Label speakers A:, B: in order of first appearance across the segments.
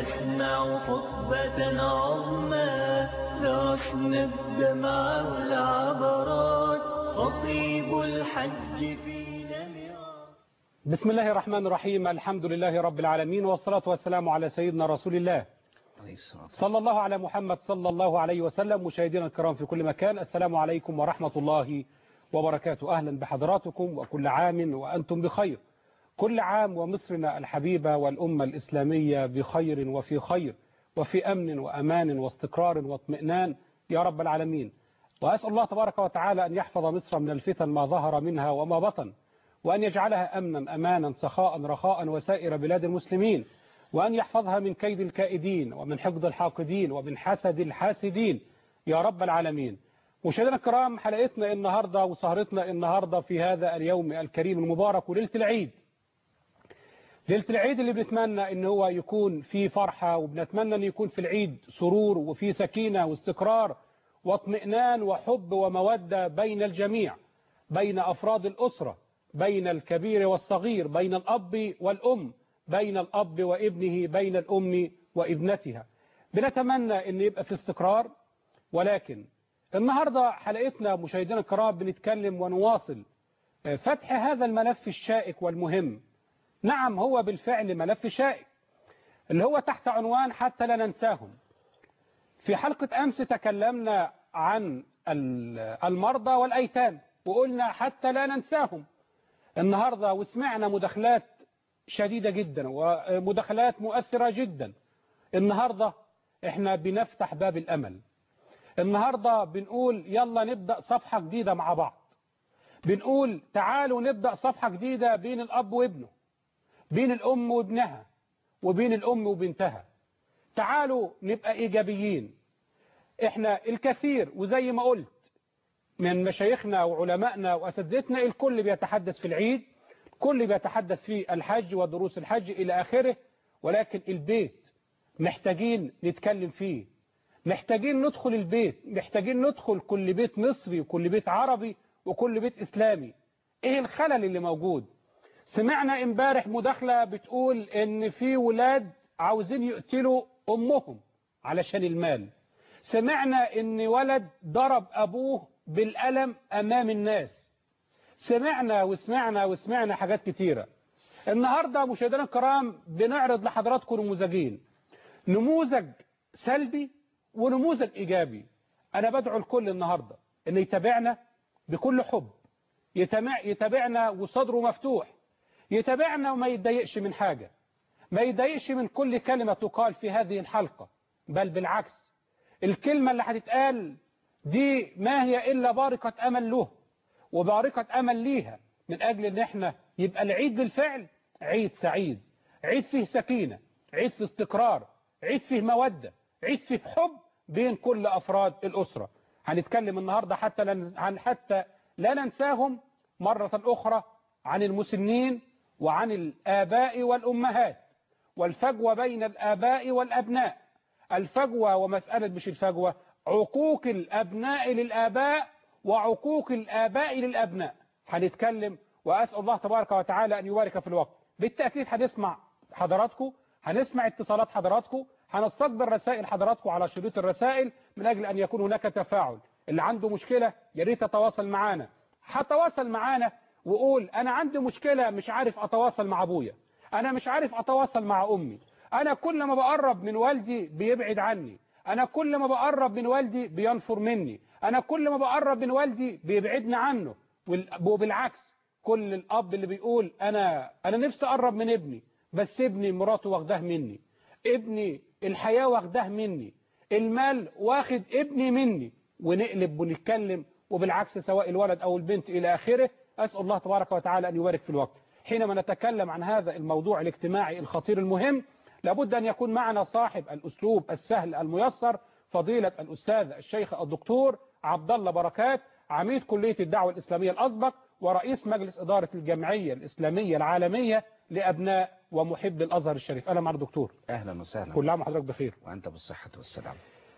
A: نسمع خطبة عظمى درسنا الدمع والعبرات خطيب الحج فينا مرار
B: بسم الله الرحمن الرحيم الحمد لله رب العالمين والصلاة والسلام على سيدنا رسول الله صلى الله على محمد صلى الله عليه وسلم مشاهدينا الكرام في كل مكان السلام عليكم ورحمة الله وبركاته أهلا بحضراتكم وكل عام وأنتم بخير كل عام ومصرنا الحبيبة والأمة الإسلامية بخير وفي خير وفي أمن وأمان واستقرار واطمئنان يا رب العالمين وأسأل الله تبارك وتعالى أن يحفظ مصر من الفتن ما ظهر منها وما بطن وأن يجعلها أمنا أمانا سخاء رخاء وسائر بلاد المسلمين وأن يحفظها من كيد الكائدين ومن حقد الحاقدين ومن حسد الحاسدين يا رب العالمين مشاهدينا الكرام حلقتنا النهاردة وسهرتنا النهاردة في هذا اليوم الكريم المبارك وليلة العيد ليلة العيد اللي بنتمنى ان هو يكون في فرحة وبنتمنى ان يكون في العيد سرور وفي سكينة واستقرار واطمئنان وحب ومودة بين الجميع بين أفراد الأسرة بين الكبير والصغير بين الأب والأم بين الأب وابنه بين الأم وابنتها بنتمنى ان يبقى في استقرار ولكن النهاردة حلقتنا مشاهدينا الكرام بنتكلم ونواصل فتح هذا الملف الشائك والمهم نعم هو بالفعل ملف شائك اللي هو تحت عنوان حتى لا ننساهم في حلقة أمس تكلمنا عن المرضى والأيتام وقلنا حتى لا ننساهم النهاردة وسمعنا مداخلات شديدة جدا ومداخلات مؤثرة جدا النهاردة احنا بنفتح باب الأمل النهاردة بنقول يلا نبدأ صفحة جديدة مع بعض بنقول تعالوا نبدأ صفحة جديدة بين الأب وابنه بين الأم وابنها وبين الأم وبنتها تعالوا نبقى إيجابيين احنا الكثير وزي ما قلت من مشايخنا وعلمائنا وأساتذتنا الكل بيتحدث في العيد كل بيتحدث في الحج ودروس الحج إلى آخره ولكن البيت محتاجين نتكلم فيه محتاجين ندخل البيت محتاجين ندخل كل بيت مصري وكل بيت عربي وكل بيت إسلامي ايه الخلل اللي موجود سمعنا امبارح مداخلة بتقول ان في ولاد عاوزين يقتلوا امهم علشان المال سمعنا ان ولد ضرب ابوه بالقلم امام الناس سمعنا وسمعنا وسمعنا حاجات كتيرة النهاردة مشاهدينا الكرام بنعرض لحضراتكم نموذجين نموذج سلبي ونموذج ايجابي انا بدعو الكل النهاردة ان يتابعنا بكل حب يتابعنا وصدره مفتوح يتابعنا وما يتضايقش من حاجة ما يتضايقش من كل كلمة تقال في هذه الحلقة بل بالعكس الكلمة اللي هتتقال دي ما هي إلا بارقة أمل له وبارقة أمل ليها من أجل أن احنا يبقى العيد بالفعل عيد سعيد عيد فيه سكينة عيد فيه استقرار عيد فيه مودة عيد فيه حب بين كل أفراد الأسرة هنتكلم النهاردة حتى عن حتى لا ننساهم مرة أخرى عن المسنين وعن الآباء والأمهات والفجوة بين الآباء والأبناء الفجوة ومسألة مش الفجوة عقوق الأبناء للآباء وعقوق الآباء للأبناء هنتكلم وأسأل الله تبارك وتعالى أن يبارك في الوقت بالتأكيد هنسمع حضراتكم هنسمع اتصالات حضراتكم هنستقبل رسائل حضراتكم على شريط الرسائل من أجل أن يكون هناك تفاعل اللي عنده مشكلة يا ريت يتواصل معانا هتواصل معانا وقول أنا عندي مشكلة مش عارف أتواصل مع أبويا أنا مش عارف أتواصل مع أمي أنا كل ما بقرب من والدي بيبعد عني أنا كل ما بقرب من والدي بينفر مني أنا كل ما بقرب من والدي بيبعدني عنه وبالعكس كل الأب اللي بيقول أنا أنا نفسي أقرب من ابني بس ابني مراته واخداه مني ابني الحياة واخداه مني المال واخد ابني مني ونقلب ونتكلم وبالعكس سواء الولد أو البنت إلى آخره أسأل الله تبارك وتعالى أن يبارك في الوقت حينما نتكلم عن هذا الموضوع الاجتماعي الخطير المهم لابد أن يكون معنا صاحب الأسلوب السهل الميسر فضيلة الأستاذ الشيخ الدكتور عبد الله بركات عميد كلية الدعوة الإسلامية الأسبق ورئيس مجلس إدارة الجمعية الإسلامية العالمية لأبناء ومحب الأزهر الشريف أهلا معنا دكتور
C: أهلا وسهلا
B: كل عام وحضرتك بخير
C: وأنت بالصحة والسلام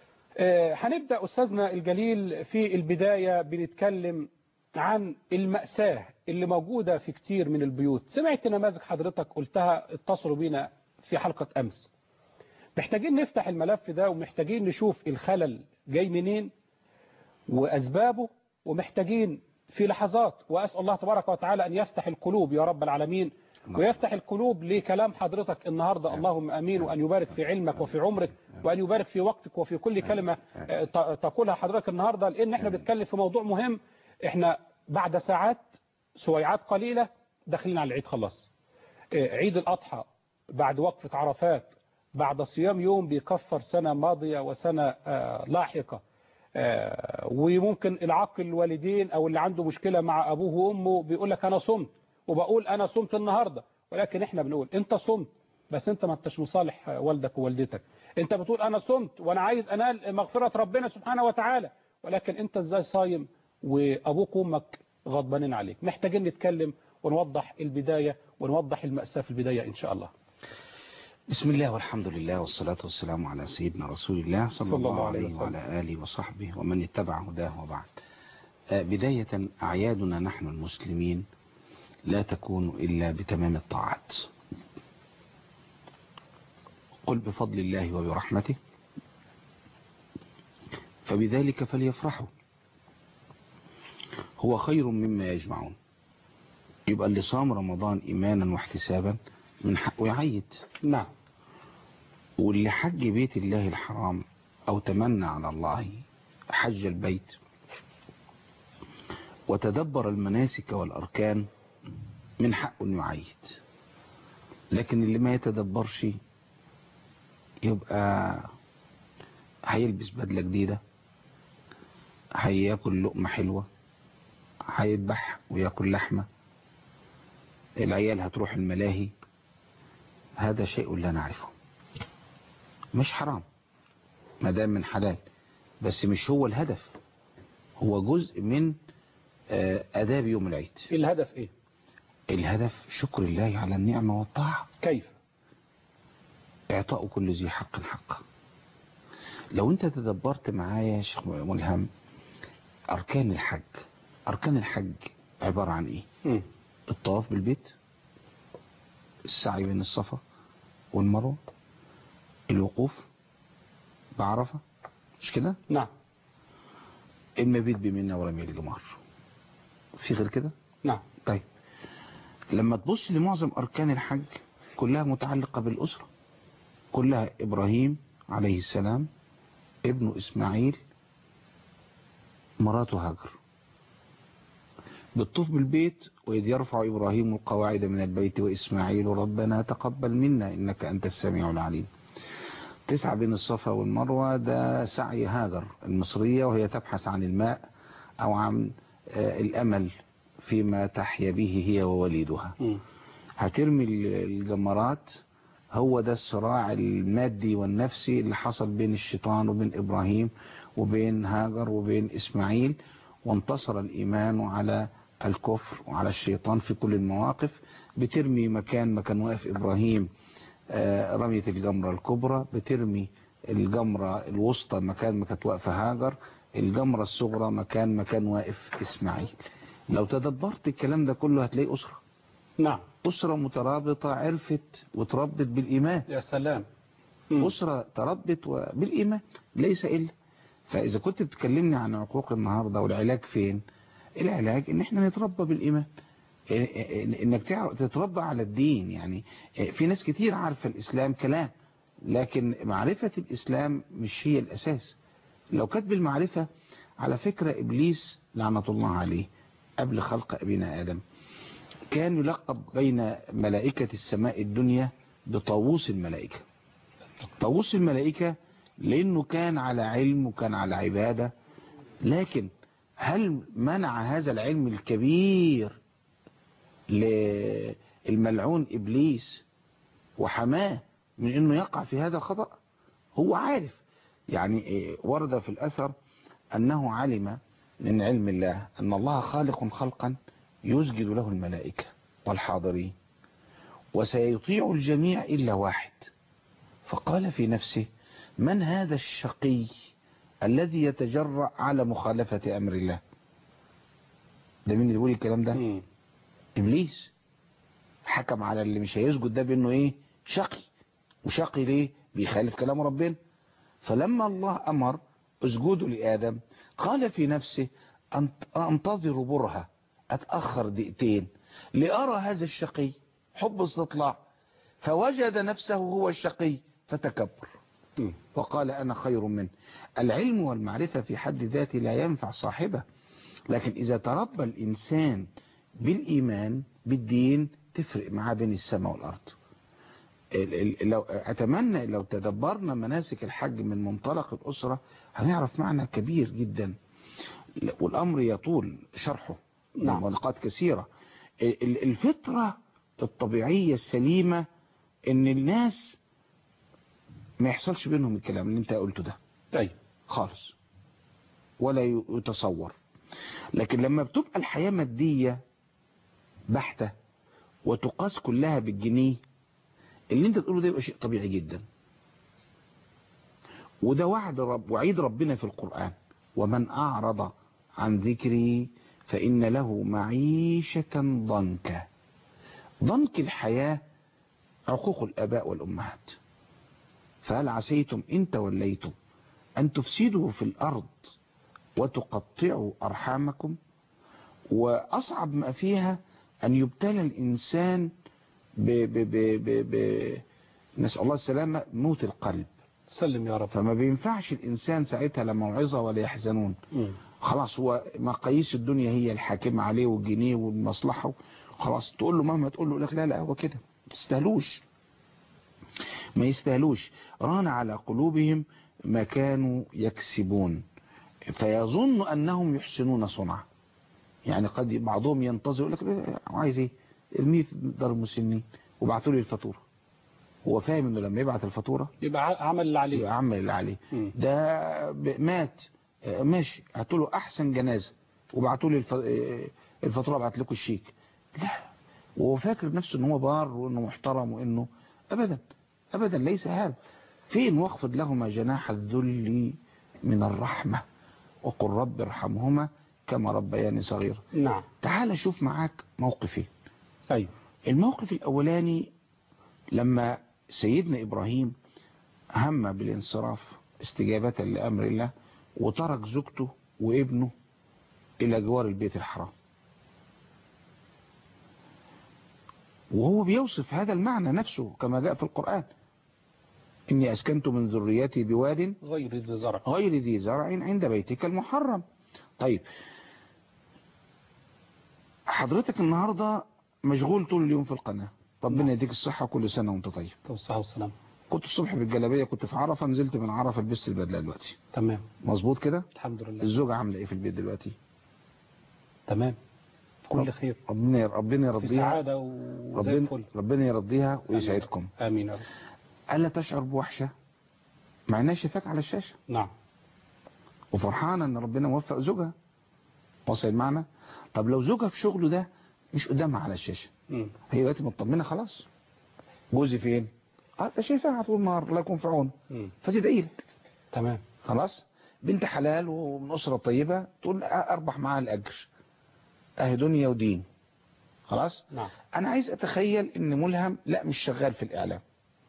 B: آه، هنبدأ أستاذنا الجليل في البداية بنتكلم عن المأساة اللي موجودة في كتير من البيوت سمعت نماذج حضرتك قلتها اتصلوا بينا في حلقة أمس محتاجين نفتح الملف ده ومحتاجين نشوف الخلل جاي منين وأسبابه ومحتاجين في لحظات وأسأل الله تبارك وتعالى أن يفتح القلوب يا رب العالمين ويفتح القلوب لكلام حضرتك النهاردة اللهم أمين وأن يبارك في علمك وفي عمرك وأن يبارك في وقتك وفي كل كلمة آه، ت- تقولها حضرتك النهاردة لأن احنا بنتكلم في موضوع مهم احنا بعد ساعات سويعات قليلة داخلين على العيد خلاص آه، عيد الأضحى بعد وقفة عرفات بعد صيام يوم بيكفر سنة ماضية وسنة آه، لاحقة آه، وممكن العاق الوالدين او اللي عنده مشكلة مع ابوه وامه بيقول لك انا صمت وبقول انا صمت النهاردة ولكن احنا بنقول انت صمت بس انت ما انتش مصالح والدك ووالدتك انت بتقول انا صمت وانا عايز انال مغفرة ربنا سبحانه وتعالى ولكن انت ازاي صايم وابوك وامك غضبانين عليك محتاجين نتكلم ونوضح البداية ونوضح المأساة في البداية ان شاء الله
C: بسم الله والحمد لله والصلاة والسلام على سيدنا رسول الله صلى,
B: صلى
C: الله
B: الله عليه
C: عليه
B: وسلم.
C: وعلى آله وصحبه ومن اتبع هداه وبعد آه، بداية أعيادنا نحن المسلمين لا تكون إلا بتمام الطاعات قل بفضل الله وبرحمته فبذلك فليفرحوا هو خير مما يجمعون يبقى اللي صام رمضان إيمانا واحتسابا من حقه يعيد
B: نعم
C: واللي حج بيت الله الحرام او تمنى على الله حج البيت وتدبر المناسك والاركان من حقه انه يعيد لكن اللي ما يتدبرش يبقى هيلبس بدلة جديدة هياكل لقمة حلوة هيذبح وياكل لحمة العيال هتروح الملاهي هذا شيء لا نعرفه مش حرام ما دام من حلال بس مش هو الهدف هو جزء من آه، آداب يوم العيد
B: الهدف ايه
C: الهدف شكر الله على النعمة والطاعة
B: كيف
C: إعطاء كل ذي حق حقه لو أنت تدبرت معايا يا شيخ ملهم أركان الحج أركان الحج عبارة عن إيه
B: مم.
C: الطواف بالبيت السعي بين الصفا والمروة الوقوف بعرفة مش كده
B: نعم
C: المبيت بمنى ورمي الجمار في غير كده
B: نعم
C: طيب لما تبص لمعظم أركان الحج كلها متعلقة بالأسرة كلها إبراهيم عليه السلام ابن إسماعيل مراته هاجر بالطوف بالبيت وإذ يرفع إبراهيم القواعد من البيت وإسماعيل ربنا تقبل منا إنك أنت السميع العليم تسعى بين الصفا والمروة ده سعي هاجر المصرية وهي تبحث عن الماء أو عن آه، الأمل فيما تحيا به هي ووليدها
B: مم.
C: هترمي الجمرات هو ده الصراع المادي والنفسي اللي حصل بين الشيطان وبين إبراهيم وبين هاجر وبين إسماعيل وانتصر الإيمان على الكفر وعلى الشيطان في كل المواقف بترمي مكان ما كان واقف إبراهيم آه، رمية الجمرة الكبرى بترمي الجمرة الوسطى مكان ما كانت واقفة هاجر الجمرة الصغرى مكان ما كان واقف إسماعيل لو تدبرت الكلام ده كله هتلاقي أسرة
B: نعم
C: أسرة مترابطة عرفت وتربت بالإيمان
B: يا سلام مم.
C: أسرة تربت و- بالإيمان ليس إلا فإذا كنت بتكلمني عن عقوق النهاردة والعلاج فين العلاج إن إحنا نتربى بالإيمان إيه- إيه- إنك تعرف تتربى على الدين يعني إيه، في ناس كتير عارفة الإسلام كلام لكن معرفة الإسلام مش هي الأساس لو كانت بالمعرفة على فكرة إبليس لعنة الله عليه قبل خلق أبينا آدم كان يلقب بين ملائكة السماء الدنيا بطاووس الملائكة طاووس الملائكة لأنه كان على علم وكان على عبادة لكن هل منع هذا العلم الكبير للملعون إبليس وحماه من أنه يقع في هذا الخطأ هو عارف يعني إيه، ورد في الأثر أنه علم من علم الله أن الله خالق خلقا يسجد له الملائكة والحاضرين وسيطيع الجميع إلا واحد فقال في نفسه من هذا الشقي الذي يتجرأ على مخالفة أمر الله ده مين اللي بيقول الكلام ده
B: مم.
C: إبليس حكم على اللي مش هيسجد ده بأنه إيه شقي وشقي ليه بيخالف كلام ربنا فلما الله أمر اسجدوا لآدم قال في نفسه أنت- أنتظر برهة أتأخر دقيقتين لأرى هذا الشقي حب استطلاع فوجد نفسه هو الشقي فتكبر
B: مم.
C: وقال أنا خير منه العلم والمعرفة في حد ذاته لا ينفع صاحبه لكن إذا تربى الإنسان بالإيمان بالدين تفرق معاه بين السماء والأرض ال- ال- لو أتمنى لو تدبرنا مناسك الحج من منطلق الأسرة هنعرف معنى كبير جدا والأمر يطول شرحه
B: نعم.
C: نقاط كثيرة ال- ال- الفطرة الطبيعية السليمة ان الناس ما يحصلش بينهم الكلام اللي انت قلته ده
B: طيب
C: خالص ولا ي- يتصور لكن لما بتبقى الحياة مادية بحتة وتقاس كلها بالجنيه اللي انت تقوله ده يبقى شيء طبيعي جدا وده وعد رب وعيد ربنا في القرآن ومن أعرض عن ذكري فإن له معيشة ضنكا ضنك الحياة عقوق الآباء والأمهات فهل عسيتم إن توليتم أن تفسدوا في الأرض وتقطعوا أرحامكم وأصعب ما فيها أن يبتلى الإنسان ب ب ب ب ب نسأل الله السلامة موت القلب
B: سلم يا رب
C: فما بينفعش الإنسان ساعتها لا موعظة ولا يحزنون
B: مم.
C: خلاص هو مقاييس الدنيا هي الحاكمة عليه والجنيه والمصلحة خلاص تقول له مهما تقول له يقول لك لا لا هو كده ما يستاهلوش ما يستاهلوش ران على قلوبهم ما كانوا يكسبون فيظن أنهم يحسنون صنعا يعني قد بعضهم ينتظر يقول لك إيه، عايز ايه ارميه في دار المسنين وبعتوا لي الفاتوره هو فاهم انه لما يبعت الفاتوره
B: يبقى ع- عمل اللي عليه
C: يبقى عمل اللي عليه
B: مم.
C: ده ب- مات آه، ماشي هاتوا له احسن جنازه وبعتوا لي الف... آه، الفاتوره بعت لكم الشيك لا وهو فاكر نفسه ان هو بار وانه محترم وانه ابدا ابدا ليس هذا فين واخفض لهما جناح الذل من الرحمه وقل رب ارحمهما كما ربياني صغيرا
B: نعم
C: تعال شوف معاك موقفين
B: أيوه
C: الموقف الأولاني لما سيدنا إبراهيم هم بالانصراف استجابة لأمر الله وترك زوجته وابنه إلى جوار البيت الحرام وهو بيوصف هذا المعنى نفسه كما جاء في القرآن إني أسكنت من ذريتي بواد
B: غير ذي زرع
C: غير ذي زرع عند بيتك المحرم طيب حضرتك النهاردة مشغول طول اليوم في القناة ربنا
B: نعم.
C: يديك الصحة كل سنة وانت طيب
B: والصحة والسلام
C: كنت الصبح بالجلابية كنت في عرفة نزلت من عرفة لبست البدلة دلوقتي
B: تمام
C: مظبوط كده
B: الحمد لله
C: الزوجة عاملة ايه في البيت دلوقتي
B: تمام كل خير
C: ربنا ربنا
B: في
C: يرضيها
B: سعادة وزي
C: ربنا
B: الفل
C: ربنا يرضيها ويسعدكم
B: آمين يا رب
C: ألا تشعر بوحشة مع انها شايفاك على الشاشة
B: نعم
C: وفرحانة ان ربنا موفق زوجها وصل المعنى طب لو زوجها في شغله ده مش قدامها على الشاشة
B: مم.
C: هي دلوقتي مطمنة خلاص جوزي فين اه ده شايفاها طول النهار الله يكون في عونه
B: مم.
C: فتدعي لك
B: تمام
C: خلاص بنت حلال ومن أسرة طيبة تقول أربح معاها الأجر أهي دنيا ودين خلاص
B: نعم
C: أنا عايز أتخيل إن ملهم لا مش شغال في الإعلام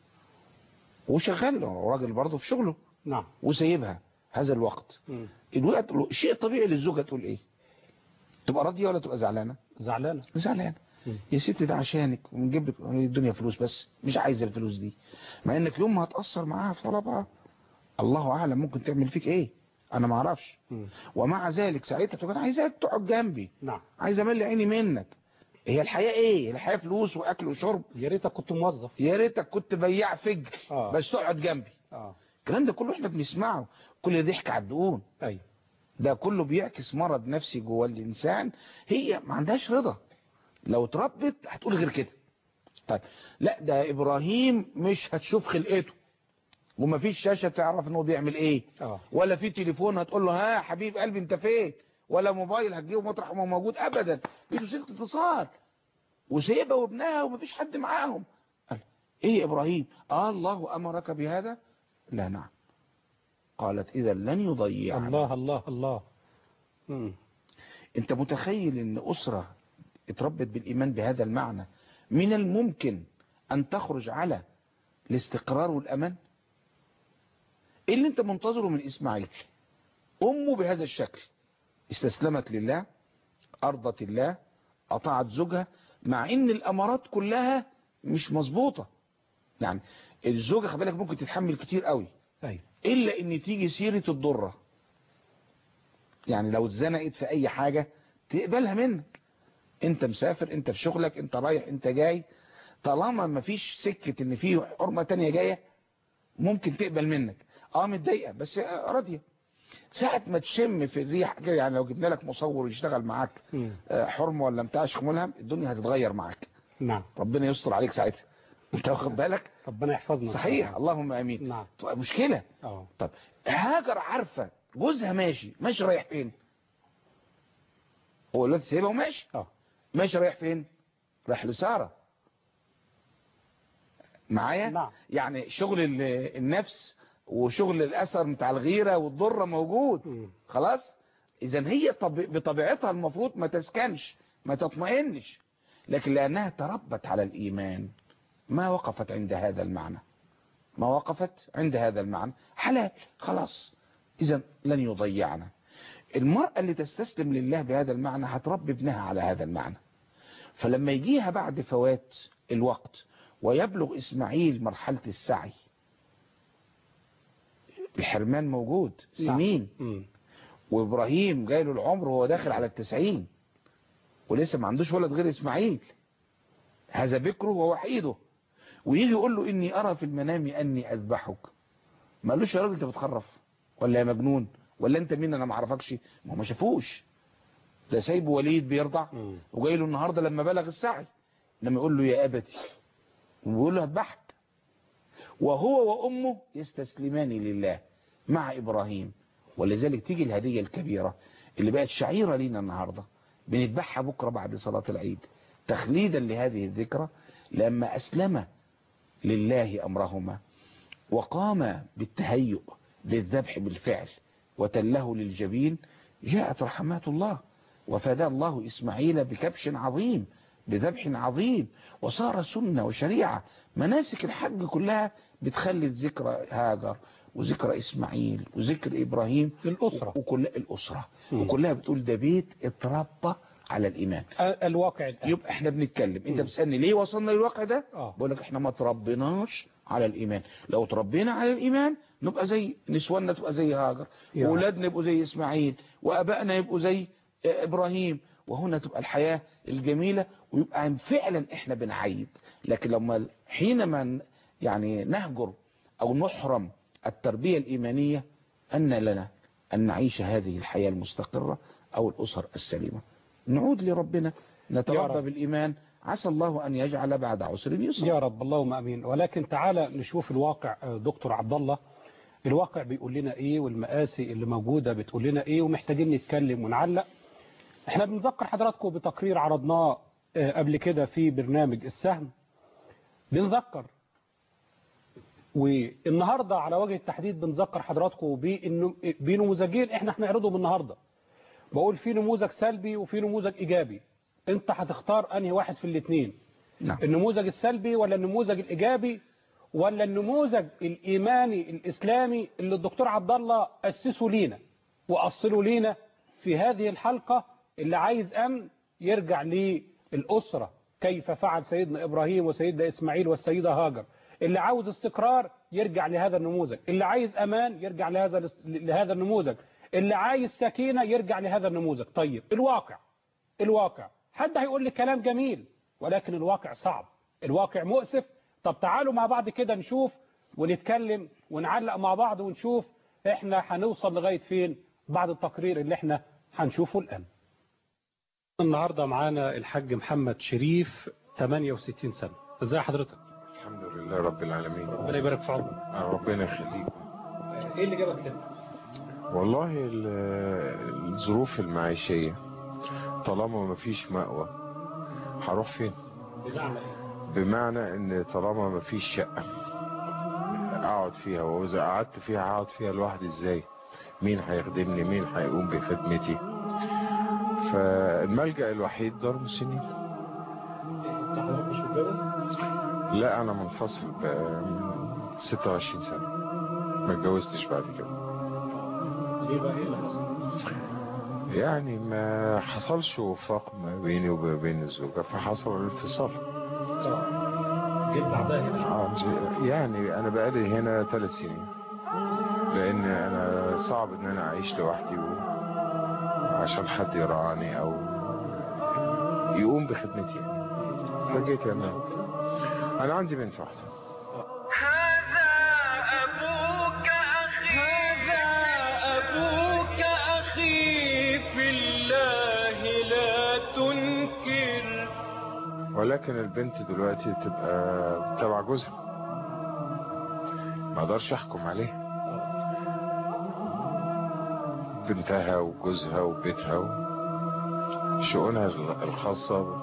C: وشغال هو راجل برضه في شغله
B: نعم
C: وسايبها هذا الوقت
B: مم.
C: الوقت شيء طبيعي للزوجة تقول إيه تبقى راضية ولا تبقى زعلانة
B: زعلانة
C: زعلانة
B: مم.
C: يا ست ده عشانك ونجيب لك هي الدنيا فلوس بس مش عايزة الفلوس دي مع انك يوم ما هتأثر معاها في طلبها الله اعلم ممكن تعمل فيك ايه انا ما اعرفش
B: مم.
C: ومع ذلك ساعتها تقول انا عايزاك تقعد جنبي
B: نعم
C: عايز املي عيني منك هي الحياة ايه الحياة فلوس واكل وشرب
B: يا ريتك كنت موظف
C: يا ريتك كنت بياع فجر
B: آه.
C: بس تقعد جنبي
B: اه
C: الكلام ده كله احنا بنسمعه كل ده ضحك على الدقون
B: ايوه
C: ده كله بيعكس مرض نفسي جوه الانسان هي ما عندهاش رضا لو اتربت هتقول غير كده طيب لا ده ابراهيم مش هتشوف خلقته ومفيش شاشه تعرف ان هو بيعمل ايه
B: اه
C: ولا في تليفون هتقول له ها حبيب قلبي انت فين ولا موبايل هتجيبه مطرح ما هو موجود ابدا مفيش وسيله اتصال وسيبها وابنها ومفيش حد معاهم قال ايه يا ابراهيم آه الله امرك بهذا لا نعم قالت اذا لن يضيعنا
B: الله الله الله مم.
C: انت متخيل ان اسرة اتربت بالايمان بهذا المعنى من الممكن ان تخرج على الاستقرار والامان ايه اللي انت منتظره من اسماعيل امه بهذا الشكل استسلمت لله ارضت الله اطاعت زوجها مع ان الامارات كلها مش مظبوطه يعني الزوجه خد بالك ممكن تتحمل كتير قوي
B: ايوه
C: الا ان تيجي سيره الضره يعني لو اتزنقت في اي حاجه تقبلها منك انت مسافر انت في شغلك انت رايح انت جاي طالما ما فيش سكه ان في حرمه تانية جايه ممكن تقبل منك اه متضايقه بس راضيه ساعة ما تشم في الريح كده يعني لو جبنا لك مصور يشتغل معاك
B: مم.
C: آه، حرمه ولا بتاع شيخ ملهم الدنيا هتتغير معاك
B: نعم
C: ربنا يستر عليك ساعتها انت واخد بالك
B: ربنا يحفظنا
C: صحيح اللهم امين
B: نعم
C: تبقى مشكله
B: اه
C: طب هاجر عارفه جوزها ماشي ماشي رايح فين هو الواد سايبها وماشي
B: اه
C: ماشي رايح فين رايح لساره معايا
B: نعم
C: يعني شغل ال- النفس وشغل الاثر بتاع الغيره والضره موجود
B: مم.
C: خلاص اذا هي طب بطبيعتها المفروض ما تسكنش ما تطمئنش لكن لانها تربت على الايمان ما وقفت عند هذا المعنى ما وقفت عند هذا المعنى حلال خلاص اذا لن يضيعنا المرأة اللي تستسلم لله بهذا المعنى هتربي ابنها على هذا المعنى فلما يجيها بعد فوات الوقت ويبلغ إسماعيل مرحلة السعي الحرمان موجود سنين
B: مم.
C: وإبراهيم جاي له العمر وهو داخل على التسعين ولسه ما عندوش ولد غير إسماعيل هذا بكره ووحيده ويجي يقول له إني أرى في المنام أني أذبحك ما قالوش يا راجل أنت بتخرف ولا يا مجنون ولا أنت مين أنا ما أعرفكش ما هو ما شافوش ده سايبه وليد بيرضع
B: مم.
C: وجاي له النهارده لما بلغ السعي لما يقول له يا أبتي ويقول له هذبحك وهو وأمه يستسلمان لله مع إبراهيم ولذلك تيجي الهدية الكبيرة اللي بقت شعيرة لينا النهاردة بنذبحها بكرة بعد صلاة العيد تخليدا لهذه الذكرى لما أسلم لله أمرهما وقام بالتهيؤ للذبح بالفعل وتله للجبين جاءت رحمات الله وفدى الله إسماعيل بكبش عظيم بذبح عظيم وصار سنة وشريعة مناسك الحج كلها بتخلي ذكرى هاجر وذكرى إسماعيل وذكر إبراهيم
B: الأسرة
C: وكل الأسرة
B: مم.
C: وكلها بتقول ده بيت اتربى على الإيمان
B: ال- الواقع الآن
C: يبقى احنا بنتكلم انت
B: مم.
C: بتسألني ليه وصلنا للواقع ده
B: اه
C: بقول لك احنا ما تربيناش على الإيمان لو تربينا على الإيمان نبقى زي نسواننا تبقى زي هاجر
B: يا رب.
C: وولادنا يبقوا زي إسماعيل وأبائنا يبقوا زي اه، إبراهيم وهنا تبقى الحياة الجميلة ويبقى فعلا احنا بنعيد لكن لما حينما ن- يعني نهجر أو نحرم التربية الإيمانية أن لنا أن نعيش هذه الحياة المستقرة أو الأسر السليمة نعود لربنا
B: يا
C: نتربى
B: رب.
C: بالإيمان عسى الله أن يجعل بعد عسر يسرا
B: يا رب اللهم امين ولكن تعالى نشوف الواقع آه، دكتور عبد الله الواقع بيقول لنا ايه والمآسي اللي موجودة بتقول لنا ايه ومحتاجين نتكلم ونعلق احنا بنذكر حضراتكم بتقرير عرضناه آه، قبل كده في برنامج السهم بنذكر والنهاردة على وجه التحديد بنذكر حضراتكم بإنه- بنموذجين احنا هنعرضهم النهاردة بقول في نموذج سلبي وفي نموذج ايجابي انت هتختار انهي واحد في الاثنين
C: نعم
B: النموذج السلبي ولا النموذج الإيجابي ولا النموذج الإيماني الإسلامي اللي الدكتور عبد الله أسسه لينا وأصله لينا في هذه الحلقة اللي عايز أمن يرجع للأسرة كيف فعل سيدنا إبراهيم وسيدنا إسماعيل والسيدة هاجر اللي عاوز استقرار يرجع لهذا النموذج اللي عايز أمان يرجع لهذا لهذا النموذج اللي عايز سكينة يرجع لهذا النموذج طيب الواقع الواقع حد هيقول لي كلام جميل ولكن الواقع صعب الواقع مؤسف طب تعالوا مع بعض كده نشوف ونتكلم ونعلق مع بعض ونشوف احنا هنوصل لغاية فين بعد التقرير اللي احنا هنشوفه الآن النهاردة معانا الحاج محمد شريف 68 سنة ازاي حضرتك
D: الحمد لله رب العالمين
B: ربنا يبارك في عمرك
D: آه، ربنا يخليك
B: ايه اللي جابك كده
D: والله ال- الظروف المعيشية طالما ما فيش مأوى هروح فين
B: بمعنى ايه
D: بمعنى ان طالما ما فيش شقة اقعد فيها واذا قعدت فيها اقعد فيها لوحدي ازاي مين هيخدمني مين هيقوم بخدمتي فالملجأ الوحيد دار مسنين
B: انت حضرتك مش متجوز
D: لا انا منفصل ب 26 سنة ما اتجوزتش بعد كده
B: ليه بقى ايه اللي حصل؟
D: يعني ما حصلش وفاق ما بيني وما بين الزوجة فحصل الانفصال
B: اه جيت بعدها هنا
D: آه، جي- يعني انا بقالي هنا ثلاث سنين لان انا صعب ان انا اعيش لوحدي و... عشان حد يرعاني او يقوم بخدمتي يعني. فجيت انا انا عندي بنت واحده
A: هذا أبوك أخي هذا أبوك أخي في الله لا تنكر
D: ولكن البنت دلوقتي تبقى تبع جوزها ما اقدرش احكم عليها بنتها وجوزها وبيتها وشؤونها الخاصة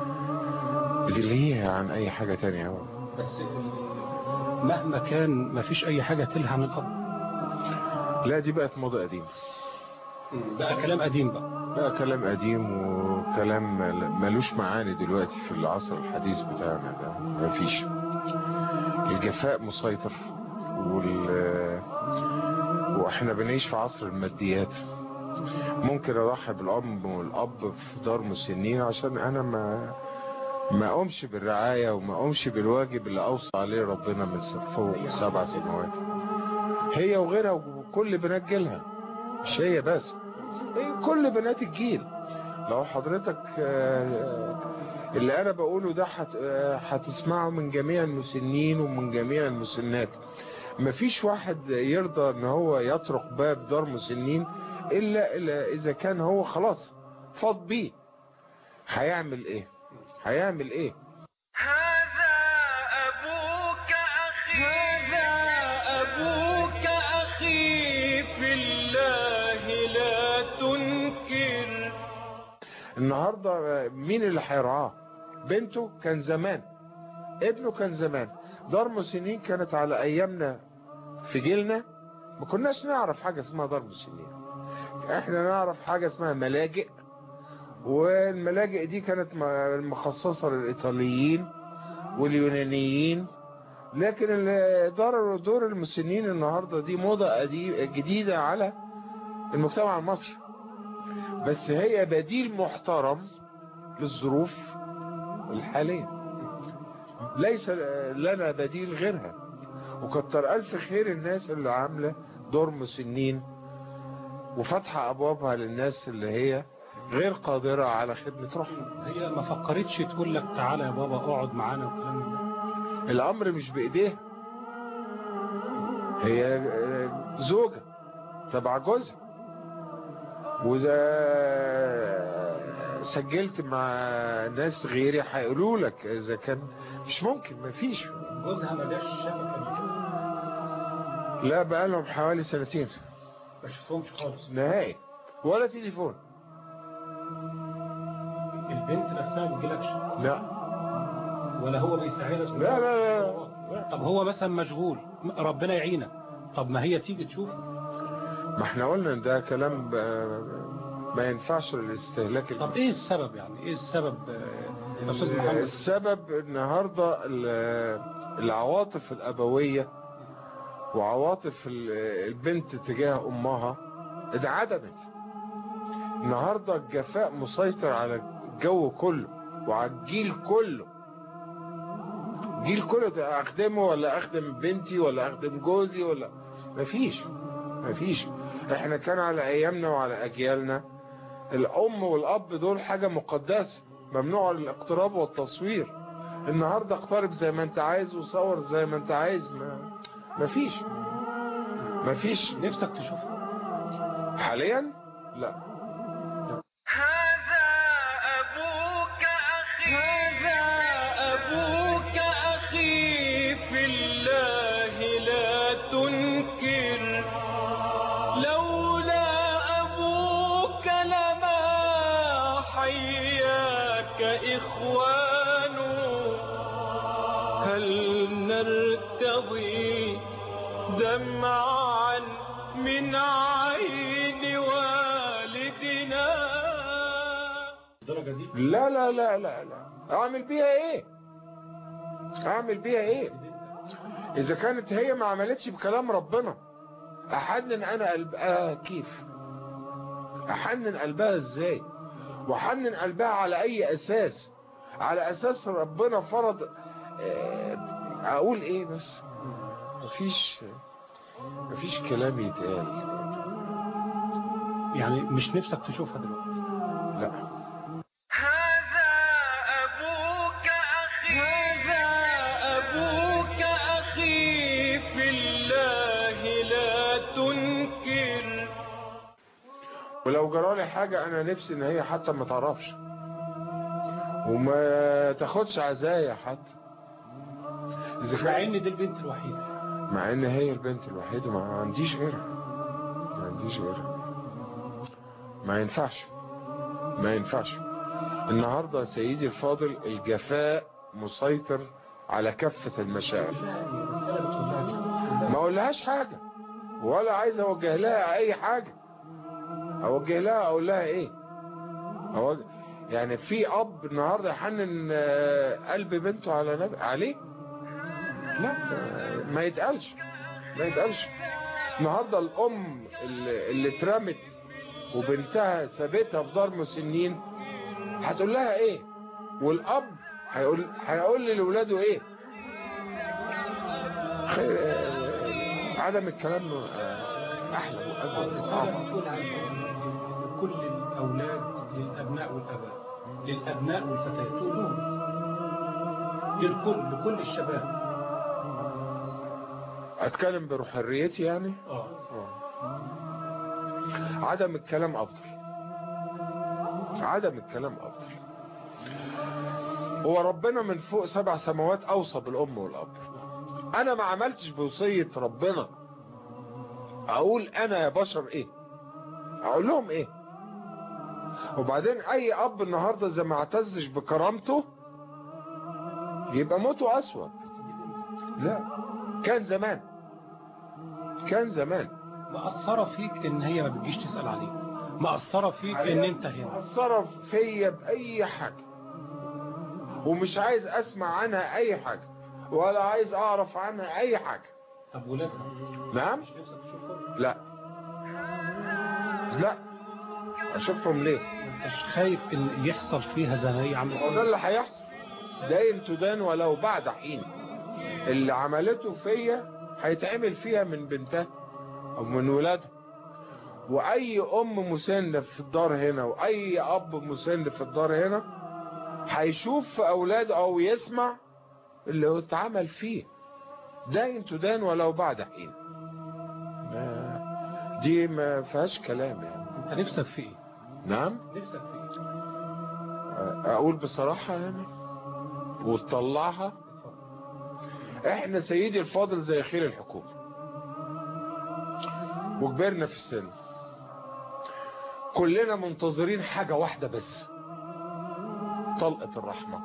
D: بتلهيها عن اي حاجة تانية
B: بس ال- مهما كان ما فيش اي حاجة تلهى عن الاب
D: لا دي بقت موضة قديمة
B: بقى كلام قديم بقى
D: بقى كلام قديم وكلام مل- ملوش معاني دلوقتي في العصر الحديث بتاعنا ده مفيش الجفاء مسيطر وال واحنا بنعيش في عصر الماديات ممكن اضحي بالام والاب في دار مسنين عشان انا ما ما اقومش بالرعاية وما اقومش بالواجب اللي اوصى عليه ربنا من س- فوق سبع سنوات هي وغيرها وكل بنات جيلها مش هي بس هي كل بنات الجيل لو حضرتك آه، اللي انا بقوله ده هت- آه، هتسمعه من جميع المسنين ومن جميع المسنات مفيش واحد يرضى ان هو يطرق باب دار مسنين الا إلا اذا كان هو خلاص فاض بيه هيعمل ايه هيعمل ايه
A: هذا أبوك أخي هذا أبوك أخي في الله لا تنكر
D: النهاردة مين اللي هيرعاه بنته كان زمان ابنه كان زمان دار مسنين كانت على ايامنا في جيلنا ما كناش نعرف حاجة اسمها دار مسنين احنا نعرف حاجة اسمها ملاجئ والملاجئ دي كانت م- مخصصة للايطاليين واليونانيين لكن ال- دار دور المسنين النهاردة دي موضة قدي- جديدة على المجتمع المصري بس هي بديل محترم للظروف الحالية ليس لنا بديل غيرها وكتر ألف خير الناس اللي عاملة دور مسنين وفتح أبوابها للناس اللي هي غير قادرة على خدمة روحهم
B: هي ما فكرتش تقول لك تعالى يا بابا اقعد معانا والكلام من ده
D: الأمر مش بإيديها هي زوجة تبع جوزها وإذا سجلت مع ناس غيري هيقولوا لك إذا كان مش ممكن مفيش
B: جوزها ما جاش شافك قبل كده
D: لا بقالهم حوالي سنتين
B: ما شفتهمش خالص
D: نهائي ولا تليفون
B: البنت نفسها ما بتجيلكش
D: لا
B: ولا هو بيساعدك
D: لا لا لا, لا.
B: طب هو مثلا مشغول ربنا يعينك طب ما هي تيجي تشوف
D: ما احنا قلنا ان ده كلام ب- ما ينفعش للاستهلاك
B: طب ايه السبب يعني ايه السبب آه، يا استاذ محمد
D: السبب النهاردة ال- العواطف الأبوية وعواطف ال- البنت تجاه أمها اتعدمت النهاردة الجفاء مسيطر على الجو كله وعلى الجيل كله جيل كله ده أخدمه ولا أخدم بنتي ولا أخدم جوزي ولا مفيش مفيش احنا كان على أيامنا وعلى أجيالنا الأم والأب دول حاجة مقدسة ممنوع الاقتراب والتصوير النهاردة اقترب زي ما انت عايز وصور زي ما انت عايز ما مفيش مفيش
B: نفسك تشوفها
D: حاليا لا
A: هذا أبوك أخي هذا أبوك أخي في الله لا تنكر لولا أبوك لما حياك إخوان هل نرتضي دمعا من عين والدنا
B: الدرجة دي
D: لا لا لا لا لا اعمل بيها ايه اعمل بيها ايه اذا كانت هي ما عملتش بكلام ربنا احنن انا قلبها كيف احنن قلبها ازاي واحنن قلبها على اي اساس على اساس ربنا فرض آه، اقول ايه بس مفيش مفيش كلام يتقال
B: يعني مش نفسك تشوفها دلوقتي
D: لا
A: هذا أبوك أخي هذا أبوك أخي في الله لا تنكر
D: ولو جرالي حاجة انا نفسي ان هي حتى ما تعرفش وما تاخدش عزايا حتى اذا
B: مع
D: كان
B: ان دي البنت الوحيدة
D: مع ان هي البنت الوحيدة ما عنديش غيرها ما عنديش غيرها ما ينفعش ما ينفعش النهاردة يا سيدي الفاضل الجفاء مسيطر على كافة المشاعر ما اقولهاش حاجة ولا عايز اوجه لها اي حاجة اوجه لها اقول لها ايه أوجه يعني في اب النهارده يحنن آه، قلب بنته على نب... عليه لا آه، ما يتقالش ما يتقالش النهارده الام اللي, اللي اترمت وبنتها سابتها في دار مسنين هتقول لها ايه والاب هيقول هيقول لاولاده ايه خير آه، عدم الكلام آه، احلى واجمل
B: الرسالة
D: واعظم
B: بتقول عن لكل الأولاد للأبناء والأباء للأبناء والفتيات تقول لهم للكل لكل الشباب
D: اتكلم بروحانيتي يعني
B: اه
D: عدم الكلام افضل عدم الكلام افضل هو ربنا من فوق سبع سماوات اوصى بالام والاب انا ما عملتش بوصية ربنا اقول انا يا بشر ايه اقول لهم ايه وبعدين اي اب النهاردة اذا ما اعتزش بكرامته يبقى موته اسود لا كان زمان كان زمان
B: مأثرة فيك إن هي ما بتجيش تسأل عليك مأثرة فيك إن أنت هنا
D: اتصرف فيا بأي حاجة ومش عايز أسمع عنها أي حاجة ولا عايز أعرف عنها أي حاجة
B: طب ولادها
D: نعم
B: مش نفسك تشوفهم
D: لا لا أشوفهم ليه
B: ما انتش خايف إن يحصل فيها زي ما هي عملت
D: هو ده اللي هيحصل داين تدان ولو بعد حين اللي عملته فيا هيتعمل فيها من بنتها أو من ولادها وأي أم مسنة في الدار هنا وأي أب مسن في الدار هنا هيشوف في أولاده أو يسمع اللي هو اتعمل فيه داين تدان ولو بعد حين ما- دي ما فيهاش كلام يعني
B: أنت نفسك في إيه؟
D: نعم
B: نفسك في إيه؟
D: اقول بصراحة يعني وتطلعها احنا سيدي الفاضل زي خير الحكومة وكبرنا في السن كلنا منتظرين حاجة واحدة بس طلقة الرحمة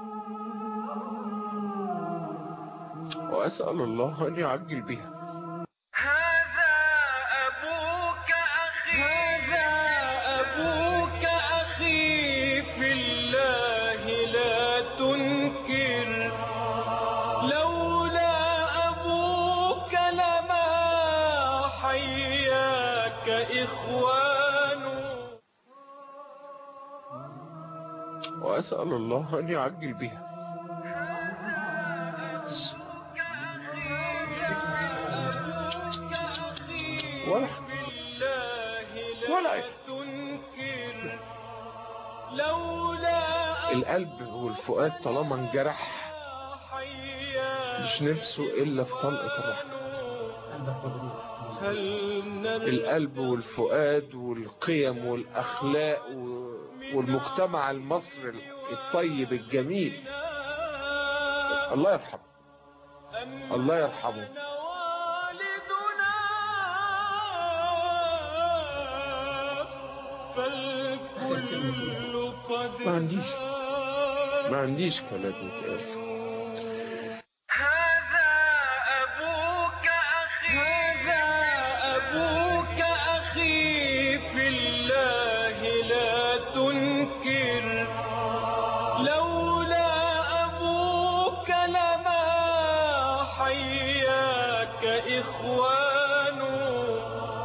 D: وأسأل الله أن يعجل بها
A: هذا أبوك أخي هذا أبوك أخي في الله لا تنكر لولا أبوك لما حياك إخوان
D: وأسأل الله أن يعجل بها ولا ولا
A: تنكر لولا
D: القلب والفؤاد طالما انجرح مش نفسه إلا في طلقة الرحمة
B: عندك مجروح
D: القلب والفؤاد والقيم والأخلاق و- والمجتمع المصري الطيب الجميل الله يرحمه الله يرحمه
A: والدنا فالكل قد
D: ما عنديش ما عنديش كلام يتقال
A: هذا أبوك أخي هذا أبوك أخي في الله لا تنكر لولا أبوك لما حياك إخوان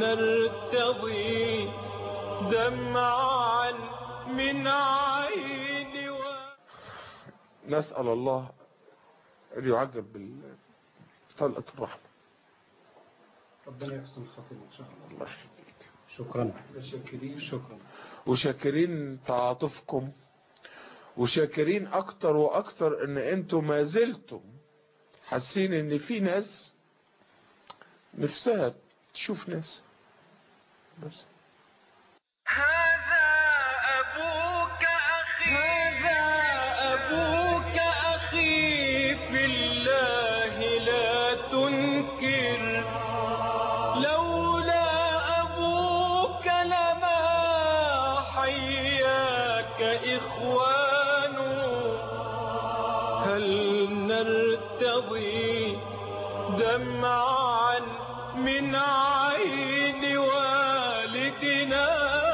A: نرتضي دمعا من عين و...
D: نسأل الله أن يعجب بطلقة الرحمة
B: ربنا يحسن خاتمه ان شاء الله
D: الله يخليك
B: شكرا شكرا
D: وشاكرين تعاطفكم وشاكرين اكتر واكتر ان انتم ما زلتم حاسين ان في ناس نفسها تشوف ناس بس
A: هذا أبوك أخي هذا أبوك أخي في الله لا تنكر لولا أبوك لما حياك إخوان هل نرتضي دمعا من عين والدنا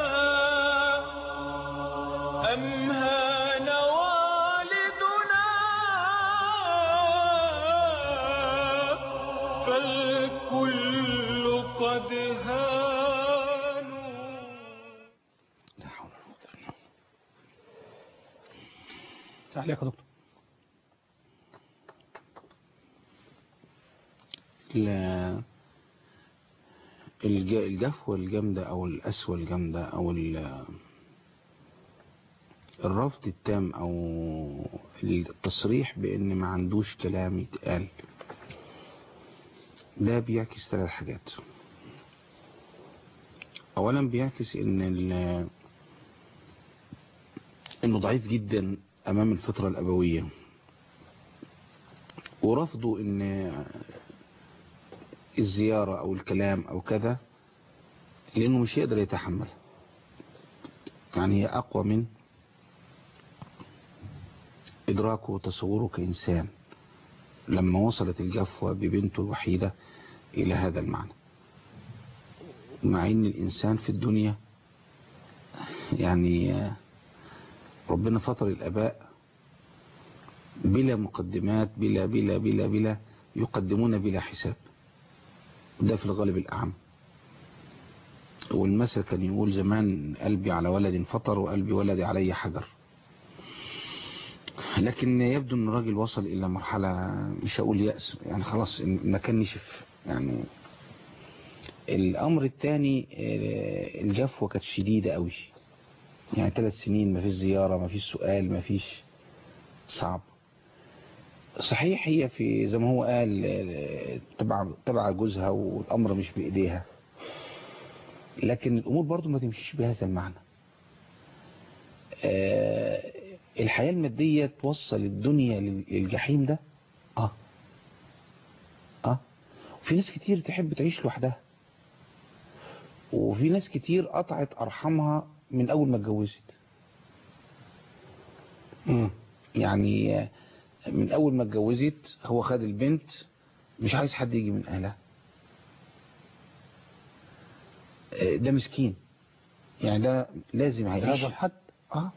A: أم هان والدنا فالكل قد هانوا
C: لا حول ولا قوة إلا بالله.
B: تعليق يا دكتور
C: ال- الج- الجفوة الجامدة أو القسوة الجامدة أو ال- الرفض التام أو التصريح بأن ما عندوش كلام يتقال ده بيعكس ثلاث حاجات أولا بيعكس إن ال- إنه ضعيف جدا أمام الفطرة الأبوية ورفضه إن الزيارة أو الكلام أو كذا لأنه مش يقدر يتحمل يعني هي أقوى من إدراكه وتصوره كإنسان لما وصلت الجفوة ببنته الوحيدة إلى هذا المعنى مع إن الإنسان في الدنيا يعني آه، ربنا فطر الآباء بلا مقدمات بلا بلا بلا بلا يقدمون بلا حساب ده في الغالب الأعم والمثل كان يقول زمان قلبي على ولد فطر وقلبي ولدي علي حجر لكن يبدو ان الراجل وصل الى مرحلة مش هقول يأس يعني خلاص المكان نشف يعني الامر الثاني الجفوة كانت شديدة قوي يعني ثلاث سنين ما فيش زيارة ما فيش سؤال ما فيش صعب صحيح هي في زي ما هو قال آه، تبع تبع جوزها والامر مش بايديها لكن الامور برضو ما تمشيش بهذا المعنى آه، الحياة المادية توصل الدنيا لل- للجحيم ده اه اه وفي ناس كتير تحب تعيش لوحدها وفي ناس كتير قطعت ارحامها من اول ما اتجوزت
B: مم.
C: يعني آه، من اول ما اتجوزت هو خد البنت مش عايز حد يجي من اهلها آه، ده مسكين يعني ده لازم هيعيش
B: هذا الحد
C: اه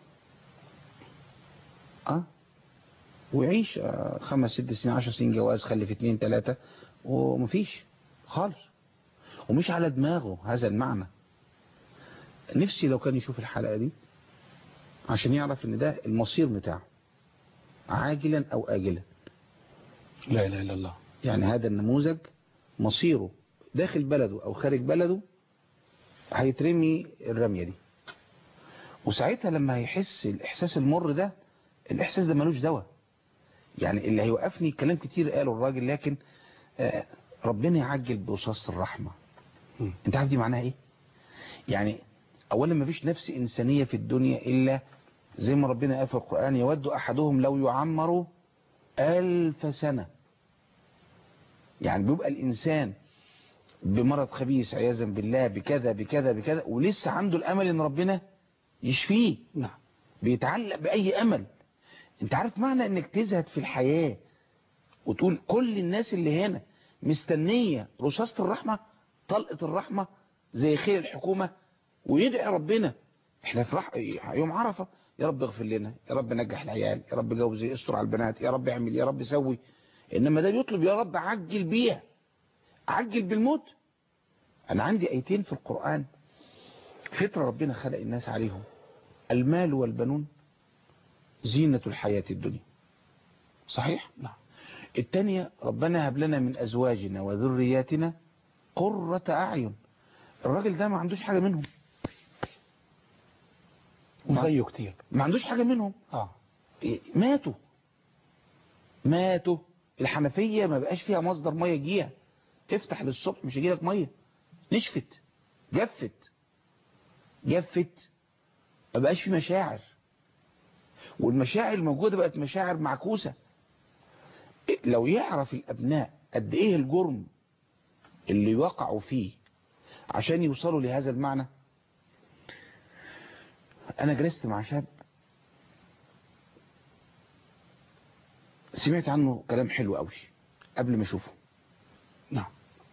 C: اه ويعيش آه، خمس ست سنين عشر سنين جواز خلف اتنين تلاتة ومفيش خالص ومش على دماغه هذا المعنى نفسي لو كان يشوف الحلقة دي عشان يعرف ان ده المصير بتاعه عاجلا او اجلا
B: لا اله الا الله
C: يعني هذا النموذج مصيره داخل بلده او خارج بلده هيترمي الرمية دي وساعتها لما هيحس الاحساس المر ده الاحساس ده ملوش دواء يعني اللي هيوقفني كلام كتير قاله الراجل لكن آه، ربنا يعجل برصاص الرحمة
B: مم.
C: انت عارف دي معناها ايه يعني اولا ما فيش نفس انسانية في الدنيا الا زي ما ربنا قال في القرآن يود احدهم لو يعمر الف سنة يعني بيبقى الانسان بمرض خبيث عياذا بالله بكذا بكذا بكذا ولسه عنده الامل ان ربنا يشفيه
B: نعم
C: بيتعلق بأي أمل انت عارف معنى انك تزهد في الحياة وتقول كل الناس اللي هنا مستنية رصاصة الرحمة طلقة الرحمة زي خير الحكومة ويدعي ربنا احنا في رح... يوم عرفة يا رب اغفر لنا يا رب نجح العيال يا رب جوز استر على البنات يا رب اعمل يا رب سوي انما ده بيطلب يا رب عجل بيها عجل بالموت انا عندي ايتين في القرآن فطرة ربنا خلق الناس عليهم المال والبنون زينة الحياة الدنيا صحيح
B: نعم
C: التانية ربنا هب لنا من ازواجنا وذرياتنا قرة اعين الراجل ده ما عندوش حاجة منهم
B: وزيه كتير
C: ما عندوش حاجة منهم
B: اه
C: إيه، ماتوا ماتوا الحنفية ما بقاش فيها مصدر مية يجيها تفتح للصبح مش يجيلك مية نشفت جفت جفت ما بقاش في مشاعر والمشاعر الموجودة بقت مشاعر معكوسة إيه، لو يعرف الأبناء قد إيه الجرم اللي وقعوا فيه عشان يوصلوا لهذا المعنى أنا جلست مع شاب سمعت عنه كلام حلو قوي قبل ما اشوفه
B: نعم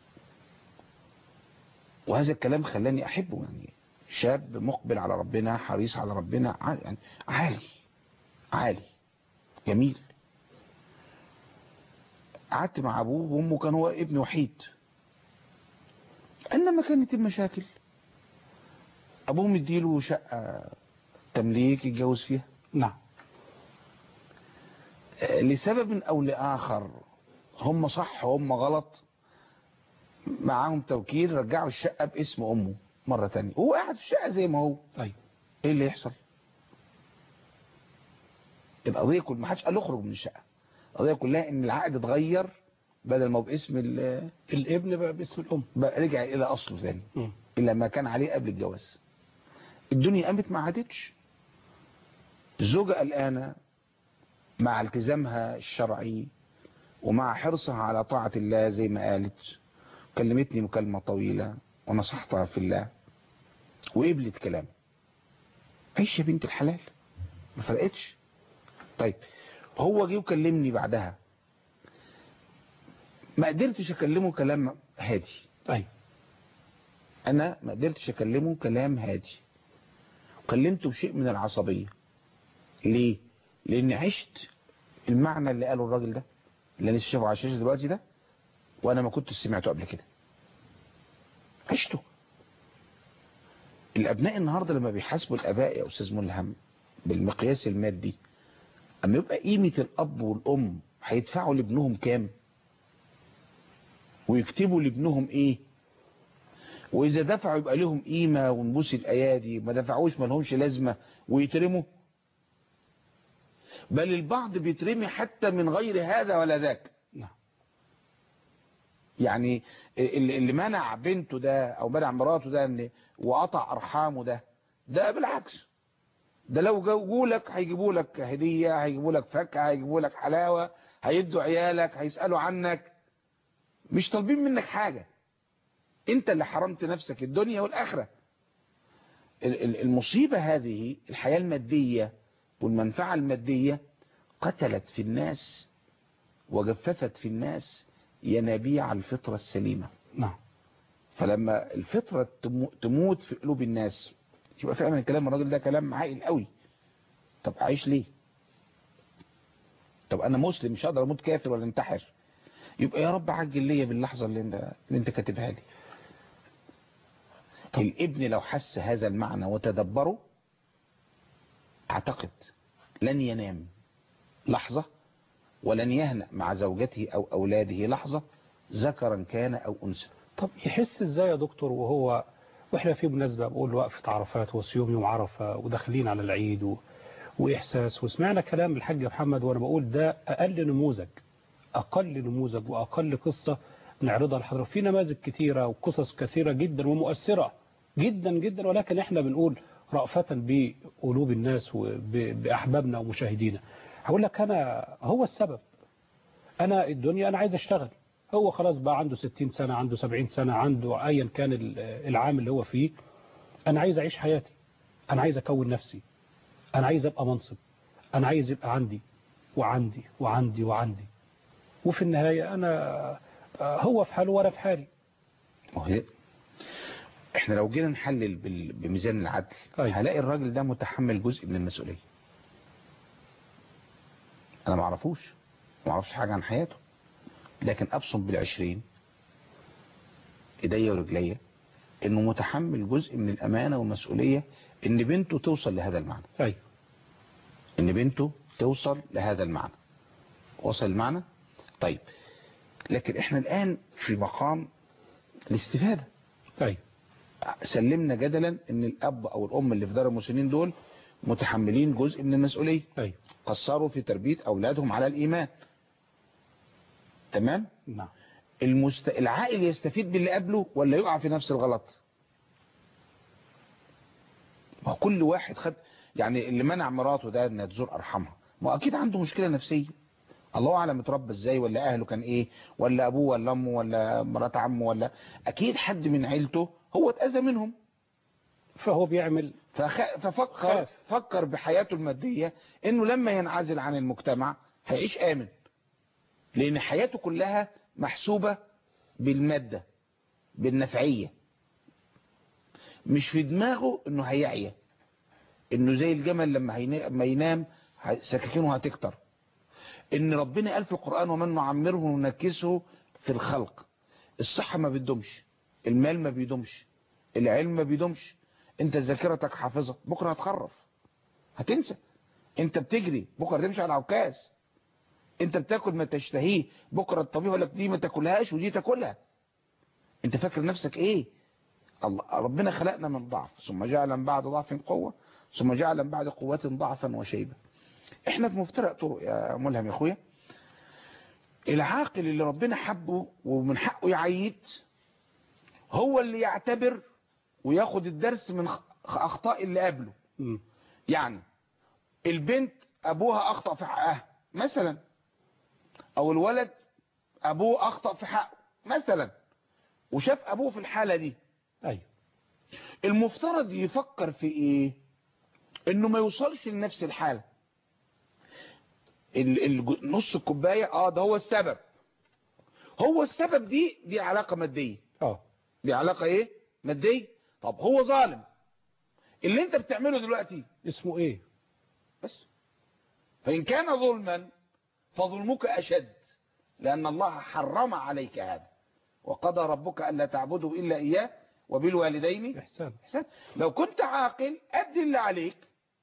C: وهذا الكلام خلاني احبه يعني شاب مقبل على ربنا حريص على ربنا ع- يعني عالي عالي جميل قعدت مع ابوه وامه كان هو ابن وحيد انما كانت المشاكل ابوه مديله شقه تمليك يتجوز فيها
B: نعم
C: لسبب او لاخر هم صح هم غلط معاهم توكيل رجعوا الشقة باسم امه مرة تانية هو قاعد في الشقة زي ما هو
B: ايوه
C: ايه اللي يحصل القضية كل ما حدش قال له اخرج من الشقة القضية كلها ان العقد اتغير بدل ما هو باسم ال-
B: الابن بقى باسم الام
C: بقى رجع الى اصله تاني
B: مم.
C: الى ما كان عليه قبل الجواز الدنيا قامت ما عادتش الزوجة قلقانة مع التزامها الشرعي ومع حرصها على طاعة الله زي ما قالت كلمتني مكالمة طويلة ونصحتها في الله وقبلت كلام عيش يا بنت الحلال ما فرقتش طيب هو جه وكلمني بعدها ما قدرتش اكلمه كلام هادي
B: ايوه
C: انا ما قدرتش اكلمه كلام هادي كلمته بشيء من العصبية ليه لان عشت المعنى اللي قاله الراجل ده اللي انا لسه شايفه على الشاشه دلوقتي ده وانا ما كنتش سمعته قبل كده عشته الابناء النهارده لما بيحاسبوا الاباء يا استاذ ملهم بالمقياس المادي اما يبقى قيمه الاب والام هيدفعوا لابنهم كام ويكتبوا لابنهم ايه واذا دفعوا يبقى لهم قيمه ونبوس الايادي ما دفعوش ما لهمش لازمه ويترموا بل البعض بيترمي حتى من غير هذا ولا ذاك
B: نعم
C: يعني اللي اللي منع بنته ده او منع مراته ده ان وقطع ارحامه ده ده بالعكس ده لو جابوا لك هيجيبوا لك هديه هيجيبوا لك فاكهه هيجيبوا لك حلاوه هيدوا عيالك هيسالوا عنك مش طالبين منك حاجه انت اللي حرمت نفسك الدنيا والاخره ال- ال- المصيبه هذه الحياه الماديه والمنفعه الماديه قتلت في الناس وجففت في الناس ينابيع الفطره السليمه
B: نعم
C: فلما الفطرة تمو- تموت في قلوب الناس يبقى فعلا كلام الراجل ده كلام عاقل قوي طب اعيش ليه طب انا مسلم مش هقدر اموت كافر ولا انتحر يبقى يا رب عجل ليا باللحظة اللي انت اللي انت كاتبها لي الابن لو حس هذا المعنى وتدبره اعتقد لن ينام لحظة ولن يهنأ مع زوجته او اولاده لحظة ذكرا كان او انثى
B: طب يحس ازاي يا دكتور وهو واحنا في مناسبة بقول وقفة عرفات وصيام يوم عرفة وداخلين على العيد و... واحساس وسمعنا كلام الحاج محمد وانا بقول ده اقل نموذج اقل نموذج واقل قصة نعرضها لحضرتك في نماذج كتيرة وقصص كثيرة جدا ومؤثرة جدا جدا ولكن احنا بنقول رأفة بقلوب الناس وبأحبابنا ومشاهدينا هقول لك انا هو السبب انا الدنيا انا عايز اشتغل هو خلاص بقى عنده 60 سنة عنده 70 سنة عنده ايا كان ال- العام اللي هو فيه انا عايز اعيش حياتي انا عايز اكون نفسي انا عايز ابقى منصب انا عايز يبقى عندي وعندي وعندي وعندي وفي النهاية انا هو في حاله وانا في حالي
C: وهي احنا لو جينا نحلل بال- بميزان العدل
B: أيوة.
C: هلاقي الراجل ده متحمل جزء من المسؤولية انا ما اعرفوش ما اعرفش حاجة عن حياته لكن ابصم بالعشرين ايديا ورجليا انه متحمل جزء من الامانة والمسؤولية ان بنته توصل لهذا المعنى
B: أيوة
C: ان بنته توصل لهذا المعنى وصل المعنى طيب لكن احنا الان في مقام الاستفادة
B: أيوة
C: سلمنا جدلا ان الاب او الام اللي في دار المسنين دول متحملين جزء من المسؤولية
B: أيوة
C: قصروا في تربية اولادهم على الايمان تمام
B: نعم
C: المست... العائل يستفيد باللي قبله ولا يقع في نفس الغلط ما هو كل واحد خد يعني اللي منع مراته ده انها تزور ارحامها ما هو اكيد عنده مشكلة نفسية الله اعلم اتربى ازاي ولا اهله كان ايه ولا ابوه ولا امه ولا مرات عمه ولا اكيد حد من عيلته هو اتاذى منهم
B: فهو بيعمل
C: فخ... ففكر
B: خاف.
C: فكر بحياته المادية انه لما ينعزل عن المجتمع هيعيش امن لان حياته كلها محسوبة بالمادة بالنفعية مش في دماغه انه هيعيا انه زي الجمل لما هينا- لما ينام ه- سكاكينه هتكتر ان ربنا قال في القرآن ومن نعمره وننكسه في الخلق الصحة ما بتدومش المال ما بيدومش العلم ما بيدومش انت ذاكرتك حافظة بكرة هتخرف هتنسى انت بتجري بكرة تمشي على عكاز انت بتاكل ما تشتهيه بكرة الطبيب يقول لك دي ما تاكلهاش ودي تاكلها انت فاكر نفسك ايه الله ربنا خلقنا من ضعف ثم جعل من بعد ضعف قوة ثم جعل من بعد قوة ضعفا وشيبة احنا في مفترق طرق يا ملهم يا اخويا العاقل اللي ربنا حبه ومن حقه يعيد هو اللي يعتبر وياخد الدرس من خ- اخطاء اللي قبله
B: مم.
C: يعني البنت ابوها اخطأ في حقها مثلا او الولد ابوه اخطأ في حقه مثلا وشاف ابوه في الحالة دي
B: أيوة
C: المفترض يفكر في ايه انه ما يوصلش لنفس الحالة ال- ال- نص الكوباية اه ده هو السبب هو السبب دي دي علاقة مادية
B: اه
C: دي علاقة ايه مادية طب هو ظالم اللي انت بتعمله دلوقتي
B: اسمه ايه
C: بس فإن كان ظلما فظلمك أشد لأن الله حرم عليك هذا وقضى ربك ألا تعبدوا إلا إياه وبالوالدين
B: احسان
C: إحسان لو كنت عاقل أدي اللي عليك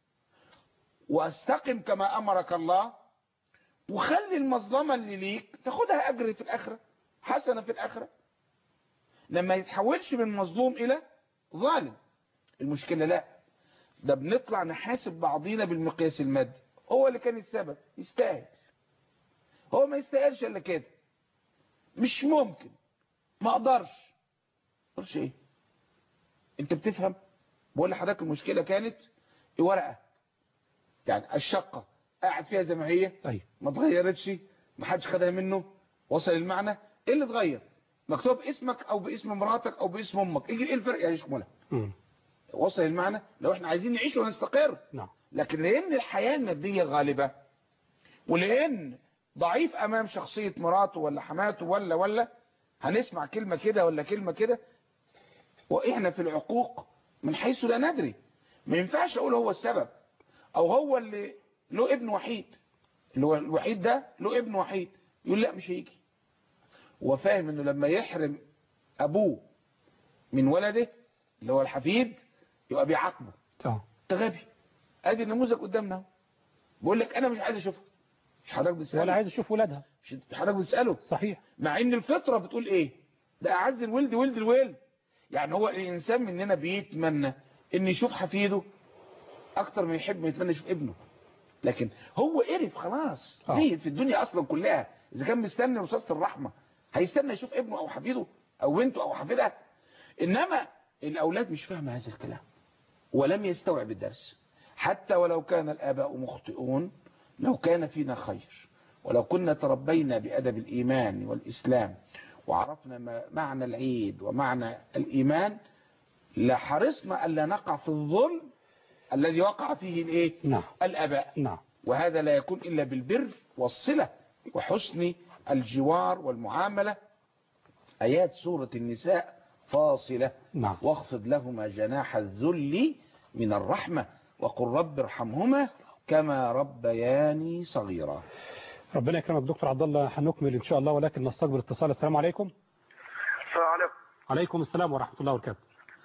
C: واستقم كما أمرك الله وخلي المظلمة اللي ليك تاخدها أجر في الآخرة حسنة في الآخرة لما يتحولش من مظلوم إلى ظالم المشكلة لا ده بنطلع نحاسب بعضينا بالمقياس المادي هو اللي كان السبب يستاهل هو ما يستاهلش الا كده مش ممكن ما اقدرش ما اقدرش ايه انت بتفهم بقول لحضرتك المشكلة كانت ورقة يعني الشقة قاعد فيها زي ما هي
B: ايوه
C: ما اتغيرتش ما حدش خدها منه وصل المعنى ايه اللي اتغير مكتوب اسمك او باسم مراتك او باسم امك ايه إيه الفرق يا شيخ مولانا
B: مم.
C: وصل المعنى لو احنا عايزين نعيش ونستقر
B: نعم
C: لكن لان الحياة المادية غالبة ولان ضعيف امام شخصية مراته ولا حماته ولا ولا هنسمع كلمة كده ولا كلمة كده واحنا في العقوق من حيث لا ندري ما ينفعش اقول هو السبب او هو اللي له ابن وحيد اللي هو الوحيد ده له ابن وحيد يقول لا مش هيجي هو فاهم انه لما يحرم ابوه من ولده اللي هو الحفيد يبقى بيعاقبه
B: اه
C: انت غبي ادي النموذج قدامنا اهو. بقول لك انا مش عايز اشوفها مش حضرتك بتساله
B: ولا عايز اشوف ولادها
C: مش حضرتك بتساله
B: صحيح
C: مع ان الفطره بتقول ايه ده اعز الولد ولد الولد يعني هو الانسان مننا بيتمنى ان يشوف حفيده اكتر ما يحب ما يتمنى يشوف ابنه لكن هو قرف خلاص
B: آه.
C: زهد في الدنيا اصلا كلها اذا كان مستني رصاصه الرحمه هيستنى يشوف ابنه او حفيده او بنته او حفيدها انما الاولاد مش فاهمه هذا الكلام ولم يستوعب الدرس حتى ولو كان الآباء مخطئون لو كان فينا خير ولو كنا تربينا بأدب الإيمان والإسلام وعرفنا ما معنى العيد ومعنى الإيمان لحرصنا ألا نقع في الظلم الذي وقع فيه الإيه؟
B: نعم
C: الآباء
B: نعم
C: وهذا لا يكون إلا بالبر والصلة وحسن الجوار والمعاملة آيات سورة النساء فاصلة
B: نعم
C: واخفض لهما جناح الذل من الرحمة وقل رب ارحمهما كما ربياني صغيرا
B: ربنا يكرمك دكتور عبد الله هنكمل ان شاء الله ولكن نستقبل اتصال السلام عليكم
E: السلام عليكم
B: عليكم السلام ورحمه الله وبركاته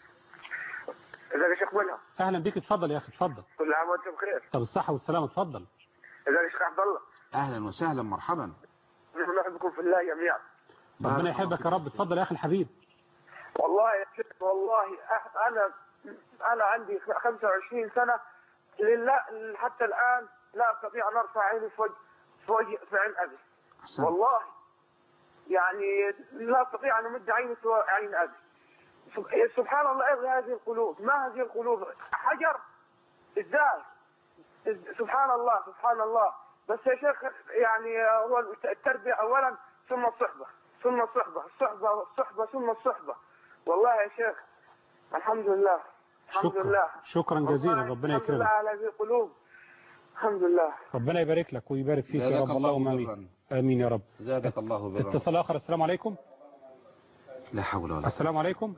E: ازيك يا شيخ منهم
B: اهلا بيك اتفضل يا اخي اتفضل
E: كل عام وانتم بخير
B: طب الصحه والسلامه اتفضل
E: ازيك يا شيخ عبد الله
C: اهلا وسهلا مرحبا
E: نحن نحبكم في الله جميعا
B: ربنا يحبك يا رب اتفضل يا اخي الحبيب
E: والله يا شيخ والله أح- انا انا عندي 25 سنه لله حتى الان لا استطيع ان ارفع عيني في وجه في وجه في عين ابي
C: أحسنت.
E: والله يعني لا استطيع ان امد عيني في عين ابي سب- سبحان الله ايه هذه القلوب ما هذه القلوب حجر ازاي إز- سبحان الله سبحان الله بس يا شيخ يعني هو التربيه اولا ثم الصحبه ثم الصحبه الصحبه والصحبه ثم الصحبه والله يا شيخ الحمد لله الحمد
B: شكرا
E: لله
B: شكرا جزيلا
E: والله
B: ربنا
E: الحمد لله
B: يكرمك
E: على هذه القلوب الحمد لله
B: ربنا يبارك لك ويبارك فيك يا
C: زادك
B: رب
C: الله
B: اللهم
C: برا.
B: امين امين يا رب
C: زادك الله برا
B: اتصال اخر السلام عليكم
C: لا حول ولا قوة
B: السلام عليكم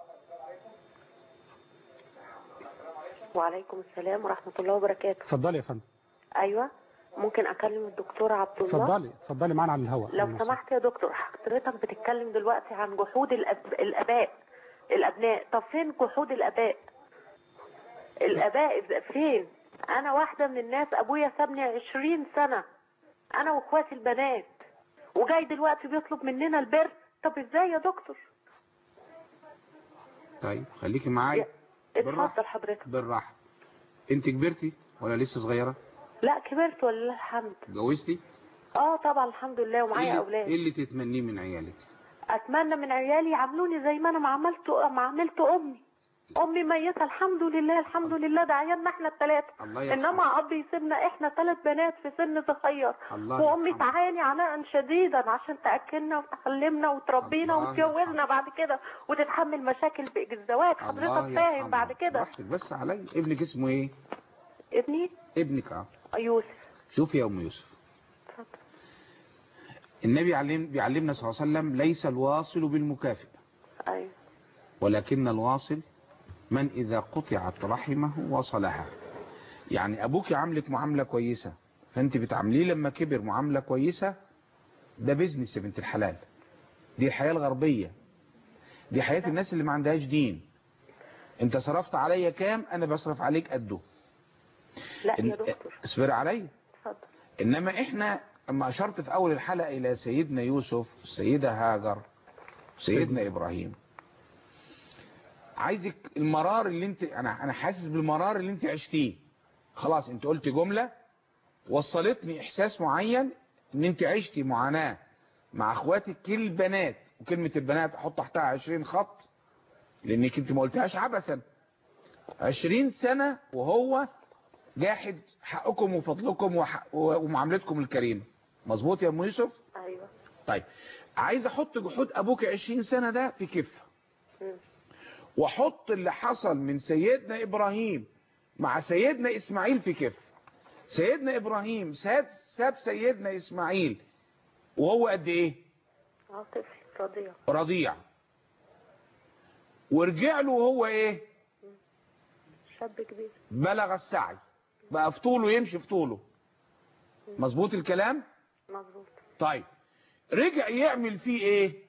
F: وعليكم السلام ورحمة الله وبركاته
B: اتفضلي يا فندم
F: أيوة ممكن أكلم الدكتور عبد الله
B: اتفضلي اتفضلي معانا على الهواء
F: لو سمحت يا دكتور حضرتك بتتكلم دلوقتي عن جحود الأب... الآباء الأبناء طب فين جحود الآباء الآباء فين أنا واحدة من الناس أبويا سابني عشرين سنة أنا وإخواتي البنات وجاي دلوقتي بيطلب مننا البر طب إزاي يا دكتور
C: طيب خليكي معايا بالراحة.
F: اتفضل حضرتك
C: بالراحة انت كبرتي ولا لسه صغيرة
F: لا كبرت ولله الحمد
C: اتجوزتي
F: اه طبعا الحمد لله ومعايا
C: ايه اللي-
F: أولاد
C: ايه اللي تتمنيه من عيالك
F: اتمنى من عيالي يعاملوني زي ما انا ما عملت ما عملت امي امي ميتة الحمد لله الحمد لله ده عيالنا احنا الثلاثة
C: الله يرحمه.
F: انما اب يسيبنا احنا ثلاث بنات في سن صغير
C: الله
F: وامي
C: يرحمه.
F: تعاني عناء شديدا عشان تاكلنا وتعلمنا وتربينا
C: الله
F: وتجوزنا
C: يرحمه.
F: بعد كده وتتحمل مشاكل الزواج
C: الله
F: حضرتك فاهم
C: يرحمه.
F: بعد كده
C: براحتك بس عليا ابنك اسمه ايه
F: ابني
C: ابنك اه
F: يوسف
C: شوف يا ام يوسف
F: اتفضل
C: النبي علم بيعلمنا صلى الله عليه وسلم ليس الواصل بالمكافئ
F: ايوه
C: ولكن الواصل من إذا قطعت رحمه وصلها يعني أبوك عاملك معاملة كويسة فأنت بتعامليه لما كبر معاملة كويسة ده بيزنس يا بنت الحلال دي الحياة الغربية دي حياة الناس اللي ما عندهاش دين انت صرفت عليا كام انا بصرف عليك قده
F: لا يا
C: إن-
F: دكتور
C: اصبر عليا
F: اتفضل
C: انما احنا اما اشرت في اول الحلقة الى سيدنا يوسف السيدة هاجر سيدنا ابراهيم عايزك المرار اللي انت انا انا حاسس بالمرار اللي انت عشتيه خلاص انت قلت جملة وصلتني احساس معين ان انت عشتي معاناة مع اخواتك البنات وكلمة البنات احط تحتها 20 خط لانك انت ما قلتهاش عبثا 20 سنة وهو جاحد حقكم وفضلكم وحق ومعاملتكم الكريمة مظبوط يا ام يوسف
F: ايوه
C: طيب عايز احط جحود ابوك 20 سنة ده في كفة
F: مم.
C: واحط اللي حصل من سيدنا ابراهيم مع سيدنا اسماعيل في كفة سيدنا ابراهيم ساب ساب سيدنا اسماعيل وهو قد ايه
F: اه طفل رضيع
C: رضيع ورجع له وهو ايه
F: شاب كبير
C: بلغ السعي بقى في طوله يمشي في طوله مظبوط الكلام
F: مظبوط
C: طيب رجع يعمل فيه ايه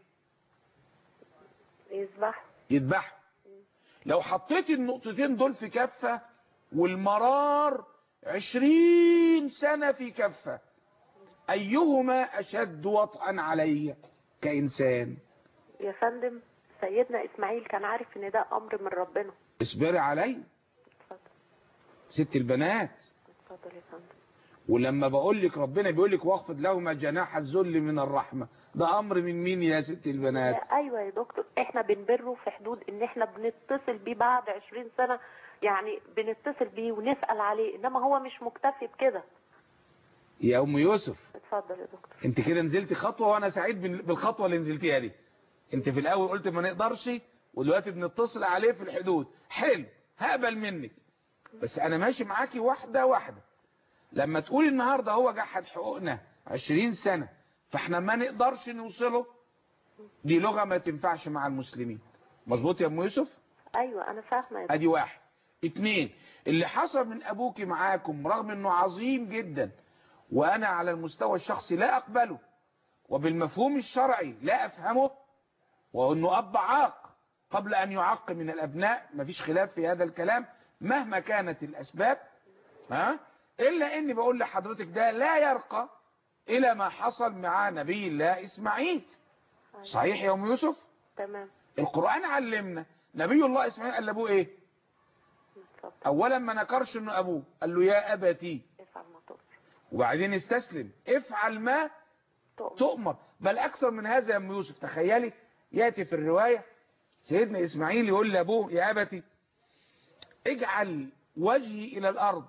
F: يذبح
C: يذبحه لو حطيت النقطتين دول في كفة والمرار عشرين سنة في كفة أيهما أشد وطئا علي كإنسان
F: يا فندم سيدنا اسماعيل كان عارف ان ده امر من ربنا
C: اصبري علي
F: اتفضل
C: ست البنات
F: اتفضل يا فندم
C: ولما بقول لك ربنا بيقول لك واخفض لهما جناح الذل من الرحمة ده أمر من مين يا ست البنات
F: لا، ايوه يا دكتور احنا بنبره في حدود ان احنا بنتصل بيه بعد 20 سنه يعني بنتصل بيه ونسال عليه انما هو مش مكتفي بكده
C: يا أم يوسف
F: اتفضل يا دكتور
C: انت كده نزلت خطوة وانا سعيد بال- بالخطوة اللي نزلتيها دي انت في الاول قلت ما نقدرش ودلوقتي بنتصل عليه في الحدود حلو هقبل منك بس انا ماشي معاكي واحدة واحدة لما تقولي النهاردة هو جحد حقوقنا عشرين سنة فاحنا ما نقدرش نوصله دي لغة ما تنفعش مع المسلمين مظبوط يا ام يوسف
F: ايوه انا فاهمه يا دكتور
C: ادي واحد اتنين اللي حصل من ابوك معاكم رغم انه عظيم جدا وانا على المستوى الشخصي لا اقبله وبالمفهوم الشرعي لا افهمه وانه اب عاق قبل أن يعق من الأبناء مفيش خلاف في هذا الكلام مهما كانت الأسباب ها إلا أني بقول لحضرتك ده لا يرقى إلى ما حصل مع نبي الله إسماعيل صحيح يا أم يوسف
F: تمام
C: القرآن علمنا نبي الله إسماعيل قال لأبوه إيه
F: اتفضل
C: أولا ما نكرش أنه أبوه قال له يا أبتي
F: افعل ما تؤمر
C: وبعدين استسلم افعل ما
F: تؤمر
C: تؤمر بل أكثر من هذا يا أم يوسف تخيلي يأتي في الرواية سيدنا إسماعيل يقول لأبوه يا أبتي اجعل وجهي إلى الأرض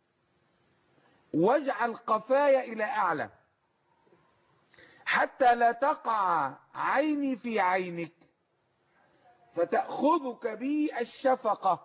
C: واجعل قفاي إلى أعلى حتى لا تقع عيني في عينك فتأخذك بي الشفقة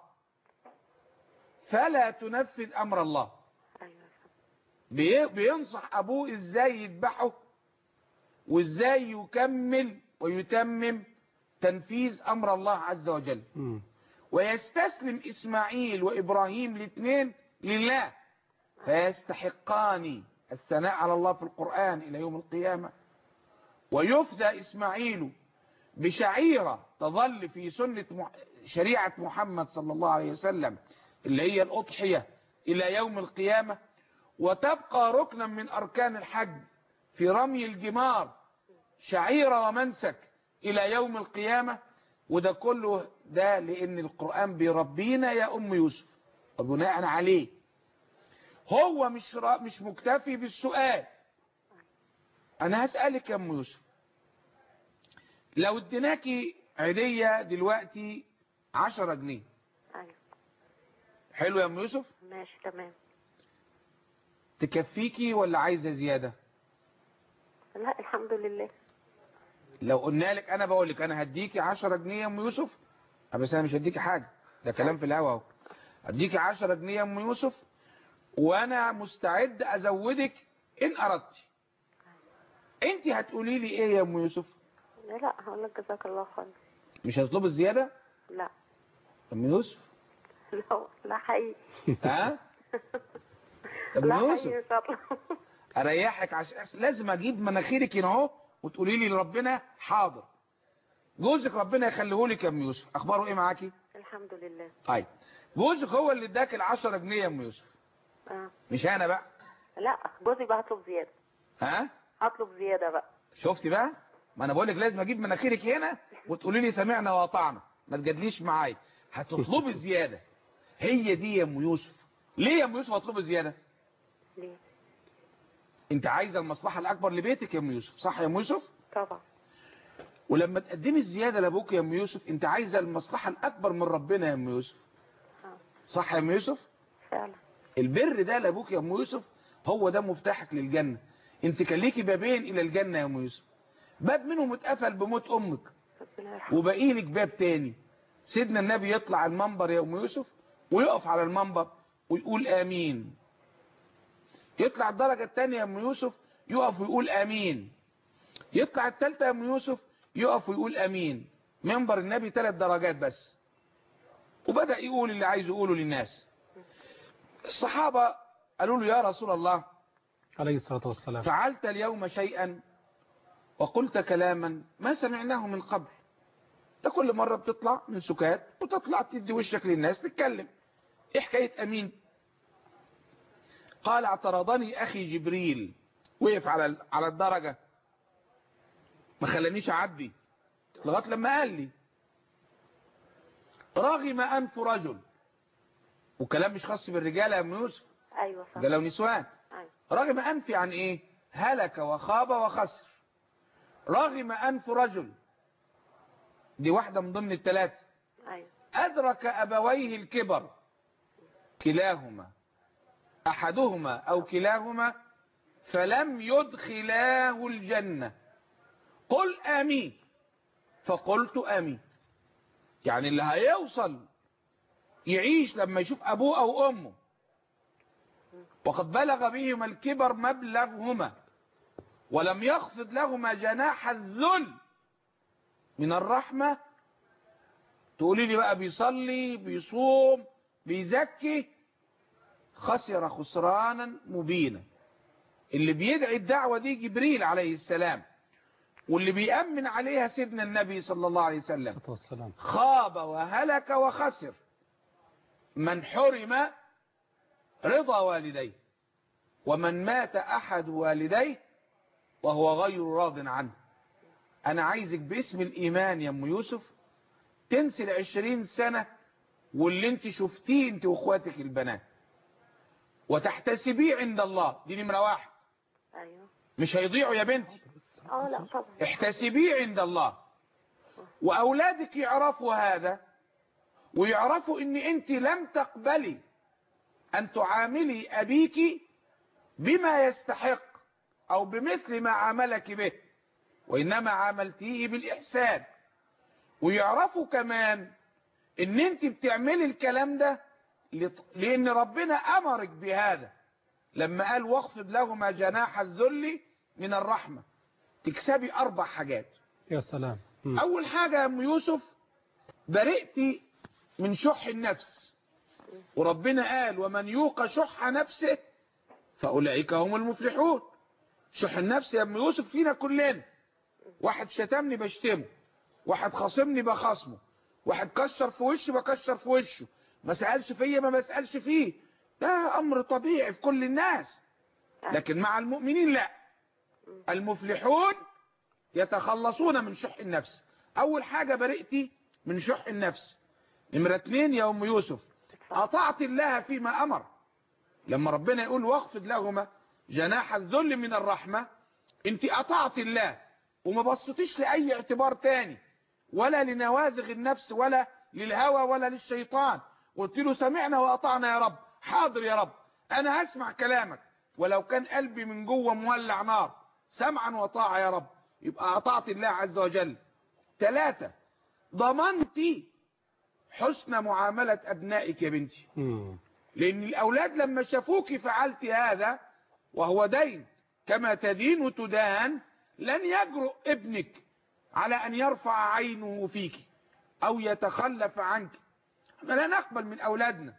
C: فلا تنفذ أمر الله
F: ايوه
C: بي- بينصح أبوه إزاي يذبحه وإزاي يكمل ويتمم تنفيذ أمر الله عز وجل
B: مم.
C: ويستسلم إسماعيل وإبراهيم الاثنين لله فيستحقان الثناء على الله في القرآن إلى يوم القيامة ويفدى إسماعيل بشعيرة تظل في سنة مح- شريعة محمد صلى الله عليه وسلم اللي هي الأضحية إلى يوم القيامة وتبقى ركنا من أركان الحج في رمي الجمار شعيرة ومنسك إلى يوم القيامة وده كله ده لأن القرآن بيربينا يا أم يوسف وبناء عليه هو مش را- مش مكتفي بالسؤال أنا هسألك يا أم يوسف لو اديناكي عيدية دلوقتي عشرة جنيه
F: ايوه
C: حلو يا أم يوسف
F: ماشي تمام
C: تكفيكي ولا عايزة زيادة
F: لا الحمد لله
C: لو قلنا لك انا بقول لك انا هديكي 10 جنيه يا ام يوسف أه بس انا مش هديكي حاجه ده كلام في الهوا اهو هديكي 10 جنيه يا ام يوسف وانا مستعد ازودك ان اردتي انت هتقولي لي ايه يا ام يوسف
F: لا لا هقول لك جزاك الله خير
C: مش هتطلبي الزياده
F: لا
C: ام يوسف
F: لا لا حقيقي
C: ها طب
F: لا
C: ام يوسف
F: حقيقي ان شاء الله
C: اريحك عشان لازم اجيب مناخيرك هنا اهو وتقولي لي لربنا حاضر جوزك ربنا يخليه لك يا ام يوسف اخباره ايه معاكي
F: الحمد لله
C: طيب جوزك هو اللي اداك ال 10 جنيه يا ام يوسف
F: اه
C: مش انا بقى
F: لا جوزي بقى هطلب زياده
C: ها
F: هطلب زياده بقى
C: شفتي بقى ما انا بقول لك لازم اجيب مناخيرك هنا وتقولي لي سمعنا واطعنا ما تجادليش معايا هتطلبي زياده هي دي يا ام يوسف ليه يا ام يوسف هتطلبي زياده
F: ليه
C: انت عايزه المصلحه الاكبر لبيتك يا ام يوسف صح يا ام يوسف
F: طبعا
C: ولما تقدمي الزياده لابوك يا ام يوسف انت عايزه المصلحه الاكبر من ربنا يا ام يوسف
F: اه
C: صح يا ام يوسف
F: فعلا
C: البر ده لابوك يا ام يوسف هو ده مفتاحك للجنه انت كان ليكي بابين الى الجنه يا ام يوسف باب منهم اتقفل بموت امك
F: ربنا يرحمه
C: وبقي لك باب تاني سيدنا النبي يطلع المنبر يا ام يوسف ويقف على المنبر ويقول امين يطلع الدرجة التانية يا ام يوسف يقف ويقول امين يطلع التالتة يا ام يوسف يقف ويقول امين منبر النبي ثلاث درجات بس وبدأ يقول اللي عايز يقوله للناس الصحابة قالوا له يا رسول الله
B: عليه الصلاة والسلام
C: فعلت اليوم شيئا وقلت كلاما ما سمعناه من قبل ده كل مرة بتطلع من سكات وتطلع تدي وشك للناس تتكلم ايه حكاية امين قال اعترضني اخي جبريل وقف على على الدرجة ما خلانيش اعدي لغايه لما قال لي رغم انف رجل وكلام مش خاص بالرجاله يا ام يوسف
F: ايوه صح
C: ده لو نسوان
F: ايوه
C: رغم أنف عن إيه هلك وخاب وخسر رغم أنف رجل دي واحدة من ضمن الثلاثة
F: ايوه
C: أدرك أبويه الكبر كلاهما أحدهما أو كلاهما فلم يدخلاه الجنة قل آمين فقلت آمين يعني اللي هيوصل يعيش لما يشوف أبوه أو أمه وقد بلغ بهما الكبر مبلغهما ولم يخفض لهما جناح الذل من الرحمة تقولي لي بقى بيصلي بيصوم بيزكي خسر خسرانا مبينا اللي بيدعي الدعوة دي جبريل عليه السلام واللي بيأمن عليها سيدنا النبي صلى الله عليه وسلم
B: الصلاة والسلام
C: خاب وهلك وخسر من حرم رضا والديه ومن مات أحد والديه وهو غير راض عنه أنا عايزك باسم الإيمان يا أم يوسف تنسي العشرين سنة واللي انت شفتيه انت واخواتك البنات وتحتسبيه عند الله دي نمرة واحد
F: ايوه
C: مش هيضيعوا يا بنتي
F: اه لا طبعا
C: احتسبيه عند الله واولادك يعرفوا هذا ويعرفوا ان انت لم تقبلي ان تعاملي ابيك بما يستحق او بمثل ما عاملك به وانما عاملتيه بالاحسان ويعرفوا كمان ان انت بتعملي الكلام ده لط- لان ربنا امرك بهذا لما قال واخفض لهما جناح الذل من الرحمه تكسبي اربع حاجات
B: يا سلام مم.
C: اول حاجة يا ام يوسف برئتي من شح النفس وربنا قال ومن يوق شح نفسه فاولئك هم المفلحون شح النفس يا ام يوسف فينا كلنا واحد شتمني بشتمه واحد خاصمني بخاصمه واحد كشر في وشي بكشر في وشه ما سألش فيا ما بسألش فيه ده امر طبيعي في كل الناس لكن مع المؤمنين لا المفلحون يتخلصون من شح النفس اول حاجة برئتي من شح النفس نمرة اتنين يا ام يوسف اطعت الله فيما امر لما ربنا يقول واخفض لهما جناح الذل من الرحمة انت اطعت الله وما بصتيش لاي اعتبار تاني ولا لنوازغ النفس ولا للهوى ولا للشيطان قلت له سمعنا واطعنا يا رب حاضر يا رب انا هسمع كلامك ولو كان قلبي من جوه مولع نار سمعا وطاعة يا رب يبقى اطعت الله عز وجل ثلاثة ضمنتي حسن معاملة ابنائك يا بنتي
B: مم.
C: لان الاولاد لما شافوك فعلت هذا وهو دين كما تدين وتدان لن يجرؤ ابنك على ان يرفع عينه فيك او يتخلف عنك احنا لا نقبل من اولادنا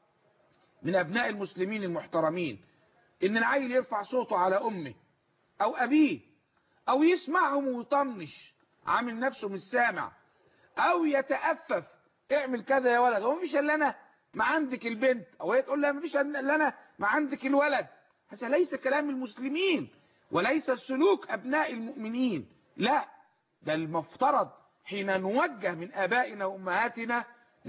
C: من ابناء المسلمين المحترمين ان العيل يرفع صوته على امه او ابيه او يسمعهم ويطنش عامل نفسه مش سامع او يتأفف اعمل كذا يا ولد هو مفيش الا انا ما عندك البنت او هي تقول لها مفيش الا انا ما عندك الولد هذا ليس كلام المسلمين وليس سلوك ابناء المؤمنين لا ده المفترض حين نوجه من ابائنا وامهاتنا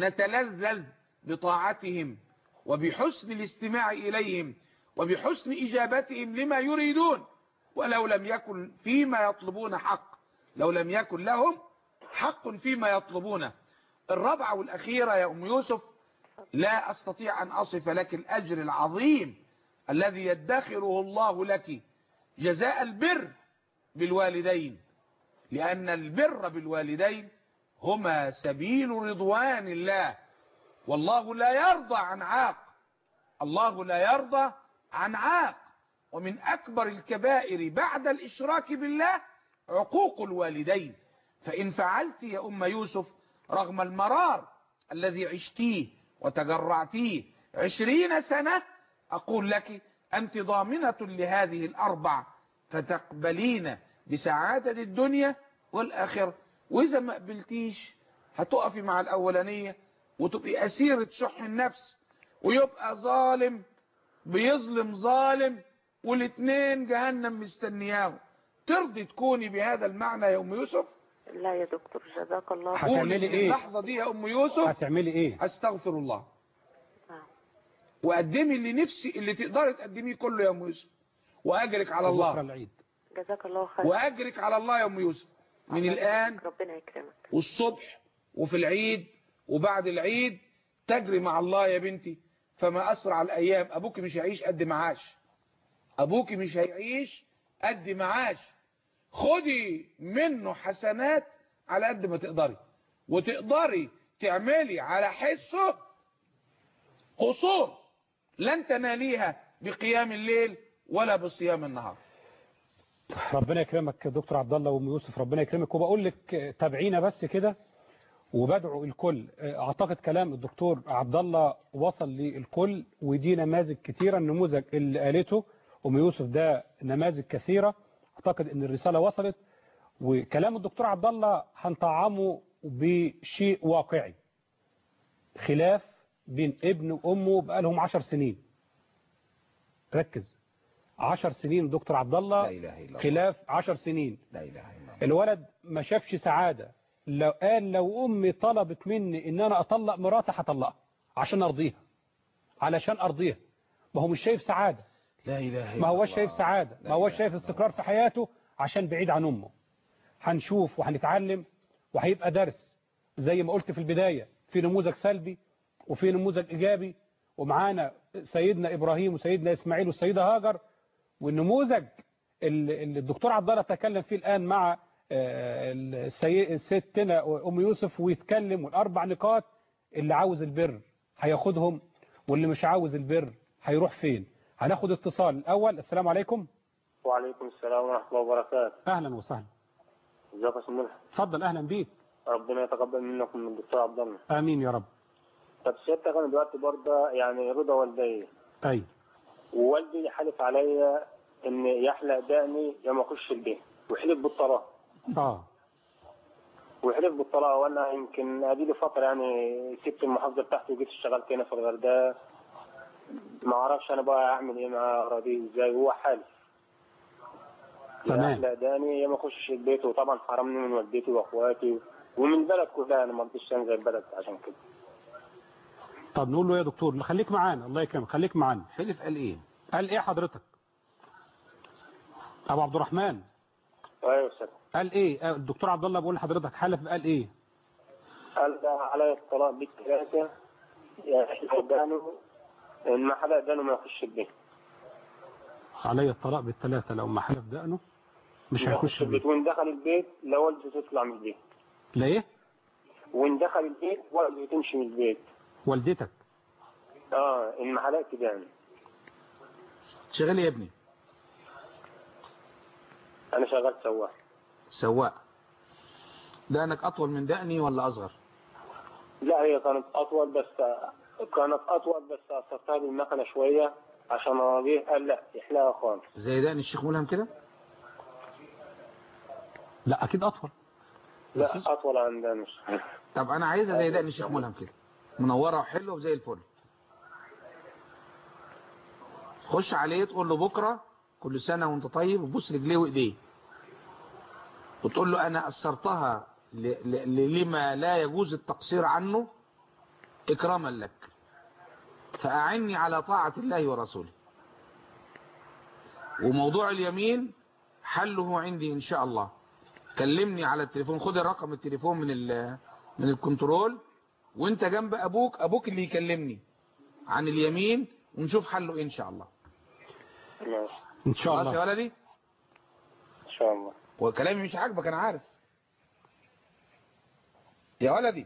C: نتلذذ بطاعتهم وبحسن الاستماع اليهم وبحسن اجابتهم لما يريدون ولو لم يكن فيما يطلبون حق لو لم يكن لهم حق فيما يطلبونه الرابعة والأخيرة يا أم يوسف لا أستطيع أن أصف لك الأجر العظيم الذي يدخره الله لك جزاء البر بالوالدين لأن البر بالوالدين هما سبيل رضوان الله والله لا يرضى عن عاق الله لا يرضى عن عاق ومن أكبر الكبائر بعد الإشراك بالله عقوق الوالدين فإن فعلت يا أم يوسف رغم المرار الذي عشتيه وتجرعتيه عشرين سنة أقول لك أنت ضامنة لهذه الأربع فتقبلين بسعادة الدنيا والآخرة وإذا ما قبلتيش هتقفي مع الأولانية وتبقي أسيرة شح النفس ويبقى ظالم بيظلم ظالم والاثنين جهنم مستنياه ترضي تكوني بهذا المعنى يا أم يوسف
F: لا يا دكتور جزاك الله
B: هتعملي
C: قولي في
B: إيه؟
C: اللحظة دي يا أم يوسف
B: هتعملي ايه
C: أستغفر الله
F: نعم.
C: وقدمي اللي نفسي اللي تقدري تقدميه كله يا أم يوسف وأجرك على
B: بكره
C: الله
B: العيد
F: جزاك الله خير
C: وأجرك على الله يا أم يوسف من
F: الله
C: الآن
F: يكرمك، ربنا يكرمك
C: والصبح وفي العيد وبعد العيد تجري مع الله يا بنتي فما أسرع الأيام أبوك مش هيعيش قد معاش أبوك مش هيعيش قد معاش خدي منه حسنات على قد ما تقدري وتقدري تعملي على حسه قصور لن تناليها بقيام الليل ولا بصيام النهار
B: ربنا يكرمك يا دكتور عبد الله وام يوسف ربنا يكرمك وبقول لك تابعينا بس كده وبدعو الكل اعتقد كلام الدكتور عبد الله وصل للكل ودي نماذج كثيره النموذج اللي قالته ام يوسف ده نماذج كثيره اعتقد ان الرساله وصلت وكلام الدكتور عبد الله هنطعمه بشيء واقعي خلاف بين ابن وامه بقالهم عشر سنين ركز عشر سنين دكتور عبد
C: لا
B: الله
C: اله الا الله
B: خلاف عشر سنين
C: لا اله الا الله
B: الولد ما شافش سعادة لو قال لو امي طلبت مني ان انا اطلق مراتي هطلقها عشان ارضيها علشان ارضيها ما هو مش شايف سعادة
C: لا اله الا
B: ما هوش
C: الله.
B: شايف سعادة
C: لا
B: ما هوش
C: إله
B: شايف
C: إلا
B: استقرار في حياته عشان بعيد عن امه هنشوف وهنتعلم وهيبقى درس زي ما قلت في البداية في نموذج سلبي وفي نموذج ايجابي ومعانا سيدنا ابراهيم وسيدنا اسماعيل والسيدة هاجر والنموذج اللي اللي الدكتور عبد الله تكلم فيه الان مع آه، السي- ستنا ام يوسف ويتكلم والاربع نقاط اللي عاوز البر هياخدهم واللي مش عاوز البر هيروح فين هناخد اتصال الاول السلام عليكم
G: وعليكم السلام ورحمة الله وبركاته
B: اهلا وسهلا
G: ازيك يا سمو
B: اتفضل اهلا بيك
G: ربنا يتقبل منكم من الدكتور عبد الله
B: امين يا رب
G: طب سيادتك انا دلوقتي برضه يعني رضا والدي
B: اي
G: ووالدي حلف عليا ان يحلق دقني يا ما اخش البيت وحلف بالطلاق
B: اه
G: وحلف بالطلاق وانا يمكن ادي فتره يعني سبت المحافظه بتاعتي وجيت اشتغلت هنا في الغردقه ما اعرفش انا بقى اعمل ايه مع اراضيه ازاي هو حالف يا
B: تمام.
G: احلق دقني يا ما اخش البيت وطبعا حرمني من والدتي واخواتي ومن البلد كلها انا ما رضيتش انزل البلد عشان كده
B: طب نقول له يا دكتور خليك معانا الله يكرمك خليك معانا
C: حلف قال ايه
B: قال ايه حضرتك ابو عبد الرحمن
G: ايوه يا استاذ
B: قال ايه آه، الدكتور عبد الله بيقول لحضرتك حلف قال ايه
G: قال ده علي الطلاق بالثلاثه يا احلق دقنه ان ما حلق دقنه ما يخش البيت
B: علي الطلاق بالثلاثه لو ما حلف دقنه مش
G: ما
B: هيخش
G: يخش البيت
B: البيت
G: وان دخل البيت لا والدته تطلع من البيت
B: لا ايه
G: وان دخل البيت والدته تمشي من البيت
B: والدتك
G: اه ان ما حلقت دقني
C: شغال إيه يا ابني
G: انا شغال سواق
C: سواق دقنك اطول من دقني ولا اصغر
G: لا هي كانت اطول بس كانت اطول بس اثرتها بالمكنه شويه عشان اراضيه قال لا احلاها خالص
C: زي دقن الشيخ ملهم كده
B: لا اكيد اطول
G: لا اطول عن ده مش
C: طب انا عايزها زي دقن الشيخ ملهم كده منوره وحلوه وزي الفل خش عليه تقول له بكره كل سنه وانت طيب وبص رجليه وايديه وتقول له انا قصرتها ل- ل- لما لا يجوز التقصير عنه اكراما لك فاعني على طاعه الله ورسوله وموضوع اليمين حله عندي ان شاء الله كلمني على التليفون خد الرقم التليفون من ال من الكنترول وانت جنب ابوك ابوك اللي يكلمني عن اليمين ونشوف حله ايه ان شاء الله
G: ماشي
B: ان شاء
C: خلاص يا
B: الله
C: ولدي
G: ان شاء الله
C: وكلامي مش عاجبك انا عارف يا ولدي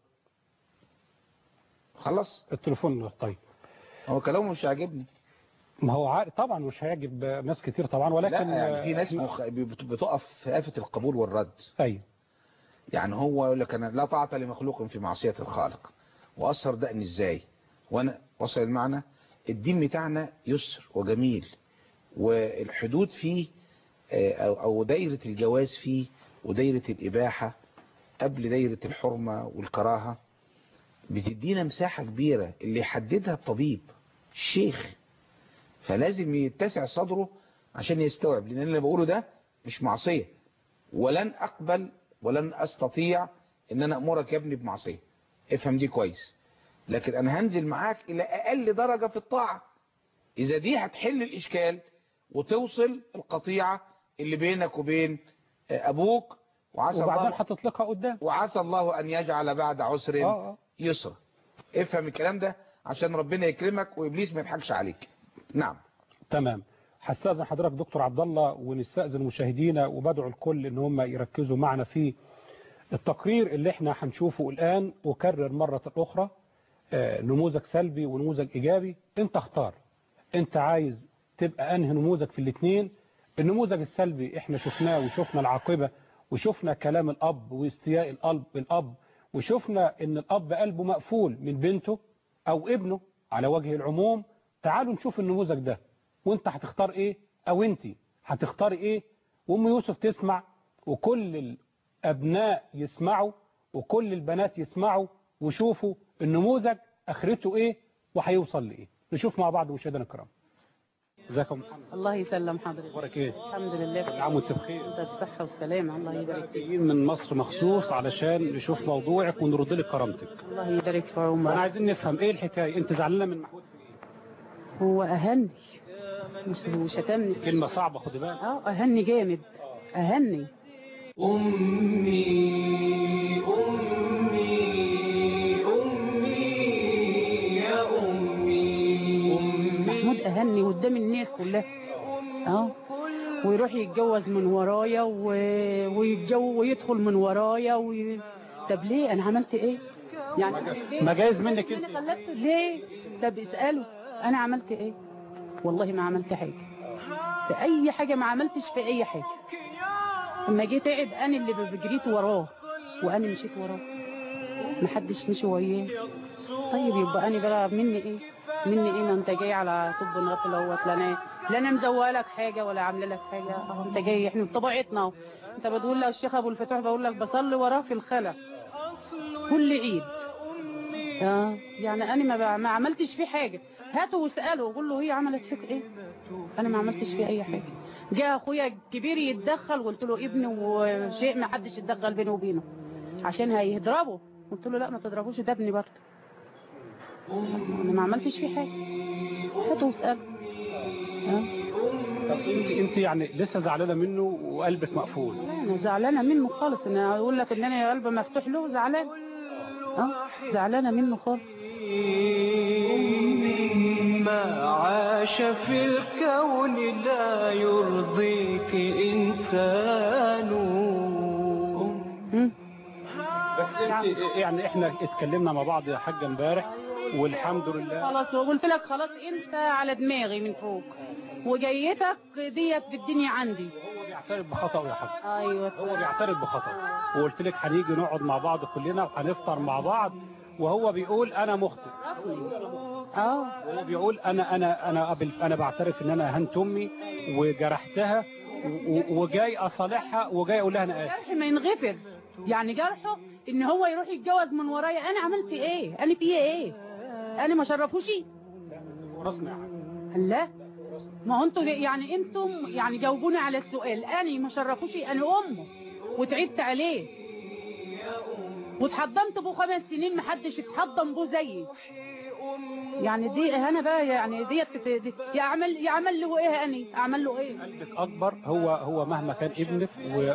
C: خلص
B: التليفون طيب
C: هو كلامه مش عاجبني
B: ما هو عارف طبعا مش هيعجب ناس كتير طبعا ولكن
C: لا يعني في ناس
B: آه،
C: مخ... بت- بتقف في آفة القبول والرد
B: ايوه
C: يعني هو يقول لك انا لا طاعة لمخلوق في معصية الخالق واثر دقني ازاي وانا وصل المعنى الدين بتاعنا يسر وجميل والحدود فيه آه، او أو دايرة الجواز فيه ودايرة الاباحة قبل دايرة الحرمة والكراهة بتدينا مساحة كبيرة اللي يحددها الطبيب الشيخ فلازم يتسع صدره عشان يستوعب لان اللي بقوله ده مش معصية ولن اقبل ولن استطيع ان انا امرك يا ابني بمعصية افهم دي كويس لكن انا هنزل معاك الى اقل درجة في الطاعة اذا دي هتحل الاشكال وتوصل القطيعة اللي بينك وبين آه، ابوك وعسى
B: وبعدين
C: الله
B: هتطلقها قدام
C: وعسى الله ان يجعل بعد عسر
B: اه اه
C: يسرا افهم الكلام ده عشان ربنا يكرمك وابليس ما يضحكش عليك نعم
B: تمام هستأذن حضرتك دكتور عبد الله ونستأذن مشاهدينا وبدعو الكل ان هم يركزوا معنا في التقرير اللي احنا هنشوفه الآن وكرر مرة أخرى آه، نموذج سلبي ونموذج إيجابي انت اختار انت عايز تبقى انهي نموذج في الاثنين النموذج السلبي احنا شفناه وشفنا العاقبة وشفنا كلام الأب واستياء الأب الأب وشفنا ان الأب قلبه مقفول من بنته أو ابنه على وجه العموم تعالوا نشوف النموذج ده وانت هتختار ايه او انت هتختاري ايه وام يوسف تسمع وكل الأبناء يسمعوا وكل البنات يسمعوا وشوفوا النموذج آخرته إيه وهيوصل لإيه نشوف مع بعض مشاهدينا الكرام ازيكم يا محمد
H: الله يسلم حضرتك
B: اخبارك ايه
H: الحمد لله
B: كل عام وانت بخير
H: انت بالصحة والسلامة الله يبارك فيك
B: جايين من مصر مخصوص علشان نشوف موضوعك ونرد لك كرامتك
H: الله يبارك في
B: انا
H: عمرك
B: عايزين نفهم ايه الحكايه انت زعلانه من محمود في ايه
H: هو أهني مش هو شتمني
B: كلمه صعبه خدي بالك
H: اه أهني جامد أهني
A: أمي أمي أمي يا أمي
H: محمود أهني قدام الناس كلها اه ويروح يتجوز من ورايا و... ويتجو... ويدخل من ورايا وي... طب ليه انا عملت ايه يعني
B: ما جايز منك
H: انا
B: انت
H: خلفته ليه طب اساله انا عملت ايه والله ما عملت حاجه في اي حاجه ما عملتش في اي حاجه اما جه تعب انا اللي بجريت وراه وانا مشيت وراه ما حدش مشي وياه طيب يبقى انا بقى مني ايه مني ايه ما انت جاي على طب النقل اهوت لا انا لا انا مزوقه لك حاجه ولا عامله لك حاجه اهو انت جاي احنا بطبيعتنا اهو انت بتقول لي الشيخ ابو الفتوح بقول لك بصلي وراه في الخلا كل عيد اه يعني انا ما, بقى ما عملتش فيه حاجه هاته واساله وقول له هي عملت فيك ايه انا ما عملتش فيه اي حاجه جاء اخويا الكبير يتدخل قلت له ابني وشيء ما حدش يتدخل بينه وبينه عشان هيضربه قلت له لا ما تضربوش ده ابني برضه انا ما عملتش فيه حاجه هاته واساله اه
B: طب انت انت يعني لسه زعلانه منه وقلبك مقفول
H: لا انا زعلانه منه خالص انا اقول لك ان انا قلبي مفتوح له زعلان اه زعلانه منه خالص
A: ما عاش في الكون لا يرضيك إنسان
H: مم.
B: بس انت يعني احنا اتكلمنا مع بعض يا حاجه امبارح والحمد لله
H: خلاص وقلت لك خلاص انت على دماغي من فوق وجيتك ديت في الدنيا عندي
B: هو بيعترف بخطأه يا حاج
H: ايوه
B: هو بيعترف بخطأه وقلت لك هنيجي نقعد مع بعض كلنا وهنفطر مع بعض وهو بيقول انا مخطئ
H: اه
B: هو بيقول انا انا انا قبل انا بعترف ان انا اهنت امي وجرحتها و- و- وجاي اصالحها وجاي اقول لها انا اسف
H: جرح ما ينغفر يعني جرحه ان هو يروح يتجوز من ورايا انا عملت ايه انا فيا ايه انا ما شرفوش
B: ورثنا يا حاج
H: لا ما هو انتوا يعني انتم يعني جاوبوني على السؤال انا ما شرفوش انا امه وتعبت عليه واتحضنت بيه خمس سنين ما حدش اتحضن بيه زيي يعني دي انا بقى يعني ديت دي يعمل يعمل له ايه انا اعمل له ايه
B: قلبك اكبر هو هو مهما كان ابنك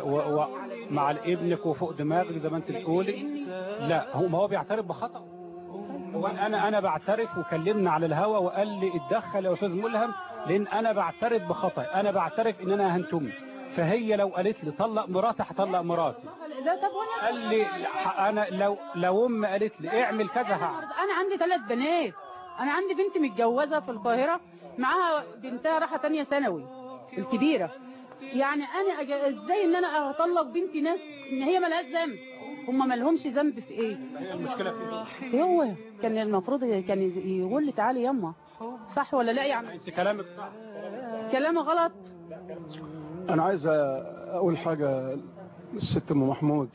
B: ومع ابنك وفوق دماغك زي ما انت بتقولي لا هو ما هو بيعترف بخطأ هو انا انا بعترف وكلمنا على الهوا وقال لي اتدخل يا استاذ ملهم لان انا بعترف بخطأ انا بعترف ان انا اهنت امي فهي لو قالت لي طلق مراتي هطلق مراتي
H: ده طب وانا
B: قال لي انا لو لو ام قالت لي اعمل كذا هعمل
H: انا عندي ثلاث بنات انا عندي بنت متجوزه في القاهره معاها بنتها راحه تانية ثانوي الكبيره يعني انا أج... ازاي ان انا اطلق بنتي ناس ان هي ملهاش ذنب هم ما لهمش ذنب في ايه
B: هي المشكله في
H: هو كان المفروض كان يقول لي تعالي يما صح ولا لا يعني
B: انت كلامك صح
H: كلامي غلط
I: انا عايز اقول حاجه الست ام محمود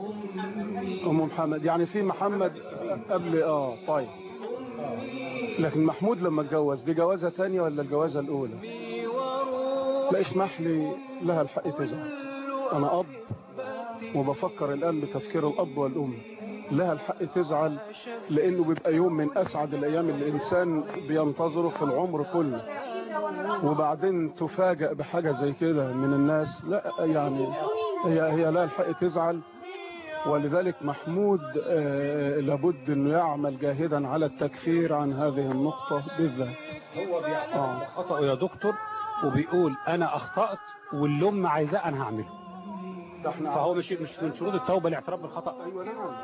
I: ام محمد يعني في محمد قبل اه طيب لكن محمود لما اتجوز دي جوازه تانية ولا الجوازه الاولى لا اسمح لي لها الحق تزعل انا اب وبفكر الان بتفكير الاب والام لها الحق تزعل لانه بيبقى يوم من اسعد الايام اللي الانسان بينتظره في العمر كله وبعدين تفاجأ بحاجة زي كده من الناس لا يعني هي هي لا الحق تزعل ولذلك محمود آه لابد انه يعمل جاهدا على التكفير عن هذه النقطة بالذات
B: هو بيعترف بخطأه يا دكتور وبيقول انا اخطأت واللي ام عايزاه انا هعمله
I: ده احنا
B: فهو مش مش من شروط التوبه الاعتراف بالخطأ
I: ايوه نعم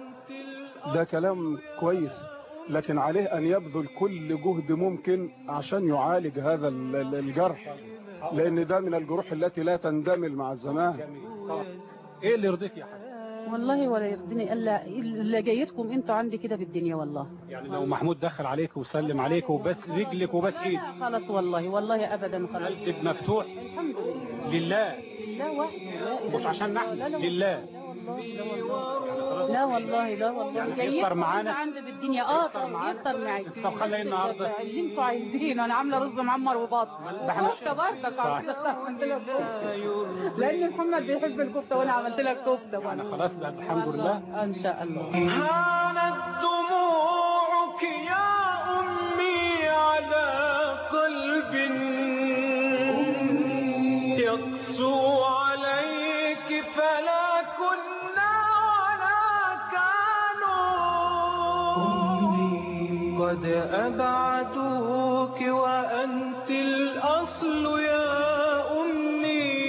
I: ده كلام كويس لكن عليه ان يبذل كل جهد ممكن عشان يعالج هذا ال- ال- الجرح لان ده من الجروح التي لا تندمل مع الزمان
B: ايه اللي يرضيك يا حاج
H: والله ولا يرضيني الا الا جايتكم انتوا عندي كده بالدنيا والله
B: يعني لو محمود دخل عليك وسلم عليك وبس رجلك وبس ايدك
H: خلاص والله والله ابدا خلاص
B: قلبك مفتوح
H: الحمد لله
B: لله
H: لا وحده لا
B: مش عشان نحن
H: لا لا
B: لله
H: لا والله لا والله
B: يعني
H: جايين
B: يفطر معانا؟
H: عند بالدنيا اه
B: يفطر
H: طب
B: معانا؟
H: يفطر معايا
B: طب خلي ايه النهارده؟
H: اللي انتوا عايزينه انا عامله رز معمر وبط
B: احنا-
H: كفته برضك عملت
A: لا
H: لك
A: يرضيك
H: لان محمد بيحب الكفته وانا عملت لك كفته
B: يعني
H: برضه.
B: خلاص بقى الحمد لله
H: والله، ان شاء الله
A: هانت دموعك يا أمي على قلب يقسو عليك فلا كنا ولا كانوا قد أبعدوك وأنت الأصل يا أمي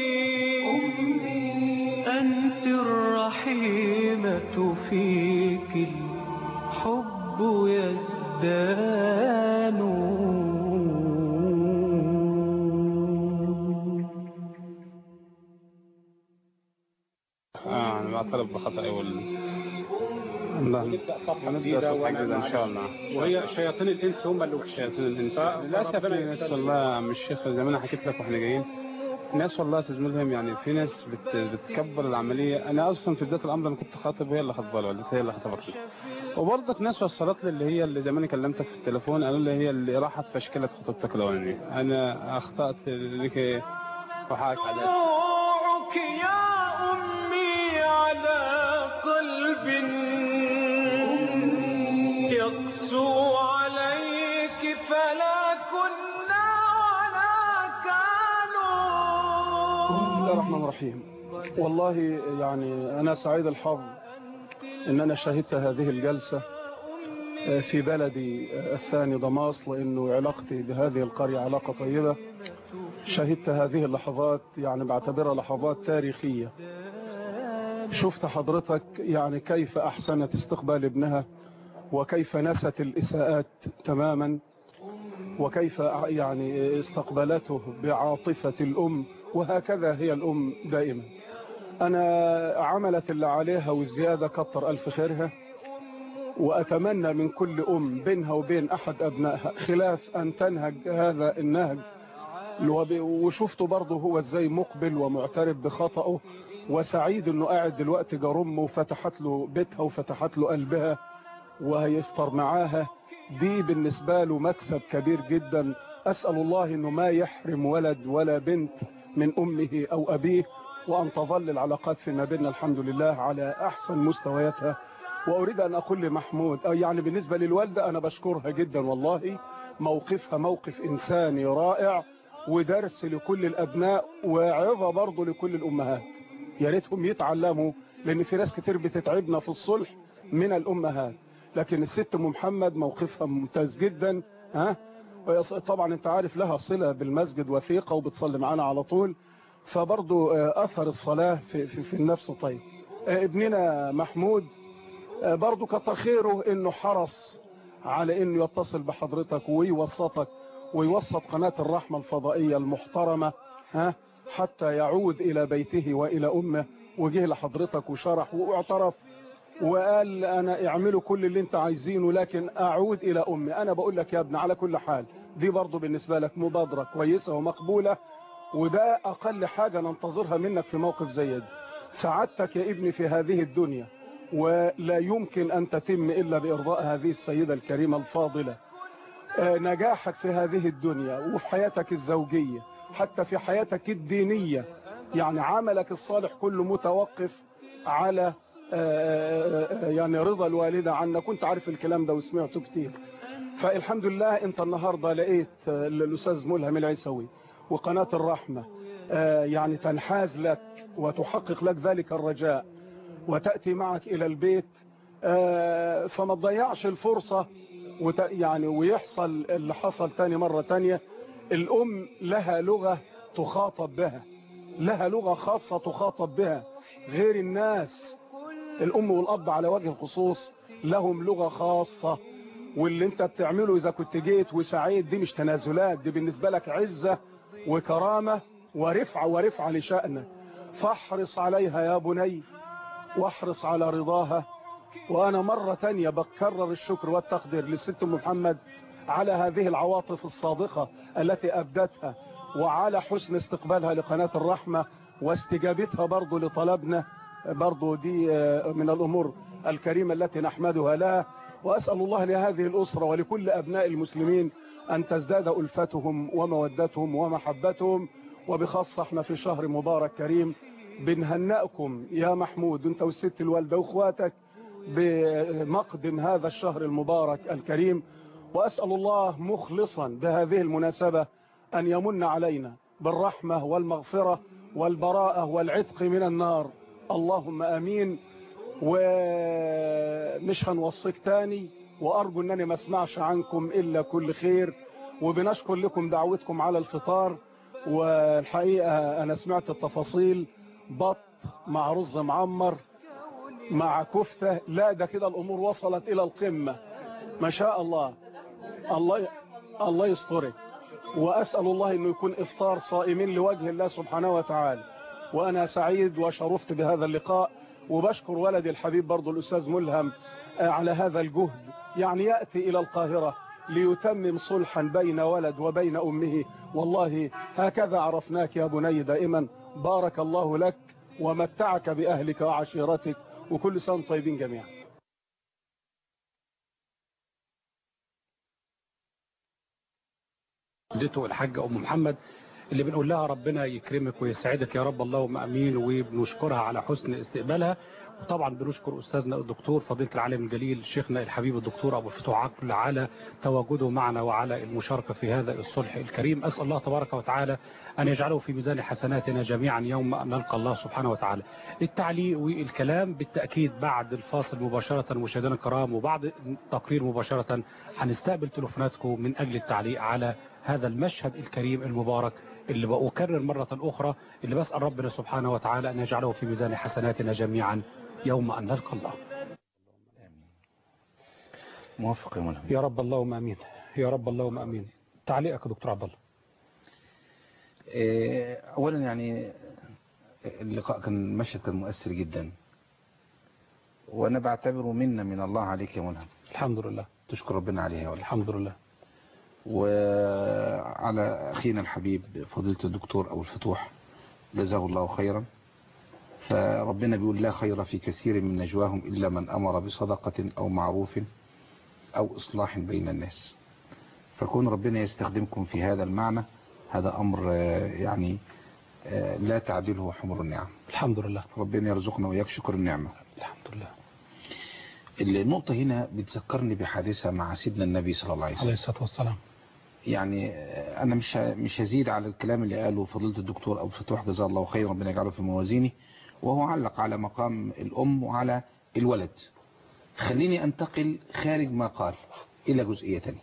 A: أنت الرحيمة فيك الحب يزدان
J: اه انا بعترف بخطأي وال الله
B: نبدا صفحه
J: نبدأ
B: جديده
J: صفحة
B: وأنا
J: جديدة إن
B: معاك.
J: شاء الله.
B: وهي شياطين الانس هم اللي وحشين
J: شياطين الانس
B: ف-
J: للاسف في
B: فربنا
J: ناس
B: يستر.
J: والله يا عم الشيخ زي ما انا حكيت لك واحنا جايين ناس والله يا استاذ ملهم يعني في ناس بت بتكبر العمليه انا اصلا في بدايه الامر انا كنت خاطب وهي اللي خطبه والدتي هي اللي خطبت لي وبرضك ناس وصلت لي اللي هي اللي زي ما انا كلمتك في التليفون قالوا لي هي اللي راحت فشكلت خطوبتك الاولانيه انا اخطات لك وحاك عليك
A: دموعك يا أمي على قلب يقسو عليك فلا كنا ولا
I: بسم الله
A: كانوا
I: الرحمن الرحيم والله يعني أنا سعيد الحظ أن أنا شهدت هذه الجلسة في بلدي الثاني دماس لأنه علاقتي بهذه القرية علاقة طيبة شهدت هذه اللحظات يعني بعتبرها لحظات تاريخية شفت حضرتك يعني كيف أحسنت استقبال ابنها وكيف نست الإساءات تماما وكيف يعني استقبلته بعاطفة الأم وهكذا هي الأم دائما أنا عملت اللي عليها والزيادة كتر ألف خيرها وأتمنى من كل أم بينها وبين أحد أبنائها خلاف أن تنهج هذا النهج وب- وشفته برضه هو ازاي مقبل ومعترف بخطأه وسعيد انه قاعد دلوقتي جرم وفتحت له بيتها وفتحت له قلبها وهيفطر معاها دي بالنسبة له مكسب كبير جدا أسأل الله أنه ما يحرم ولد ولا بنت من أمه أو أبيه وأن تظل العلاقات فيما بيننا الحمد لله على أحسن مستوياتها وأريد أن أقول لمحمود أو يعني بالنسبة للوالدة أنا بشكرها جدا والله موقفها موقف إنساني رائع ودرس لكل الأبناء وعظة برضه لكل الأمهات يا ريتهم يتعلموا لأن في ناس كتير بتتعبنا في الصلح من الأمهات لكن الست ام محمد موقفها ممتاز جدا ها طبعا انت عارف لها صلة بالمسجد وثيقة وبتصلي معانا على طول فبرضو آه، اثر الصلاة في, في, في النفس طيب آه، ابننا محمود آه، برضو كتر خيره انه حرص على انه يتصل بحضرتك ويوسطك ويوسط قناة الرحمة الفضائية المحترمة ها حتى يعود الى بيته والى امه وجه لحضرتك وشرح واعترف وقال انا اعملوا كل اللي انت عايزينه لكن اعود الى امي انا بقول لك يا ابن على كل حال دي برضو بالنسبة لك مبادرة كويسة ومقبولة وده اقل حاجة ننتظرها منك في موقف زي ده سعادتك يا ابني في هذه الدنيا ولا يمكن ان تتم الا بارضاء هذه السيدة الكريمة الفاضلة آه، نجاحك في هذه الدنيا وفي حياتك الزوجية حتى في حياتك الدينية يعني عملك الصالح كله متوقف على آه، آه، يعني رضا الوالدة عنك كنت عارف الكلام ده وسمعته كتير فالحمد لله انت النهاردة لقيت آه، الأستاذ ملهم العيسوي وقناة الرحمة آه، يعني تنحاز لك وتحقق لك ذلك الرجاء وتأتي معك إلى البيت آه، فما تضيعش الفرصة وت... يعني ويحصل اللي حصل تاني مرة تانية الأم لها لغة تخاطب بها لها لغة خاصة تخاطب بها غير الناس الأم والأب على وجه الخصوص لهم لغة خاصة واللي انت بتعمله إذا كنت جيت وسعيد دي مش تنازلات دي بالنسبة لك عزة وكرامة ورفعة ورفعة لشأنك فاحرص عليها يا بني واحرص على رضاها وأنا مرة تانية بكرر الشكر والتقدير للست أم محمد على هذه العواطف الصادقة التي أبدتها وعلى حسن استقبالها لقناة الرحمة واستجابتها برضو لطلبنا برضو دي آه، من الأمور الكريمة التي نحمدها لها وأسأل الله لهذه الأسرة ولكل أبناء المسلمين أن تزداد ألفتهم ومودتهم ومحبتهم وبخاصة احنا في شهر مبارك كريم بنهنئكم يا محمود انت والست الوالدة واخواتك بمقدم هذا الشهر المبارك الكريم وأسأل الله مخلصا بهذه المناسبة أن يمن علينا بالرحمة والمغفرة والبراءة والعتق من النار اللهم أمين ومش هنوصيك تاني وأرجو أنني ما اسمعش عنكم إلا كل خير وبنشكر لكم دعوتكم على الفطار والحقيقة أنا سمعت التفاصيل بط مع رز معمر مع كفتة لا ده كده الأمور وصلت إلى القمة ما شاء الله الله الله يسترك وأسأل الله أنه يكون إفطار صائمين لوجه الله سبحانه وتعالى وأنا سعيد وشرفت بهذا اللقاء وبشكر ولدي الحبيب برضو الأستاذ ملهم آه، على هذا الجهد يعني يأتي إلى القاهرة ليتمم صلحا بين ولد وبين أمه والله هكذا عرفناك يا بني دائما بارك الله لك ومتعك بأهلك وعشيرتك وكل سنة وأنتم طيبين جميعا
B: والدته الحاجة أم محمد اللي بنقول لها ربنا يكرمك ويسعدك يا رب اللهم أمين وبنشكرها على حسن استقبالها وطبعا بنشكر أستاذنا الدكتور فضيلة العالم الجليل شيخنا الحبيب الدكتور أبو الفتوح عقل على تواجده معنا وعلى المشاركة في هذا الصلح الكريم أسأل الله تبارك وتعالى أن يجعله في ميزان حسناتنا جميعا يوم أن نلقى الله سبحانه وتعالى التعليق والكلام بالتأكيد بعد الفاصل مباشرة مشاهدينا الكرام وبعد التقرير مباشرة هنستقبل تليفوناتكم من أجل التعليق على هذا المشهد الكريم المبارك اللي بأكرر مرة أخرى اللي بسأل ربنا سبحانه وتعالى أن يجعله في ميزان حسناتنا جميعا يوم أن نلقى الله
C: موافق يا ملهم
B: يا رب اللهم أمين يا رب اللهم أمين تعليقك يا دكتور عبد الله
C: إيه، اولا يعني اللقاء كان مشهد كان مؤثر جدا وانا بعتبره منا من الله عليك يا ملهم
B: الحمد لله
C: تشكر ربنا عليها يا ولد
B: الحمد لله
C: وعلى اخينا الحبيب فضيلة الدكتور ابو الفتوح جزاه الله خيرا فربنا بيقول لا خير في كثير من نجواهم الا من امر بصدقة او معروف او اصلاح بين الناس فكون ربنا يستخدمكم في هذا المعنى هذا امر آه، يعني آه، لا تعدله حمر النعم
B: الحمد لله
C: ربنا يرزقنا وإياك شكر النعمة
B: الحمد لله
C: النقطة هنا بتذكرني بحادثة مع سيدنا النبي صلى الله عليه
B: عليه
C: وسلم
B: الصلاة والسلام
C: يعني آه، أنا مش ه- مش هزيد على الكلام اللي قاله فضيلة الدكتور أبو فتوح جزاه الله خير ربنا يجعله في موازينه وهو علق على مقام الأم وعلى الولد خليني أنتقل خارج ما قال إلى جزئية تانية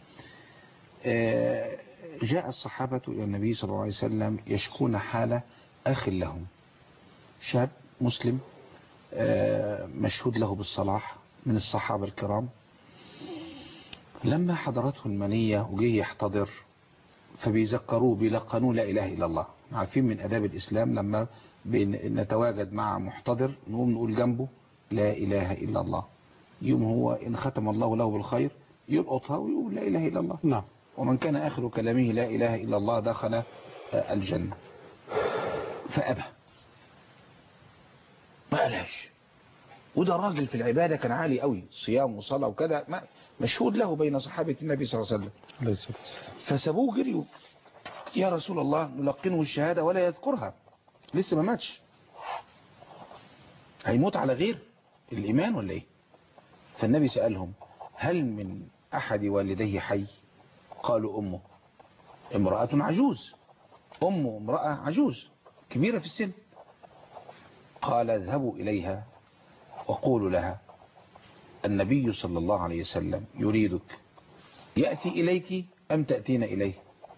C: آه، جاء الصحابة إلى النبي صلى الله عليه وسلم يشكون حال أخ لهم شاب مسلم آه، مشهود له بالصلاح من الصحابة الكرام لما حضرته المنية وجه يحتضر فبيذكروه بيلقنوه لا إله إلا الله عارفين من أداب الإسلام لما بن- نتواجد مع محتضر نقوم نقول جنبه لا إله إلا الله يوم هو إن ختم الله له بالخير يلقطها ويقول لا إله إلا الله
B: نعم
C: ومن كان آخر كلامه لا إله إلا الله دخل آه، الجنة فأبى ما قالهاش وده راجل في العبادة كان عالي قوي صيام وصلاة وكذا ما- مشهود له بين صحابة النبي صلى الله عليه وسلم
B: عليه الصلاة والسلام
C: فسابوه جريوا يا رسول الله نلقنه الشهادة ولا يذكرها لسه ما ماتش هيموت على غير الإيمان ولا إيه فالنبي سألهم هل من أحد والديه حي قالوا أمه امرأة عجوز أمه امرأة عجوز كبيرة في السن قال اذهبوا إليها وقولوا لها النبي صلى الله عليه وسلم يريدك يأتي إليك أم تأتين إليه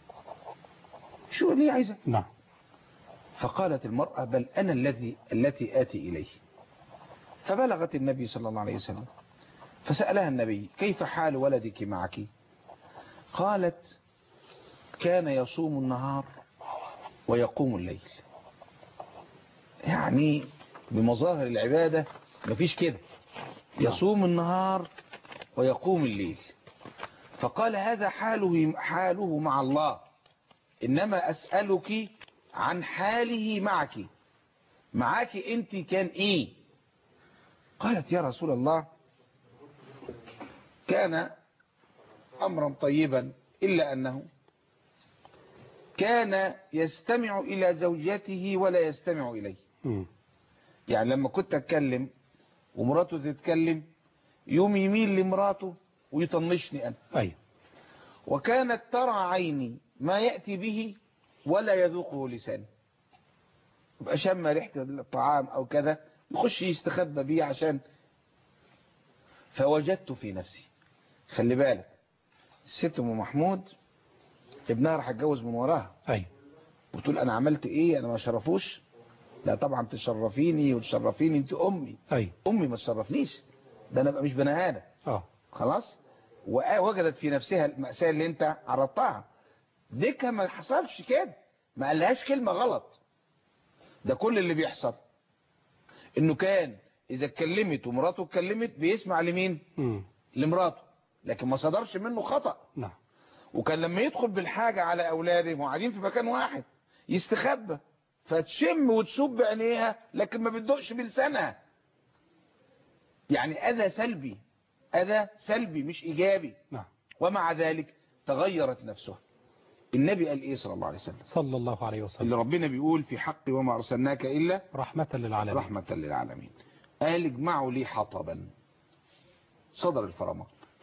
C: شو اللي عايزة
B: نعم
C: فقالت المرأة بل أنا الذي التي آتي إليه فبلغت النبي صلى الله عليه وسلم فسألها النبي كيف حال ولدك معك قالت كان يصوم النهار ويقوم الليل يعني بمظاهر العبادة مفيش كده يصوم النهار ويقوم الليل فقال هذا حاله حاله مع الله إنما أسألك عن حاله معك معك انت كان ايه قالت يا رسول الله كان امرا طيبا الا انه كان يستمع الى زوجته ولا يستمع اليه
B: مم.
C: يعني لما كنت اتكلم ومراته تتكلم يوم يميل لمراته ويطنشني انا
B: أيوة
C: وكانت ترى عيني ما يأتي به ولا يذوقه لساني يبقى شم ريحة الطعام أو كذا يخش يستخبى بيه عشان فوجدت في نفسي خلي بالك الست ام محمود ابنها راح اتجوز من وراها
B: أيوة
C: وتقول انا عملت ايه انا ما شرفوش لا طبعا تشرفيني وتشرفيني انت امي
B: أيوة
C: امي ما تشرفنيش ده انا بقى مش بني ادم
B: اه
C: خلاص ووجدت في نفسها المأساة اللي انت عرضتها ديكها ما حصلش كده ما قالهاش كلمة غلط ده كل اللي بيحصل انه كان اذا اتكلمت ومراته اتكلمت بيسمع لمين
B: مم.
C: لمراته لكن ما صدرش منه خطأ
B: نعم
C: وكان لما يدخل بالحاجة على اولاده وقاعدين في مكان واحد يستخبى فتشم وتشوف بعينيها لكن ما بتدقش بلسانها يعني اذى سلبي اذى سلبي مش ايجابي
B: نعم
C: ومع ذلك تغيرت نفسها النبي قال ايه صلى الله عليه وسلم
B: صلى الله عليه وسلم
C: اللي ربنا بيقول في حقي وما ارسلناك الا
B: رحمة للعالمين
C: رحمة للعالمين قال اجمعوا لي حطبا صدر الفرمان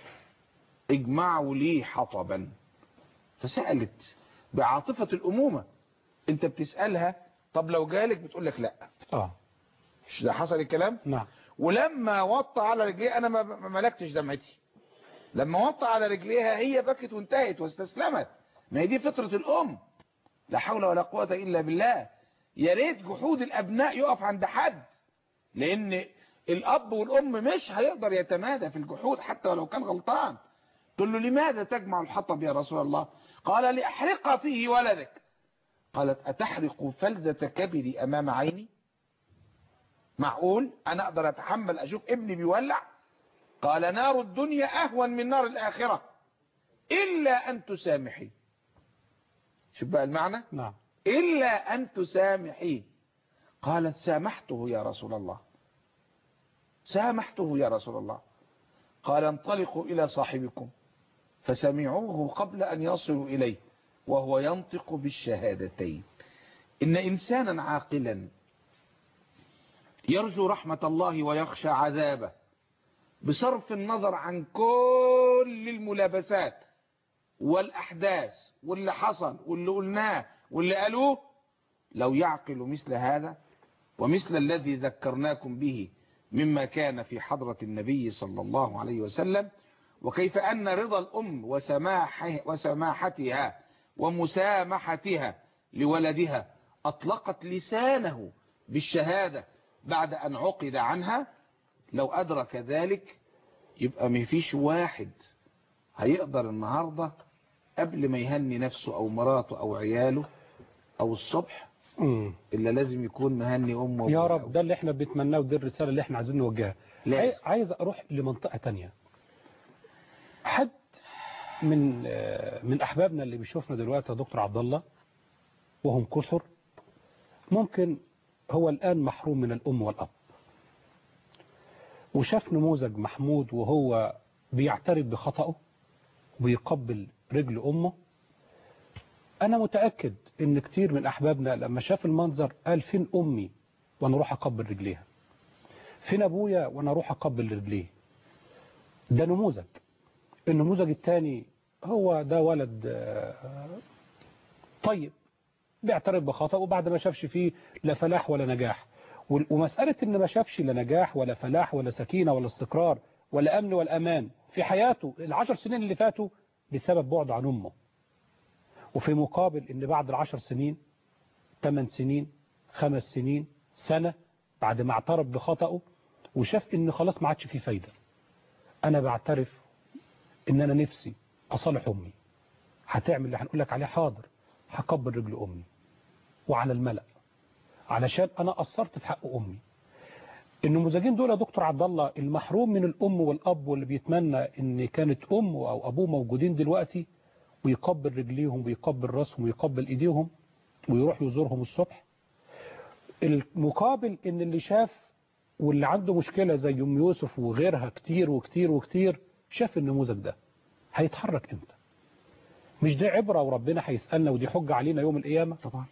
C: اجمعوا لي حطبا فسألت بعاطفة الأمومة انت بتسألها طب لو جالك بتقول لك لا
B: اه
C: مش ده حصل الكلام
B: نعم
C: ولما وطى على رجليه انا ما ما ملكتش دمعتي لما وطى على رجليها هي بكت وانتهت واستسلمت ما هي دي فطرة الام لا حول ولا قوة الا بالله يا ريت جحود الابناء يقف عند حد لان الاب والام مش هيقدر يتمادى في الجحود حتى ولو كان غلطان تقول له لماذا تجمع الحطب يا رسول الله قال لأحرق فيه ولدك قالت أتحرق فلذة كبدي أمام عيني معقول أنا أقدر أتحمل أشوف ابني بيولع قال نار الدنيا أهون من نار الآخرة إلا أن تسامحي شوف بقى المعنى
B: نعم
C: إلا أن تسامحي قالت سامحته يا رسول الله سامحته يا رسول الله قال انطلقوا إلى صاحبكم فسمعوه قبل أن يصلوا إليه وهو ينطق بالشهادتين إن إنسانا عاقلا يرجو رحمة الله ويخشى عذابه بصرف النظر عن كل الملابسات والأحداث واللي حصل واللي قلناه واللي قالوه لو يعقل مثل هذا ومثل الذي ذكرناكم به مما كان في حضرة النبي صلى الله عليه وسلم وكيف أن رضا الأم وسماحه وسماحتها ومسامحتها لولدها أطلقت لسانه بالشهادة بعد أن عقد عنها لو أدرك ذلك يبقى ما فيش واحد هيقدر النهاردة قبل ما يهني نفسه أو مراته أو عياله أو الصبح
B: مم.
C: إلا لازم يكون مهني أمه
B: يا
C: وأبوه.
B: رب ده اللي احنا بنتمناه ودي الرسالة اللي احنا عايزين نوجهها
C: لازم.
B: عاي- عايز اروح لمنطقة تانية حد من آه، من احبابنا اللي بيشوفنا دلوقتي يا دكتور عبد الله وهم كثر ممكن هو الان محروم من الام والاب وشاف نموذج محمود وهو بيعترف بخطأه ويقبل رجل امه انا متأكد ان كتير من احبابنا لما شاف المنظر قال فين امي وانا اروح اقبل رجليها فين ابويا وانا اروح اقبل رجليه ده نموذج النموذج الثاني هو ده ولد آه، طيب بيعترف بخطأ وبعد ما شافش فيه لا فلاح ولا نجاح وال- ومسألة ان ما شافش لا نجاح ولا فلاح ولا سكينة ولا استقرار ولا امن ولا امان في حياته العشر سنين اللي فاتوا بسبب بعده عن امه وفي مقابل ان بعد العشر سنين ثمان سنين خمس سنين سنة بعد ما اعترف بخطأه وشاف ان خلاص ما عادش فيه فايدة انا بعترف ان انا نفسي اصالح امي هتعمل اللي هنقول لك عليه حاضر هقبل رجل امي وعلى الملأ علشان انا قصرت في حق امي النموذجين دول يا دكتور عبد الله المحروم من الام والاب واللي بيتمنى ان كانت امه او ابوه موجودين دلوقتي ويقبل رجليهم ويقبل راسهم ويقبل ايديهم ويروح يزورهم الصبح المقابل ان اللي شاف واللي عنده مشكلة زي ام يوسف وغيرها كتير وكتير وكتير شاف النموذج ده هيتحرك امتى مش دي عبرة وربنا هيسألنا ودي حجة علينا يوم القيامة
C: طبعا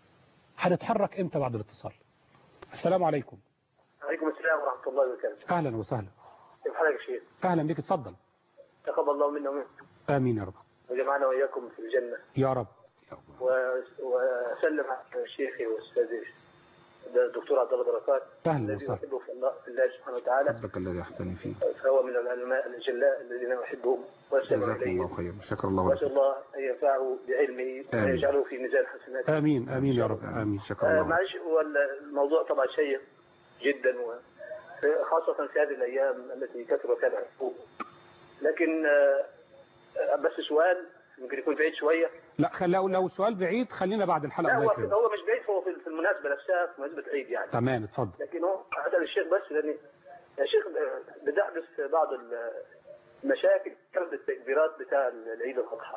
B: هنتحرك امتى بعد الاتصال السلام عليكم
K: عليكم السلام ورحمة الله وبركاته
B: اهلا وسهلا
K: كيف حالك يا شيخ
B: اهلا بك اتفضل
K: تقبل الله منا ومنكم
B: امين يا رب
K: وجمعنا وإياكم في الجنة
B: يا رب
K: و- وأسلم على شيخي وأستاذي الدكتور عبد الله بركات
B: اهلا
K: الذي
B: وسهلا
K: أحبه في الله, في الله سبحانه وتعالى
C: ربك الذي أحسن فيه
K: فهو من العلماء الجلاء الذين أحبهم وأستمع
C: جزاكم
K: إليهم
C: الله خيرا شكر الله
K: وأسأل
C: لك
K: الله أن ينفعه بعلمه
C: آمين.
K: ويجعله في ميزان حسناته
B: امين امين يا رب امين
C: شكر
K: آه،
C: الله لك.
K: معلش هو الموضوع طبعا شيق جدا و خاصة في هذه الأيام التي كثر فيها الحقوق لكن آه، آه، بس سؤال يمكن يكون بعيد شوية
B: لا خلي لو لو السؤال بعيد خلينا بعد الحلقة
K: لا
B: الله
K: هو
B: يكرمك
K: هو مش بعيد هو في في المناسبة نفسها في مناسبة عيد يعني
B: تمام اتفضل
K: لكن هو أسأل الشيخ بس لأن يا شيخ آه، بتحدث بعض المشاكل بسبب التكبيرات بتاع العيد الأضحى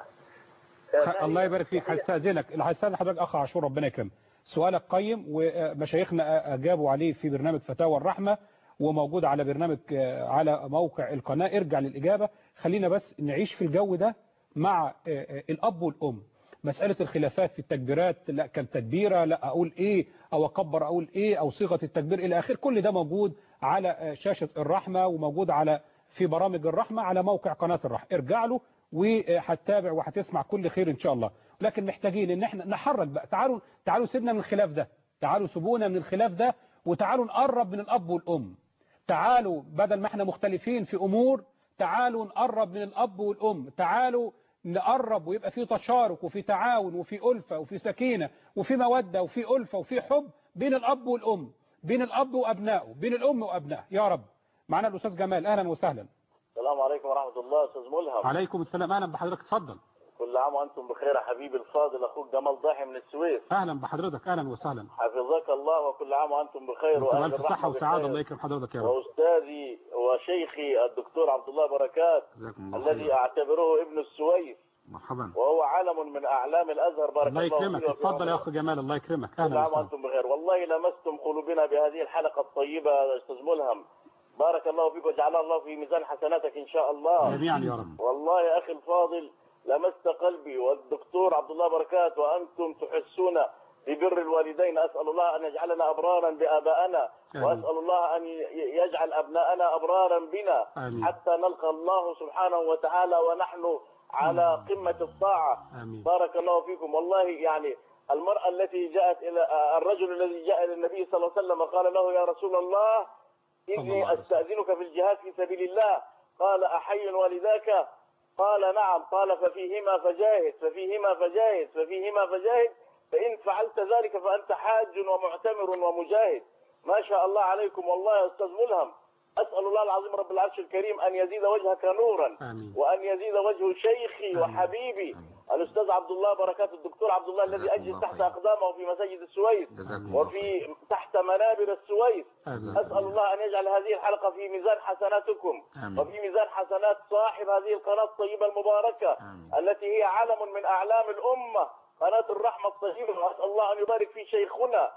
B: خ- الله يبارك فيك هستأذنك هستأذن حضرتك أخ عاشور ربنا يكرمك سؤالك قيم ومشايخنا أجابوا عليه في برنامج فتاوى الرحمة وموجود على برنامج آه، على موقع القناة ارجع للإجابة خلينا بس نعيش في الجو ده مع آه، آه، الأب والأم مسألة الخلافات في التكبيرات لا كان تكبيرة لا أقول إيه أو أكبر أقول إيه أو صيغة التكبير إلى آخر كل ده موجود على آه، شاشة الرحمة وموجود على في برامج الرحمة على موقع قناة الرحمة ارجع له وهتتابع وهتسمع كل خير ان شاء الله لكن محتاجين ان احنا نحرك بقى تعالوا تعالوا سيبنا من الخلاف ده تعالوا سيبونا من الخلاف ده وتعالوا نقرب من الاب والام تعالوا بدل ما احنا مختلفين في امور تعالوا نقرب من الاب والام تعالوا نقرب ويبقى في تشارك وفي تعاون وفي ألفة وفي سكينة وفي مودة وفي ألفة وفي حب بين الأب والأم بين الأب وأبنائه بين الأم وأبنائه يا رب معنا الأستاذ جمال أهلا وسهلا
L: السلام عليكم ورحمة الله أستاذ ملهم
B: عليكم السلام أهلا بحضرتك اتفضل
L: كل عام وأنتم بخير يا حبيبي الفاضل أخوك جمال ضاحي من السويس
B: أهلا بحضرتك أهلا وسهلا
L: حفظك الله وكل عام وأنتم بخير
B: وانتم
L: وأهل
B: ألف صحة
L: الرحمة
B: وسعادة
L: بخير.
B: الله يكرم حضرتك يا رب
L: وأستاذي وشيخي الدكتور عبد الله بركات
C: جزاكم الله
L: الذي
C: خيرا
L: أعتبره ابن السويس
C: مرحبا
L: وهو علم من أعلام الأزهر بارك
B: الله
L: الله
B: يكرمك
L: فيه وفي
B: اتفضل يا
L: عمره.
B: أخ جمال الله يكرمك
L: كل
B: أهلا
L: عام
B: وسهلا
L: وأنتم بخير والله لمستم قلوبنا بهذه الحلقة الطيبة يا أستاذ ملهم بارك الله فيك وجعل الله في ميزان حسناتك إن شاء الله
B: جميعا يا رب
L: والله يا أخي الفاضل لمست قلبي والدكتور عبد الله بركات وأنتم تحسون ببر الوالدين أسأل الله أن يجعلنا أبرارا بآبائنا
B: آمين.
L: وأسأل الله أن ي- يجعل أبناءنا أبرارا بنا
B: آمين.
L: حتى نلقى الله سبحانه وتعالى ونحن على قمة الطاعة
B: آمين
L: بارك الله فيكم والله يعني المرأة التي جاءت إلى آه، الرجل الذي جاء إلى النبي صلى الله عليه وسلم قال له يا رسول الله
B: الله
L: إني
B: عليه وسلم.
L: أستأذنك في الجهاد في سبيل الله قال أحي والداك قال نعم قال ففيهما فجاهد ففيهما فجاهد ففيهما فجاهد فإن فعلت ذلك فأنت حاج ومعتمر ومجاهد ما شاء الله عليكم والله يا أستاذ ملهم أسأل الله العظيم رب العرش الكريم أن يزيد وجهك نورا
B: آمين
L: وأن يزيد وجه شيخي
B: آمين.
L: وحبيبي
C: آمين.
L: الأستاذ عبد الله بركات الدكتور عبد الله الذي
C: جزاكم
L: أجلس
C: الله
L: تحت
C: خير.
L: أقدامه في مساجد السويس
C: جزاكم الله خير.
L: وفي تحت منابر السويس
B: آمين
L: أسأل الله أن يجعل هذه الحلقة في ميزان حسناتكم
C: آمين.
L: وفي ميزان حسنات صاحب هذه القناة الطيبة المباركة
C: آمين.
L: التي هي علم من أعلام الأمة قناة الرحمة الطيبة وأسأل الله أن يبارك في شيخنا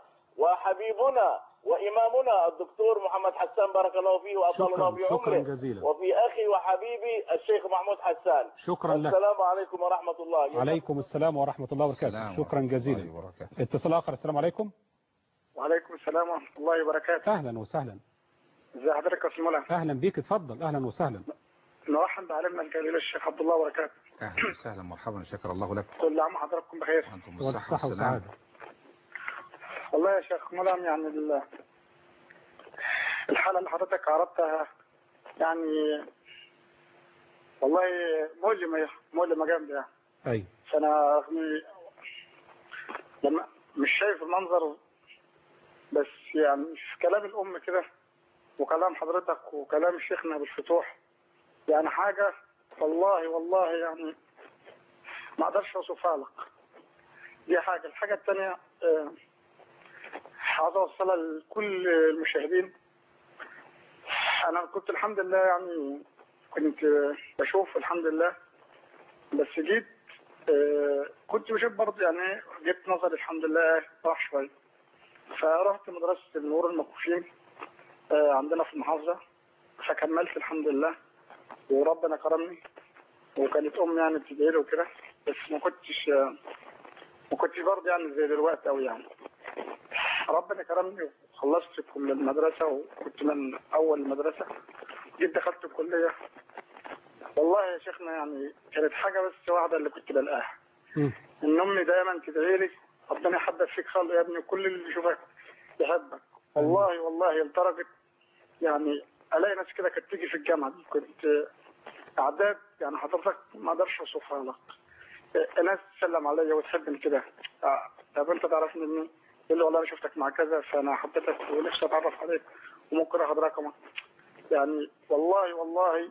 L: وحبيبنا وإمامنا الدكتور محمد حسان بارك الله فيه وأطال الله
B: شكرا
L: في
B: شكرا
L: عمره
B: جزيلا
L: وفي أخي وحبيبي الشيخ محمود حسان
B: شكرا لك
L: السلام عليكم ورحمة الله
B: عليكم السلام ورحمة الله وبركاته
C: السلام
B: شكرا
C: ورحمة
B: جزيلا
C: الله وبركاته.
B: اتصال آخر السلام عليكم
K: وعليكم السلام ورحمة الله وبركاته
B: أهلا وسهلا
K: ازي حضرتك يا اسمه
B: أهلا بيك اتفضل أهلا وسهلا
K: نرحب بعلمنا الجليل الشيخ عبد الله وبركاته
C: أهلا وسهلا مرحبا شكر الله لك
K: كل عام وحضراتكم بخير
C: وأنتم بالصحة
B: والصحة
C: والسلام
B: والسعادة
K: والله يا شيخ ملهم يعني ال- الحالة اللي حضرتك عرضتها يعني والله مؤلمة مؤلمة جامدة يعني
B: أي
K: فأنا يعني لما مش شايف المنظر بس يعني في كلام الأم كده وكلام حضرتك وكلام شيخنا أبو الفتوح يعني حاجة والله والله يعني ما أقدرش أوصفها لك دي حاجة الحاجة الثانية آه، عاوز أوصلها لكل المشاهدين أنا كنت الحمد لله يعني كنت بشوف الحمد لله بس جيت آه، كنت بشوف برضه يعني جبت نظري الحمد لله راح شويه فرحت مدرسه النور المكفوفين آه، عندنا في المحافظه فكملت الحمد لله وربنا كرمني وكانت امي يعني بتدعي لي وكده بس ما كنتش آه، ما كنتش برضه يعني زي دلوقتي قوي يعني ربنا كرمني وخلصت كل المدرسه وكنت من اول المدرسه جيت دخلت الكليه والله يا شيخنا يعني كانت حاجه بس واحده اللي كنت بلاقاها ان امي دايما تدعي لي ربنا يحبب فيك خالص يا ابني كل اللي يشوفك يحبك والله والله لدرجه يعني الاقي ناس كده كانت تيجي في الجامعه دي كنت اعداد يعني حضرتك ما اقدرش اوصفها لك آه، ناس تسلم عليا وتحبني كده آه، طب انت تعرفني منين؟ يقول لي والله انا شفتك مع كذا فانا حبيتك ونفسي اتعرف عليك وممكن اخد رقمك يعني والله والله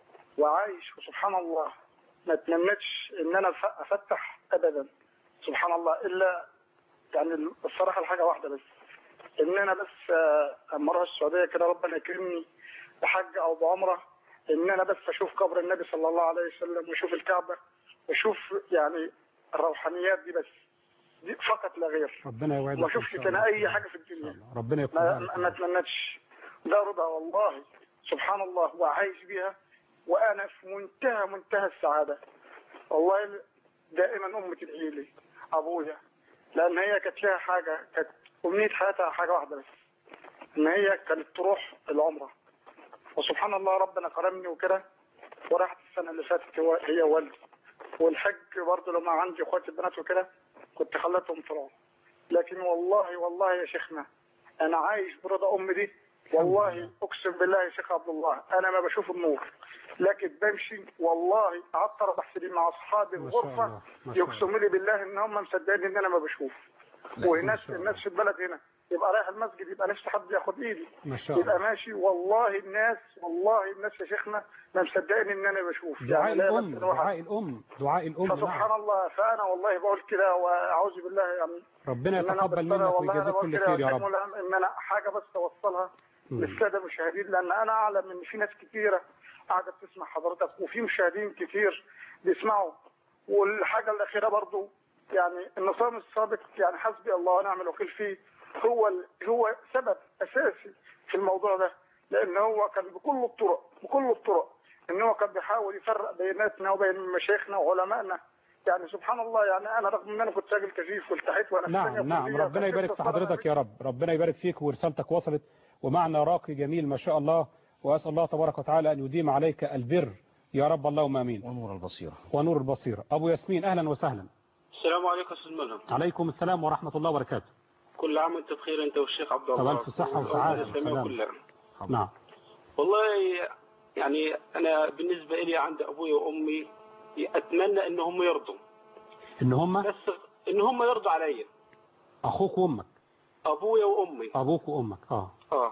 K: وعايش وسبحان الله ما اتمنيتش ان انا أف- افتح ابدا سبحان الله الا يعني الصراحه الحاجه واحده بس ان انا بس آه، اما اروح السعوديه كده ربنا يكرمني بحج او بعمره ان انا بس اشوف قبر النبي صلى الله عليه وسلم واشوف الكعبه واشوف يعني الروحانيات دي بس دي فقط لا غير
B: ربنا يوعدك
K: ما
B: إن
K: اشوفش
B: شاء
K: تاني
B: الله.
K: اي حاجه في الدنيا
B: ربنا يكون
K: ما,
B: معك.
K: ما اتمنتش ده رضا والله سبحان الله وعايش بيها وانا في منتهى منتهى السعاده والله دائما امي تدعي لي ابويا لان هي كانت لها حاجه كانت امنيه حياتها حاجه واحده بس ان هي كانت تروح العمره وسبحان الله ربنا كرمني وكده وراحت السنه اللي فاتت هو هي والدي والحج برضه لما عندي اخواتي البنات وكده كنت خليتهم طلعوا لكن والله والله يا شيخنا انا عايش برضا امي دي والله اقسم بالله يا شيخ عبد الله انا ما بشوف النور لكن بمشي والله قعدت اربع سنين مع اصحابي
B: ما شاء
K: الغرفه
B: الله ما شاء الله
K: يقسموا لي بالله ان هم مصدقين ان انا ما بشوف وناس الناس في البلد هنا يبقى رايح المسجد يبقى نفسي حد ياخد ايدي
B: ما شاء
K: يبقى
B: الله
K: ماشي والله الناس والله الناس يا شيخنا ما مصدقين ان انا بشوف
B: دعاء
K: لا
B: الأم
K: بس الواحد-
B: دعاء الأم دعاء الأم
K: فسبحان
B: نعم
K: الله فانا والله بقول كده واعوذ بالله يعني
B: ربنا
K: إن أنا
B: يتقبل
K: بضطر
B: منك
K: والله أنا
B: ويجازيك
K: بقول
B: كل
K: كده
B: خير يا
K: وأسلم
B: رب
K: لهم ان انا حاجه بس اوصلها
B: مم.
K: للساده المشاهدين لان انا اعلم ان في ناس كتيره قاعده بتسمع حضرتك وفي مشاهدين كتير بيسمعوا والحاجه الاخيره برضو يعني النظام السابق يعني حسبي الله ونعم الوكيل فيه هو ال- هو سبب اساسي في الموضوع ده لان هو كان بكل الطرق بكل الطرق ان هو كان بيحاول يفرق بيناتنا وبين مشايخنا وعلمائنا يعني سبحان الله يعني انا رغم ان انا كنت راجل كفيف والتحيت وانا في ثانية
B: نعم نعم
K: كلية
B: ربنا يبارك في
K: فكنت
B: حضرتك يا رب ربنا يبارك فيك ورسالتك وصلت ومعنى راقي جميل ما شاء الله وأسأل الله تبارك وتعالى أن يديم عليك البر يا رب اللهم آمين
C: ونور البصيرة
B: ونور البصيرة أبو ياسمين أهلا وسهلا
M: السلام عليكم استاذ ملهم
B: عليكم السلام ورحمة الله وبركاته
M: كل عام وانت بخير انت والشيخ عبد
B: طب
M: الله
B: ألف صحة وسعادة
M: والأسرة
B: وسلام.
M: كلها
B: نعم
M: والله يعني انا بالنسبه لي عند ابوي وامي اتمنى ان هم يرضوا
B: إن هم
M: بس ان هم يرضوا عليا
B: أخوك وأمك
M: ابويا وامي
B: أبوك وأمك آه
M: اه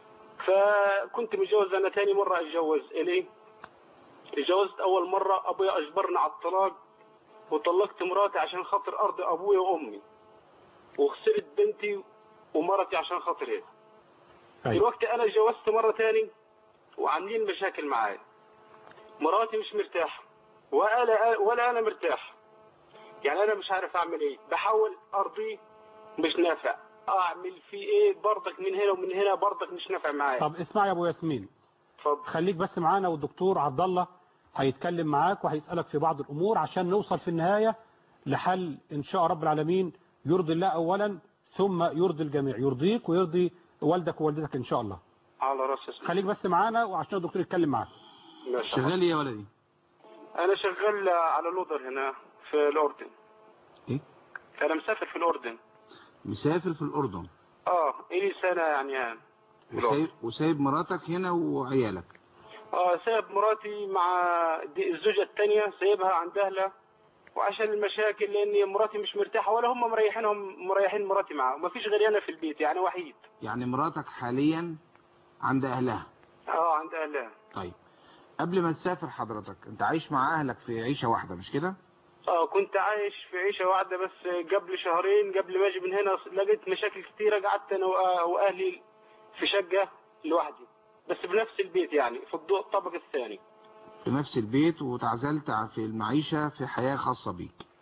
M: فكنت متجوز انا ثاني مره اتجوز الي تجوزت اول مره ابويا اجبرني على الطلاق وطلقت مراتي عشان خاطر ارضي ابويا وامي وخسرت بنتي ومرتي عشان خاطرها
B: أيوة.
M: دلوقتي انا اتجوزت مره ثاني وعاملين مشاكل معايا مراتي مش مرتاحه ولا ولا انا مرتاح يعني انا مش عارف اعمل ايه بحاول ارضيه مش نافع اعمل فيه ايه برضك من هنا ومن هنا برضك مش نافع معايا
B: طب اسمع يا أبو ياسمين
M: اتفضل
B: خليك بس معانا والدكتور عبد الله هيتكلم معاك وهيسألك في بعض الأمور عشان نوصل في النهاية لحل إن شاء رب العالمين يرضي الله أولا ثم يرضي الجميع يرضيك ويرضي والدك ووالدتك إن شاء الله
M: على راسي اسمع.
B: خليك بس معانا وعشان الدكتور يتكلم معاك
M: ماشي.
C: شغال ايه يا ولدي
M: انا شغال على لودر هنا في الاردن
C: ايه
M: انا مسافر في الاردن
C: مسافر في الأردن
M: اه الي سنه يعني, يعني. في الأردن.
C: وسايب, وسايب مراتك هنا وعيالك
M: اه سايب مراتي مع دي الزوجة الثانية سايبها عند اهلها وعشان المشاكل لان مراتي مش مرتاحة ولا هم مريحينهم مريحين مراتي معاه وما فيش غيري انا في البيت يعني وحيد
C: يعني مراتك حاليا عند أهلها
M: اه عند اهلها
C: طيب قبل ما تسافر حضرتك انت عايش مع أهلك في عيشة واحدة مش كده
M: اه كنت عايش في عيشة واحدة بس قبل شهرين قبل ما اجي من هنا لقيت مشاكل كتيرة قعدت انا وأ- واهلي في شقة لوحدي بس بنفس البيت يعني في الضوء الطابق الثاني
C: في نفس البيت وتعزلت في المعيشة في حياة خاصة بيك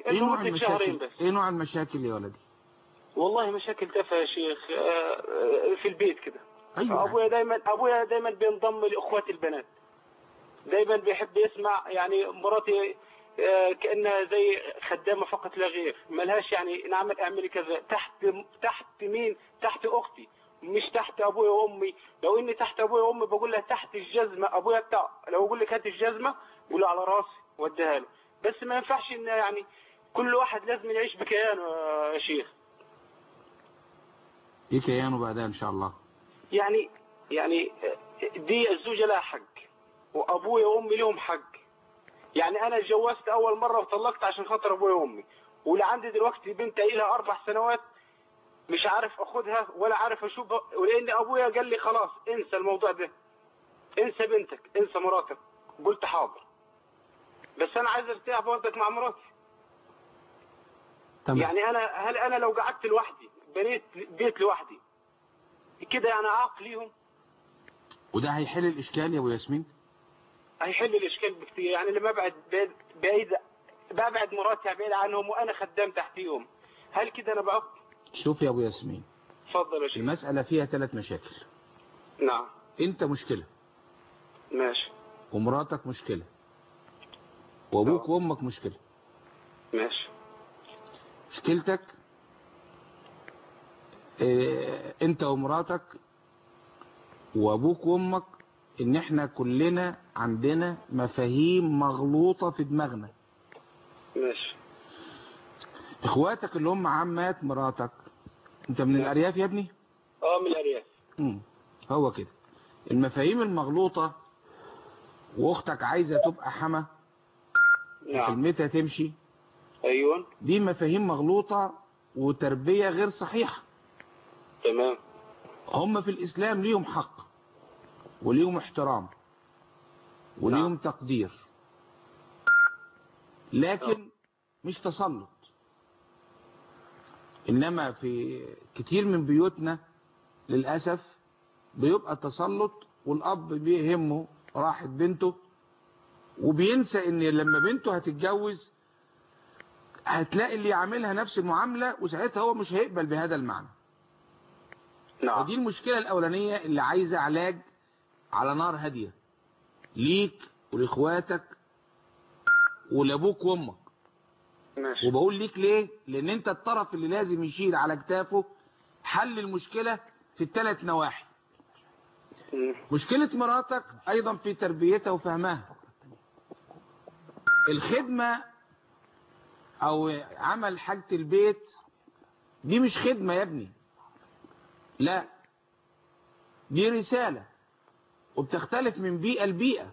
C: ايه نوع
M: لمدة شهرين
C: المشاكل
M: بس
C: ايه نوع المشاكل يا ولدي
M: والله مشاكل تافهة يا شيخ آه، آه، في البيت كده
C: أيوة.
M: ابويا دايما ابويا دايما بينضم لاخواتي البنات دايما بيحب يسمع يعني مراتي آه، كانها زي خدامه فقط لا غير ملهاش يعني نعمل اعملي كذا تحت تحت مين تحت اختي مش تحت ابويا وامي لو اني تحت ابويا وامي بقول لها تحت الجزمه ابويا بتاع لو اقول لك هات الجزمه قول على راسي وديها له بس ما ينفعش ان يعني كل واحد لازم يعيش بكيانه يا شيخ
C: ايه كيانه بعدها ان شاء الله
M: يعني يعني دي الزوجة لها حق وأبويا وأمي لهم حق يعني أنا اتجوزت أول مرة وطلقت عشان خاطر أبويا وأمي واللي عندي دلوقتي بنت لها أربع سنوات مش عارف أخدها ولا عارف أشوفها ولأن أبويا قال لي خلاص انسى الموضوع ده انسى بنتك انسى مراتك قلت حاضر بس أنا عايز ارتاح برضك مع مراتي
B: تمام.
M: يعني أنا هل أنا لو قعدت لوحدي بنيت بيت لوحدي كده أنا عاق ليهم
C: وده هيحل الاشكال يا ابو ياسمين
M: هيحل الاشكال بكتير يعني لما ابعد بعيد, بعيد ببعد مراتي بعيد عنهم وانا خدام تحتيهم هل كده انا بعق
C: شوف يا ابو ياسمين
M: اتفضل يا شيخ
C: المسألة فيها ثلاث مشاكل
M: نعم
C: انت مشكلة
M: ماشي
C: ومراتك مشكلة وابوك وامك مشكلة
M: ماشي
C: مشكلتك اه انت ومراتك وابوك وامك ان احنا كلنا عندنا مفاهيم مغلوطة في دماغنا
M: ماشي
C: اخواتك اللي هم عمات مراتك انت من الارياف يا ابني
M: اه من الارياف
C: مم. هو كده المفاهيم المغلوطة واختك عايزة تبقى حما
M: نعم
C: كلمتها تمشي
M: ايوه
C: دي مفاهيم مغلوطة وتربية غير صحيحة
M: تمام
C: هم في الإسلام ليهم حق وليهم احترام وليهم تقدير لكن مش تسلط إنما في كتير من بيوتنا للأسف بيبقى تسلط والأب بيهمه راحة بنته وبينسى إن لما بنته هتتجوز هتلاقي اللي يعملها نفس المعاملة وساعتها هو مش هيقبل بهذا المعنى
M: نعم
C: ودي المشكلة الأولانية اللي عايزة علاج على نار هادية ليك ولإخواتك ولأبوك وأمك
M: ماشي
C: وبقول ليك ليه لأن أنت الطرف اللي لازم يشيل على كتافه حل المشكلة في الثلاث نواحي
M: مم.
C: مشكلة مراتك أيضا في تربيتها وفهمها الخدمة أو عمل حاجة البيت دي مش خدمة يا ابني لا دي رسالة وبتختلف من بيئة لبيئة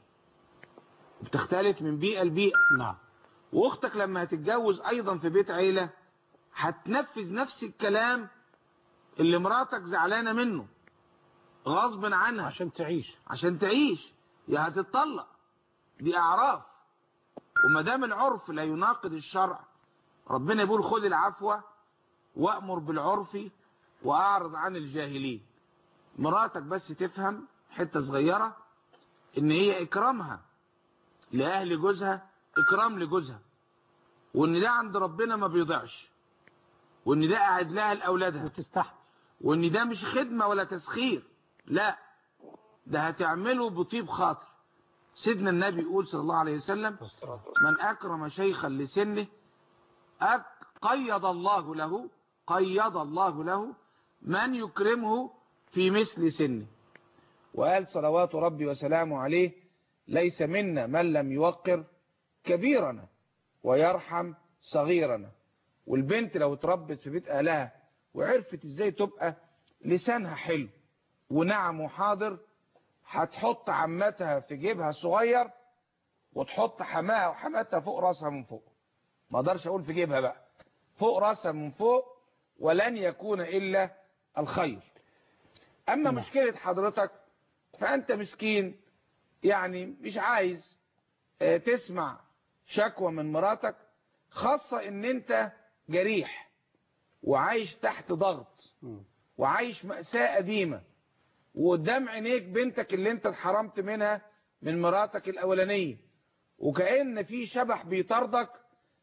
C: بتختلف من بيئة لبيئة
B: نعم
C: واختك لما هتتجوز ايضا في بيت عيلة هتنفذ نفس الكلام اللي مراتك زعلانة منه غصب عنها
B: عشان تعيش
C: عشان تعيش يا هتتطلق دي اعراف وما دام العرف لا يناقض الشرع ربنا يقول خذ العفو وامر بالعرف واعرض عن الجاهلين مراتك بس تفهم حتة صغيرة ان هي اكرامها لاهل جوزها اكرام لجوزها وان ده عند ربنا ما بيضيعش وان ده قاعد لها لاولادها
B: وتستحمل
C: وان ده مش خدمة ولا تسخير لا ده هتعمله بطيب خاطر سيدنا النبي يقول صلى الله عليه وسلم من اكرم شيخا لسنه أك- قيض الله له قيض الله له من يكرمه في مثل سنه وقال صلوات ربي وسلامه عليه ليس منا من لم يوقر كبيرنا ويرحم صغيرنا والبنت لو اتربت في بيت اهلها وعرفت ازاي تبقى لسانها حلو ونعم وحاضر هتحط عمتها في جيبها الصغير وتحط حماها وحماتها فوق راسها من فوق ما اقدرش اقول في جيبها بقى فوق راسها من فوق ولن يكون الا الخير اما مشكلة حضرتك فانت مسكين يعني مش عايز آه، تسمع شكوى من مراتك خاصة ان انت جريح وعايش تحت ضغط وعايش مأساة قديمة وقدام عينيك بنتك اللي انت اتحرمت منها من مراتك الاولانية وكأن في شبح بيطاردك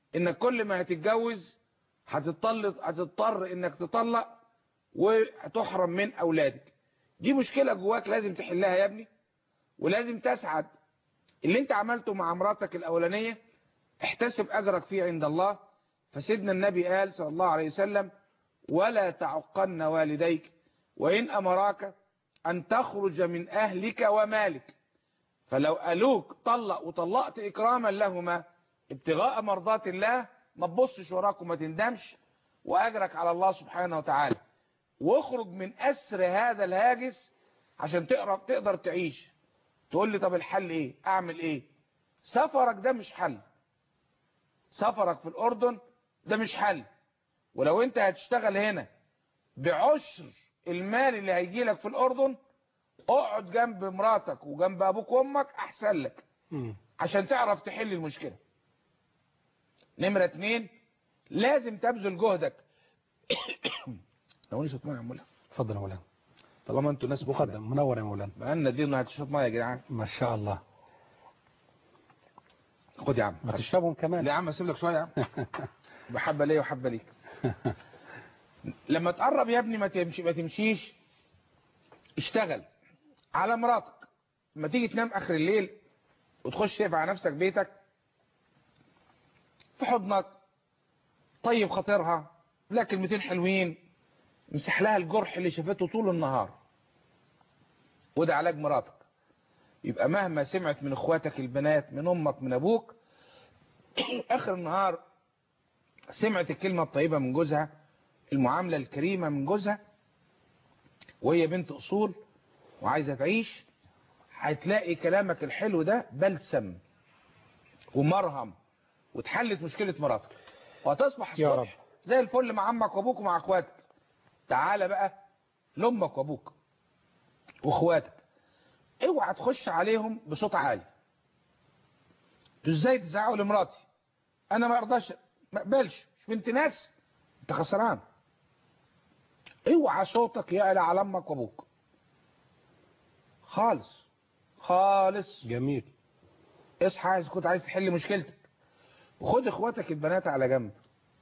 C: انك كل ما هتتجوز هتضطر هتضطر انك تطلق وتحرم من اولادك دي مشكلة جواك لازم تحلها يا ابني ولازم تسعد اللي انت عملته مع مراتك الاولانية احتسب اجرك فيه عند الله فسيدنا النبي قال صلى الله عليه وسلم ولا تعقن والديك وإن أمراك أن تخرج من أهلك ومالك فلو قالوك طلق وطلقت إكراما لهما ابتغاء مرضات الله ما تبصش وراك وما تندمش وأجرك على الله سبحانه وتعالى واخرج من أسر هذا الهاجس عشان تقدر تقدر تعيش تقول لي طب الحل ايه اعمل ايه سفرك ده مش حل سفرك في الأردن ده مش حل ولو انت هتشتغل هنا بعشر المال اللي هيجي لك في الأردن اقعد جنب مراتك وجنب أبوك وأمك أحسن لك عشان تعرف تحل المشكلة نمرة اتنين لازم تبذل جهدك لو صوت ميه يا مولانا
B: اتفضل يا مولانا
C: طالما انتوا ناس بخل
B: اتفضل منور يا مولانا
C: بقالنا دي هتشرب ميه يا جدعان
B: ما شاء الله
C: خد يا عم
B: ما تشربهم كمان
C: لا يا عم اسيب لك شويه يا عم بحبه ليا وحبه ليك لما تقرب يا ابني ما تمشي ما تمشيش اشتغل على مراتك لما تيجي تنام اخر الليل وتخش تقف على نفسك بيتك في حضنك طيب خاطرها لا كلمتين حلوين مسح لها الجرح اللي شافته طول النهار وده علاج مراتك يبقى مهما سمعت من اخواتك البنات من امك من ابوك اخر النهار سمعت الكلمة الطيبة من جوزها المعاملة الكريمة من جوزها وهي بنت اصول وعايزة تعيش هتلاقي كلامك الحلو ده بلسم ومرهم وتحلت مشكلة مراتك وهتصبح
B: يا
C: الصبح زي الفل مع عمك وابوك ومع اخواتك تعالى بقى لامك وابوك واخواتك اوعى تخش عليهم بصوت عالي انتوا ازاي تزعقوا لمراتي انا ما ارضاش ما اقبلش مش بنت ناس انت خسران اوعى صوتك يعلى على امك وابوك خالص خالص
B: جميل
C: اصحى اذا كنت عايز تحل مشكلتك وخد اخواتك البنات على جنب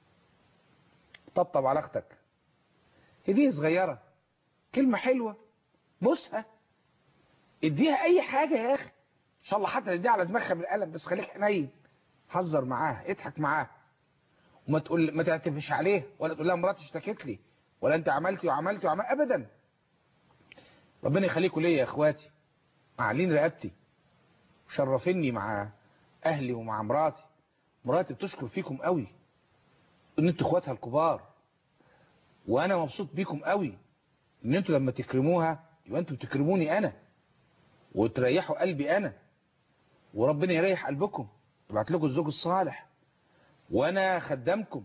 C: طبطب على اختك هديه صغيره كلمه حلوه بوسها اديها اي حاجه يا اخي ان شاء الله حتى تديها على دماغها بالقلم بس خليك حنين هزر معاها اضحك معاها وما تقول ما تعتمش عليها ولا تقول لها مراتي اشتكت لي ولا انت عملتي وعملتي وعمل ابدا ربنا يخليكم ليا يا اخواتي معلين رقبتي وشرفني مع اهلي ومع مراتي مراتي بتشكر فيكم قوي ان انتوا اخواتها الكبار وانا مبسوط بيكم قوي ان انتوا لما تكرموها يبقى انتوا بتكرموني انا وتريحوا قلبي انا وربنا يريح قلبكم يبعت لكم الزوج الصالح وانا خدامكم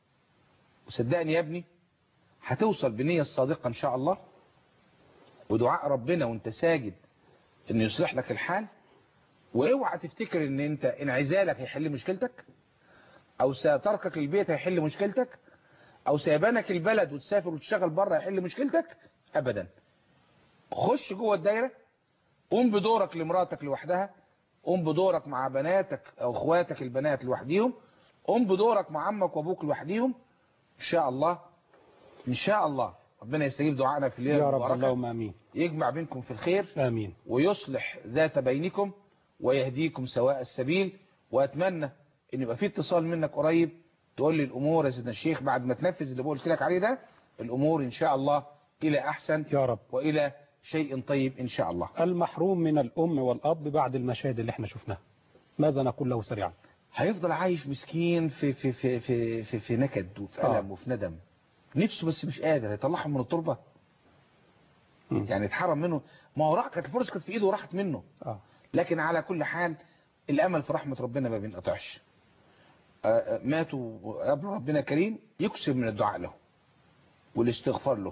C: وصدقني يا ابني هتوصل بنية الصادقة ان شاء الله ودعاء ربنا وانت ساجد انه يصلح لك الحال واوعى تفتكر ان انت انعزالك هيحل مشكلتك او تركك البيت هيحل مشكلتك او سيبانك البلد وتسافر وتشتغل بره هيحل مشكلتك ابدا خش جوه الدايره قوم بدورك لمراتك لوحدها قوم بدورك مع بناتك او اخواتك البنات لوحديهم قوم بدورك مع عمك وابوك لوحديهم ان شاء الله ان شاء الله ربنا يستجيب دعائنا في الليله
B: يا رب
C: المباركه
B: اللهم امين
C: يجمع بينكم في الخير
B: امين
C: ويصلح ذات بينكم ويهديكم سواء السبيل واتمنى ان يبقى في اتصال منك قريب تقول لي الامور يا سيدنا الشيخ بعد ما تنفذ اللي قلت لك عليه ده الامور ان شاء الله الى احسن
B: يا رب
C: والى شيء طيب ان شاء الله
B: المحروم من الام والاب بعد المشاهد اللي احنا شفناها ماذا نقول له سريعا
C: هيفضل عايش مسكين في في في في في, في نكد وفي
B: آه.
C: الم وفي ندم نفسه بس مش قادر يطلعهم من التربه يعني اتحرم منه ما هو راح كانت الفرصه كانت في ايده وراحت منه
B: اه
C: لكن على كل حال الامل في رحمه ربنا ما بينقطعش آه، آه، ماتوا قبل ربنا كريم يكسر من الدعاء له والاستغفار له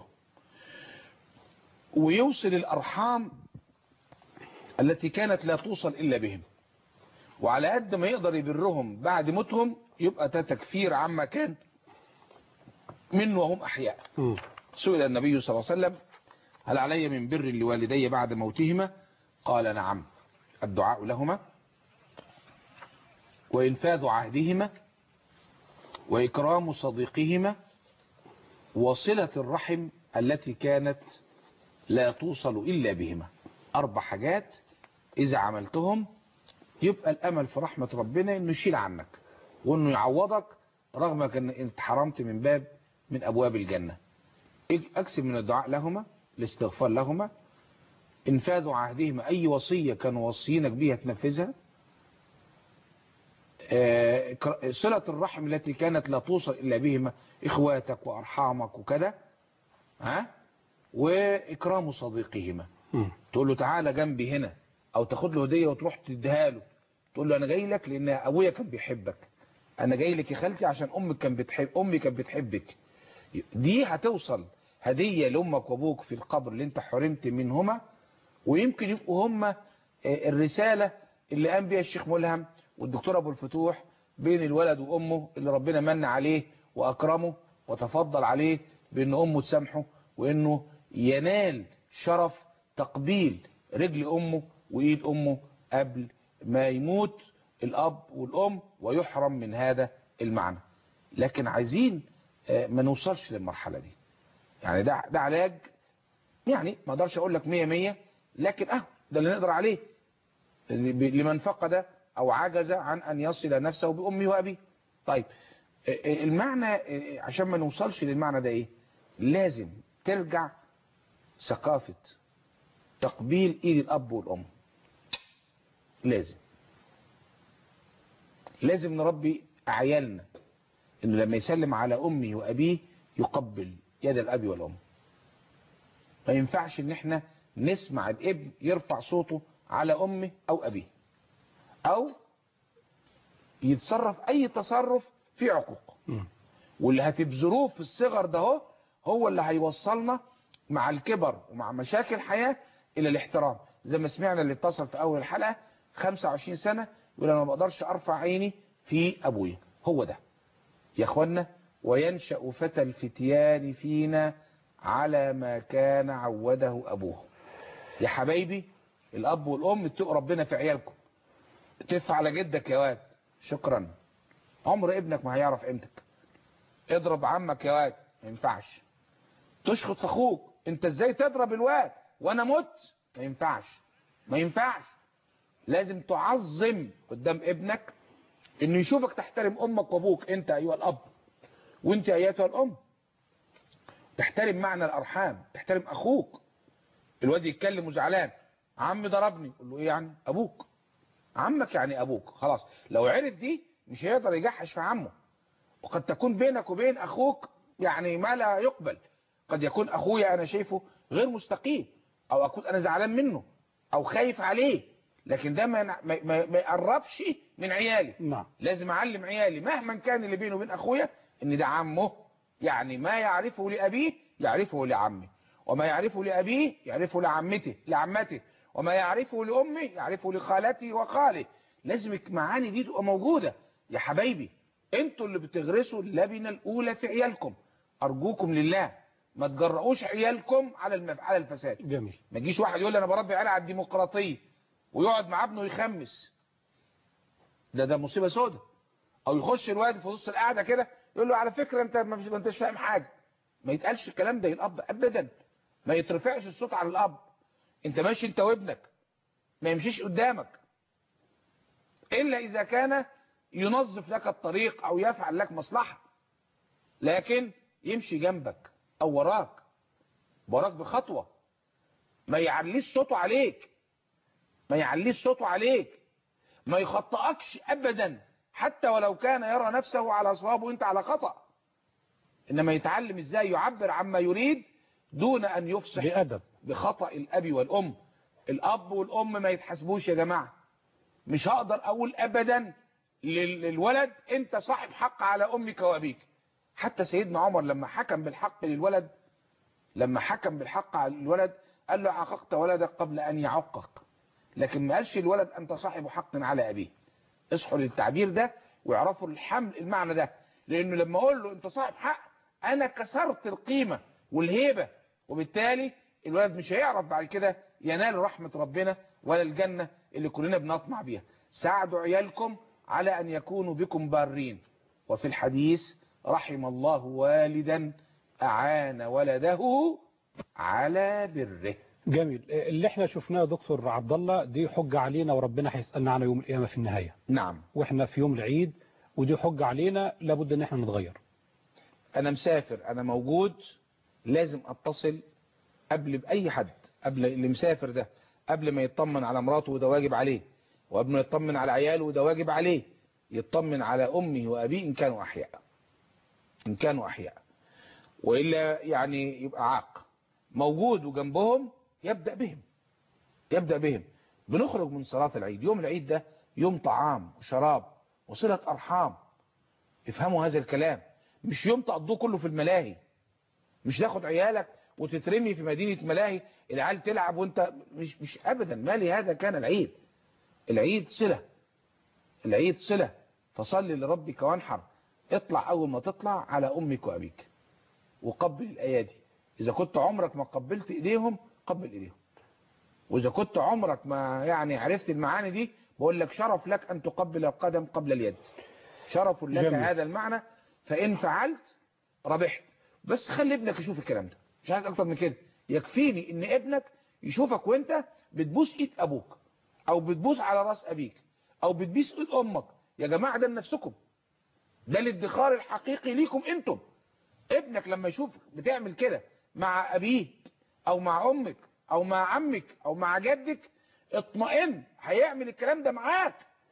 C: ويوصل الارحام التي كانت لا توصل الا بهم وعلى قد ما يقدر يبرهم بعد موتهم يبقى ده تكفير عما كان من وهم احياء
B: مم.
C: سئل النبي صلى الله عليه وسلم هل علي من بر لوالدي بعد موتهما قال نعم الدعاء لهما وإنفاذ عهدهما وإكرام صديقهما وصلة الرحم التي كانت لا توصل إلا بهما أربع حاجات إذا عملتهم يبقى الأمل في رحمة ربنا إنه يشيل عنك وإنه يعوضك رغم أن أنت حرمت من باب من أبواب الجنة أكسب من الدعاء لهما الاستغفار لهما انفاذ عهدهما أي وصية كانوا وصيينك بيها تنفذها آه، صلة الرحم التي كانت لا توصل إلا بهما إخواتك وأرحامك وكذا ها وإكرام صديقهما تقول له تعالى جنبي هنا أو تاخد له هدية وتروح تديها له تقول له أنا جاي لك لأن أبويا كان بيحبك أنا جاي لك يا خالتي عشان أمك كان بتحب أمي كانت بتحبك دي هتوصل هدية لأمك وأبوك في القبر اللي أنت حرمت منهما ويمكن يبقوا هما الرسالة اللي قام بيها الشيخ ملهم والدكتور أبو الفتوح بين الولد وأمه اللي ربنا من عليه وأكرمه وتفضل عليه بأن أمه تسامحه وأنه ينال شرف تقبيل رجل أمه وإيد أمه قبل ما يموت الأب والأم ويحرم من هذا المعنى لكن عايزين ما نوصلش للمرحلة دي يعني ده, ده علاج يعني ما اقدرش اقول لك 100 100 لكن اه ده اللي نقدر عليه لمن فقد او عجز عن ان يصل نفسه بامه وابيه طيب المعنى عشان ما نوصلش للمعنى ده ايه لازم ترجع ثقافة تقبيل ايد الاب والام لازم لازم نربي عيالنا انه لما يسلم على امه وابيه يقبل يد الاب والام ما ينفعش ان احنا نسمع الابن يرفع صوته على امه او ابيه او يتصرف اي تصرف في عقوق واللي هتبذروه في الصغر ده هو, هو اللي هيوصلنا مع الكبر ومع مشاكل الحياة الى الاحترام زي ما سمعنا اللي اتصل في اول الحلقة 25 سنة يقول انا ما بقدرش ارفع عيني في ابويا هو ده يا اخوانا وينشأ فتى الفتيان فينا على ما كان عوده أبوه يا حبايبي الأب والأم اتقوا ربنا في عيالكم تف على جدك يا واد شكرا عمر ابنك ما هيعرف قيمتك اضرب عمك يا واد ما ينفعش تشخط في اخوك انت ازاي تضرب الواد وانا مت ما ينفعش ما ينفعش لازم تعظم قدام ابنك انه يشوفك تحترم امك وابوك انت ايها الاب وانت ايتها الام تحترم معنى الارحام تحترم اخوك الواد يتكلم وزعلان عمي ضربني قول له ايه يعني ابوك عمك يعني ابوك خلاص لو عرف دي مش هيقدر يجحش في عمه وقد تكون بينك وبين اخوك يعني ما لا يقبل قد يكون اخويا انا شايفه غير مستقيم او اكون انا زعلان منه او خايف عليه لكن ده ما ما, ما يقربش من عيالي
B: نعم
C: لازم اعلم عيالي مهما كان اللي بينه وبين اخويا ان ده عمه يعني ما يعرفه لابيه يعرفه لعمه وما يعرفه لابيه يعرفه لعمته لعمته وما يعرفه لامه يعرفه لخالته وخاله لازم المعاني دي تبقى موجوده يا حبايبي انتوا اللي بتغرسوا اللبنه الاولى في عيالكم ارجوكم لله ما تجرؤوش عيالكم على المف... على الفساد
B: جميل
C: ما تجيش واحد يقول لي انا بربي عيالي على الديمقراطيه ويقعد مع ابنه يخمس ده ده مصيبه سودة او يخش الواد في نص القعده كده يقول له على فكره انت ما انتش فاهم حاجه ما يتقالش الكلام ده للاب ابدا ما يترفعش الصوت على الاب انت ماشي انت وابنك ما يمشيش قدامك الا اذا كان ينظف لك الطريق او يفعل لك مصلحه لكن يمشي جنبك او وراك وراك بخطوه ما يعليش صوته عليك ما يعليش صوته عليك ما يخطئكش ابدا حتى ولو كان يرى نفسه على صواب وانت على خطأ انما يتعلم ازاي يعبر عما يريد دون ان يفصح
B: بأدب
C: بخطأ الاب والام الاب والام ما يتحاسبوش يا جماعة مش هقدر اقول ابدا للولد انت صاحب حق على امك وابيك حتى سيدنا عمر لما حكم بالحق للولد لما حكم بالحق على الولد قال له عققت ولدك قبل ان يعقك لكن ما قالش الولد انت صاحب حق على ابيه اصحوا للتعبير ده ويعرفوا الحمل المعنى ده لانه لما اقول له انت صاحب حق انا كسرت القيمة والهيبة وبالتالي الولد مش هيعرف بعد كده ينال رحمة ربنا ولا الجنة اللي كلنا بنطمع بيها ساعدوا عيالكم على ان يكونوا بكم بارين وفي الحديث رحم الله والدا أعان ولده على بره
B: جميل اللي احنا شفناه يا دكتور عبد الله دي حجة علينا وربنا هيسألنا عنها يوم القيامة في النهاية
C: نعم
B: واحنا في يوم العيد ودي حجة علينا لابد ان احنا نتغير
C: أنا مسافر أنا موجود لازم أتصل قبل بأي حد قبل اللي مسافر ده قبل ما يطمن على مراته وده واجب عليه وقبل ما يطمن على عياله وده واجب عليه يطمن على أمه وأبيه إن كانوا أحياء إن كانوا أحياء وإلا يعني يبقى عاق موجود وجنبهم يبدأ بهم يبدأ بهم بنخرج من صلاة العيد يوم العيد ده يوم طعام وشراب وصلة أرحام افهموا هذا الكلام مش يوم تقضوه كله في الملاهي مش تاخد عيالك وتترمي في مدينة ملاهي العيال تلعب وانت مش مش ابدا ما لهذا كان العيد العيد صلة العيد صلة فصل لربك وانحر اطلع اول ما تطلع على امك وابيك وقبل الايادي اذا كنت عمرك ما قبلت ايديهم قبل ايديهم واذا كنت عمرك ما يعني عرفت المعاني دي بقول لك شرف لك ان تقبل القدم قبل اليد شرف لك
B: جميل.
C: هذا المعنى فان فعلت ربحت بس خلي ابنك يشوف الكلام ده مش عايز اكتر من كده يكفيني ان ابنك يشوفك وانت بتبوس ايد ابوك او بتبوس على راس ابيك او بتبوس ايد امك يا جماعه ده لنفسكم ده الادخار الحقيقي ليكم انتم ابنك لما يشوفك بتعمل كده مع ابيك او مع امك او مع عمك او مع جدك اطمئن هيعمل الكلام ده معاك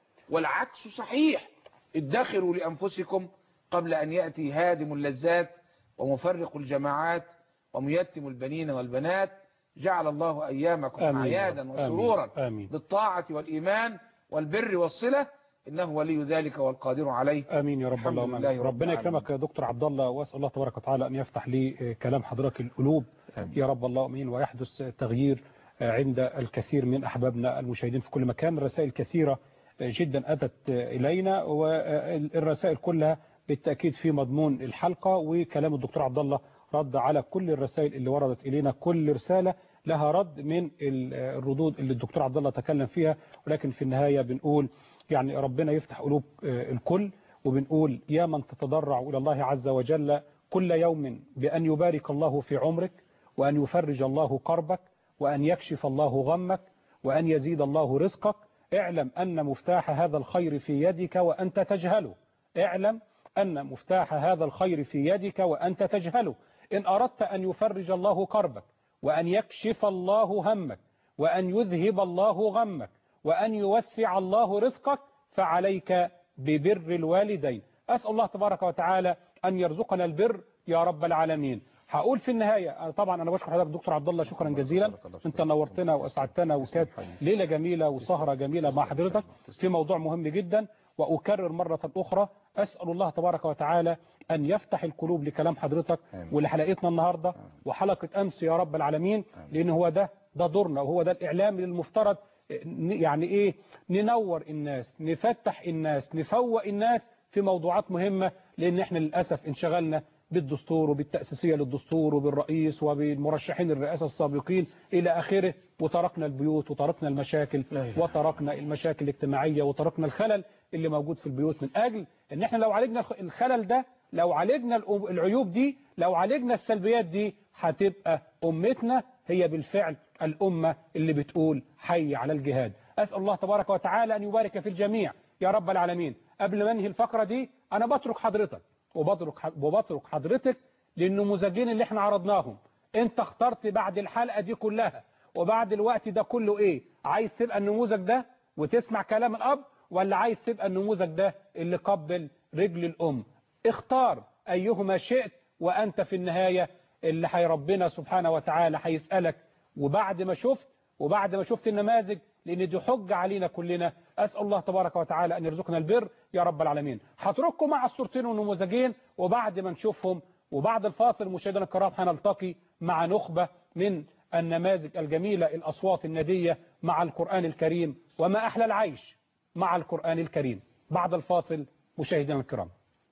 C: والعكس صحيح ادخروا لانفسكم قبل ان ياتي هادم اللذات ومفرق الجماعات وميتم البنين والبنات جعل الله ايامكم
B: آمين.
C: اعيادا
B: آمين.
C: وسرورا
B: آمين.
C: بالطاعه والايمان والبر والصله انه ولي ذلك والقادر عليه
B: امين يا رب
C: الحمد
B: اللهم
C: لله
B: آمين.
C: رب
B: ربنا
C: العالمين.
B: يكرمك يا دكتور عبد الله واسال الله تبارك وتعالى ان يفتح لي آه، كلام حضرتك القلوب
C: آمين.
B: يا رب اللهم امين ويحدث تغيير آه، عند الكثير من احبابنا المشاهدين في كل مكان رسائل كثيره آه، جدا اتت آه، الينا والرسائل كلها بالتاكيد في مضمون الحلقه وكلام الدكتور عبد الله رد على كل الرسائل اللي وردت الينا كل رساله لها رد من ال- آه، الردود اللي الدكتور عبد الله تكلم فيها ولكن في النهايه بنقول يعني ربنا يفتح قلوب آه، الكل وبنقول يا من تتضرع إلى الله عز وجل كل يوم بأن يبارك الله في عمرك وأن يفرج الله كربك وأن يكشف الله غمك وأن يزيد الله رزقك اعلم أن مفتاح هذا الخير في يدك وأنت تجهله اعلم أن مفتاح هذا الخير في يدك وأنت تجهله إن أردت أن يفرج الله كربك وأن يكشف الله همك وأن يذهب الله غمك وأن يوسع الله رزقك فعليك ببر الوالدين أسأل الله تبارك وتعالى أن يرزقنا البر يا رب العالمين هقول في النهاية طبعا أنا بشكر حضرتك دكتور عبد الله شكرا جزيلا أنت نورتنا وأسعدتنا وكانت ليلة جميلة وسهرة جميلة مع حضرتك في موضوع مهم جدا وأكرر مرة أخرى أسأل الله تبارك وتعالى أن يفتح القلوب لكلام حضرتك ولحلقتنا النهاردة وحلقة أمس يا رب العالمين لأن هو ده ده دورنا وهو ده الإعلام اللي المفترض يعني إيه ننور الناس نفتح الناس نفوق الناس في موضوعات مهمة لأن إحنا للأسف انشغلنا بالدستور وبالتأسيسية للدستور وبالرئيس وبالمرشحين الرئاسة السابقين إلى آخره وتركنا البيوت وتركنا المشاكل وتركنا المشاكل الاجتماعية وتركنا الخلل اللي موجود في البيوت من أجل إن إحنا لو عالجنا الخلل ده لو عالجنا العيوب دي لو عالجنا السلبيات دي هتبقى أمتنا هي بالفعل الأمة اللي بتقول حي على الجهاد أسأل الله تبارك وتعالى أن يبارك في الجميع يا رب العالمين قبل ما انهي الفقرة دي أنا بترك حضرتك وبترك وبترك حضرتك للنموذجين اللي احنا عرضناهم انت اخترت بعد الحلقة دي كلها وبعد الوقت ده كله ايه عايز تبقى النموذج ده وتسمع كلام الأب ولا عايز تبقى النموذج ده اللي قبل رجل الأم اختار أيهما شئت وأنت في النهاية اللي حي ربنا سبحانه وتعالى هيسألك وبعد ما شفت وبعد ما شفت النماذج لأن دي حجة علينا كلنا أسأل الله تبارك وتعالى أن يرزقنا البر يا رب العالمين هترككم مع الصورتين والنموذجين وبعد ما نشوفهم وبعد الفاصل مشاهدينا الكرام هنلتقي مع نخبة من النماذج الجميلة الأصوات الندية مع القرآن الكريم وما أحلى العيش مع القرآن الكريم بعد الفاصل مشاهدينا الكرام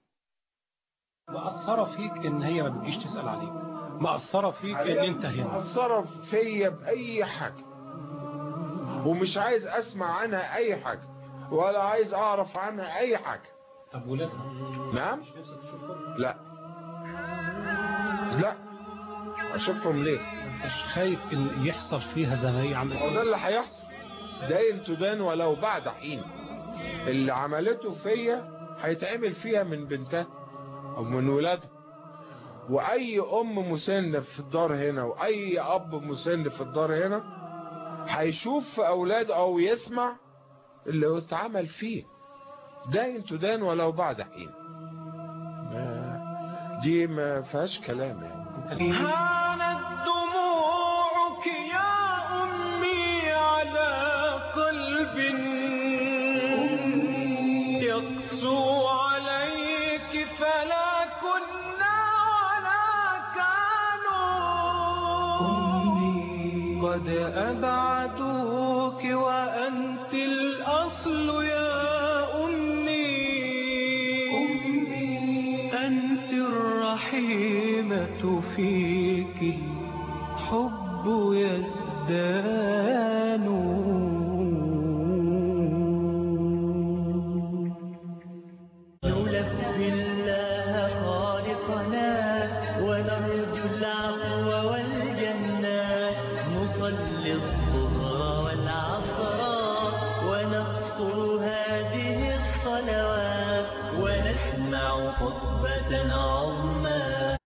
B: مأثرة فيك ان هي ما بتجيش تسأل عليك مأثرة فيك ان انت هنا
D: مأثرة فيا بأي حاجة ومش عايز أسمع عنها أي حاجة ولا عايز أعرف عنها أي حاجة
B: طب ولادها
D: نعم لا لا اشوفهم ليه
B: مش خايف ان يحصل فيها زي ما هي عملت
D: هو ده اللي هيحصل داين تدان ولو بعد حين اللي عملته فيا هيتعمل فيها من بنتها او من ولادها واي ام مسنه في الدار هنا واي اب مسن في الدار هنا هيشوف في اولاده او يسمع اللي اتعمل فيه داين تدان ولو بعد حين ما- دي ما فيهاش كلام يعني
A: هانت دموعك يا أمي على قلب يقسو عليك فلا كنا ولا كانوا قد أبعدوك وأنت الأصل يا أمي أنت الرحيمة فيك الحب يزدان
N: نلبي الله خالقنا ونرجو العفو والجنة نصلي الظهر والعصر ونقصر هذه الصلوات ونسمع خطبة عظمى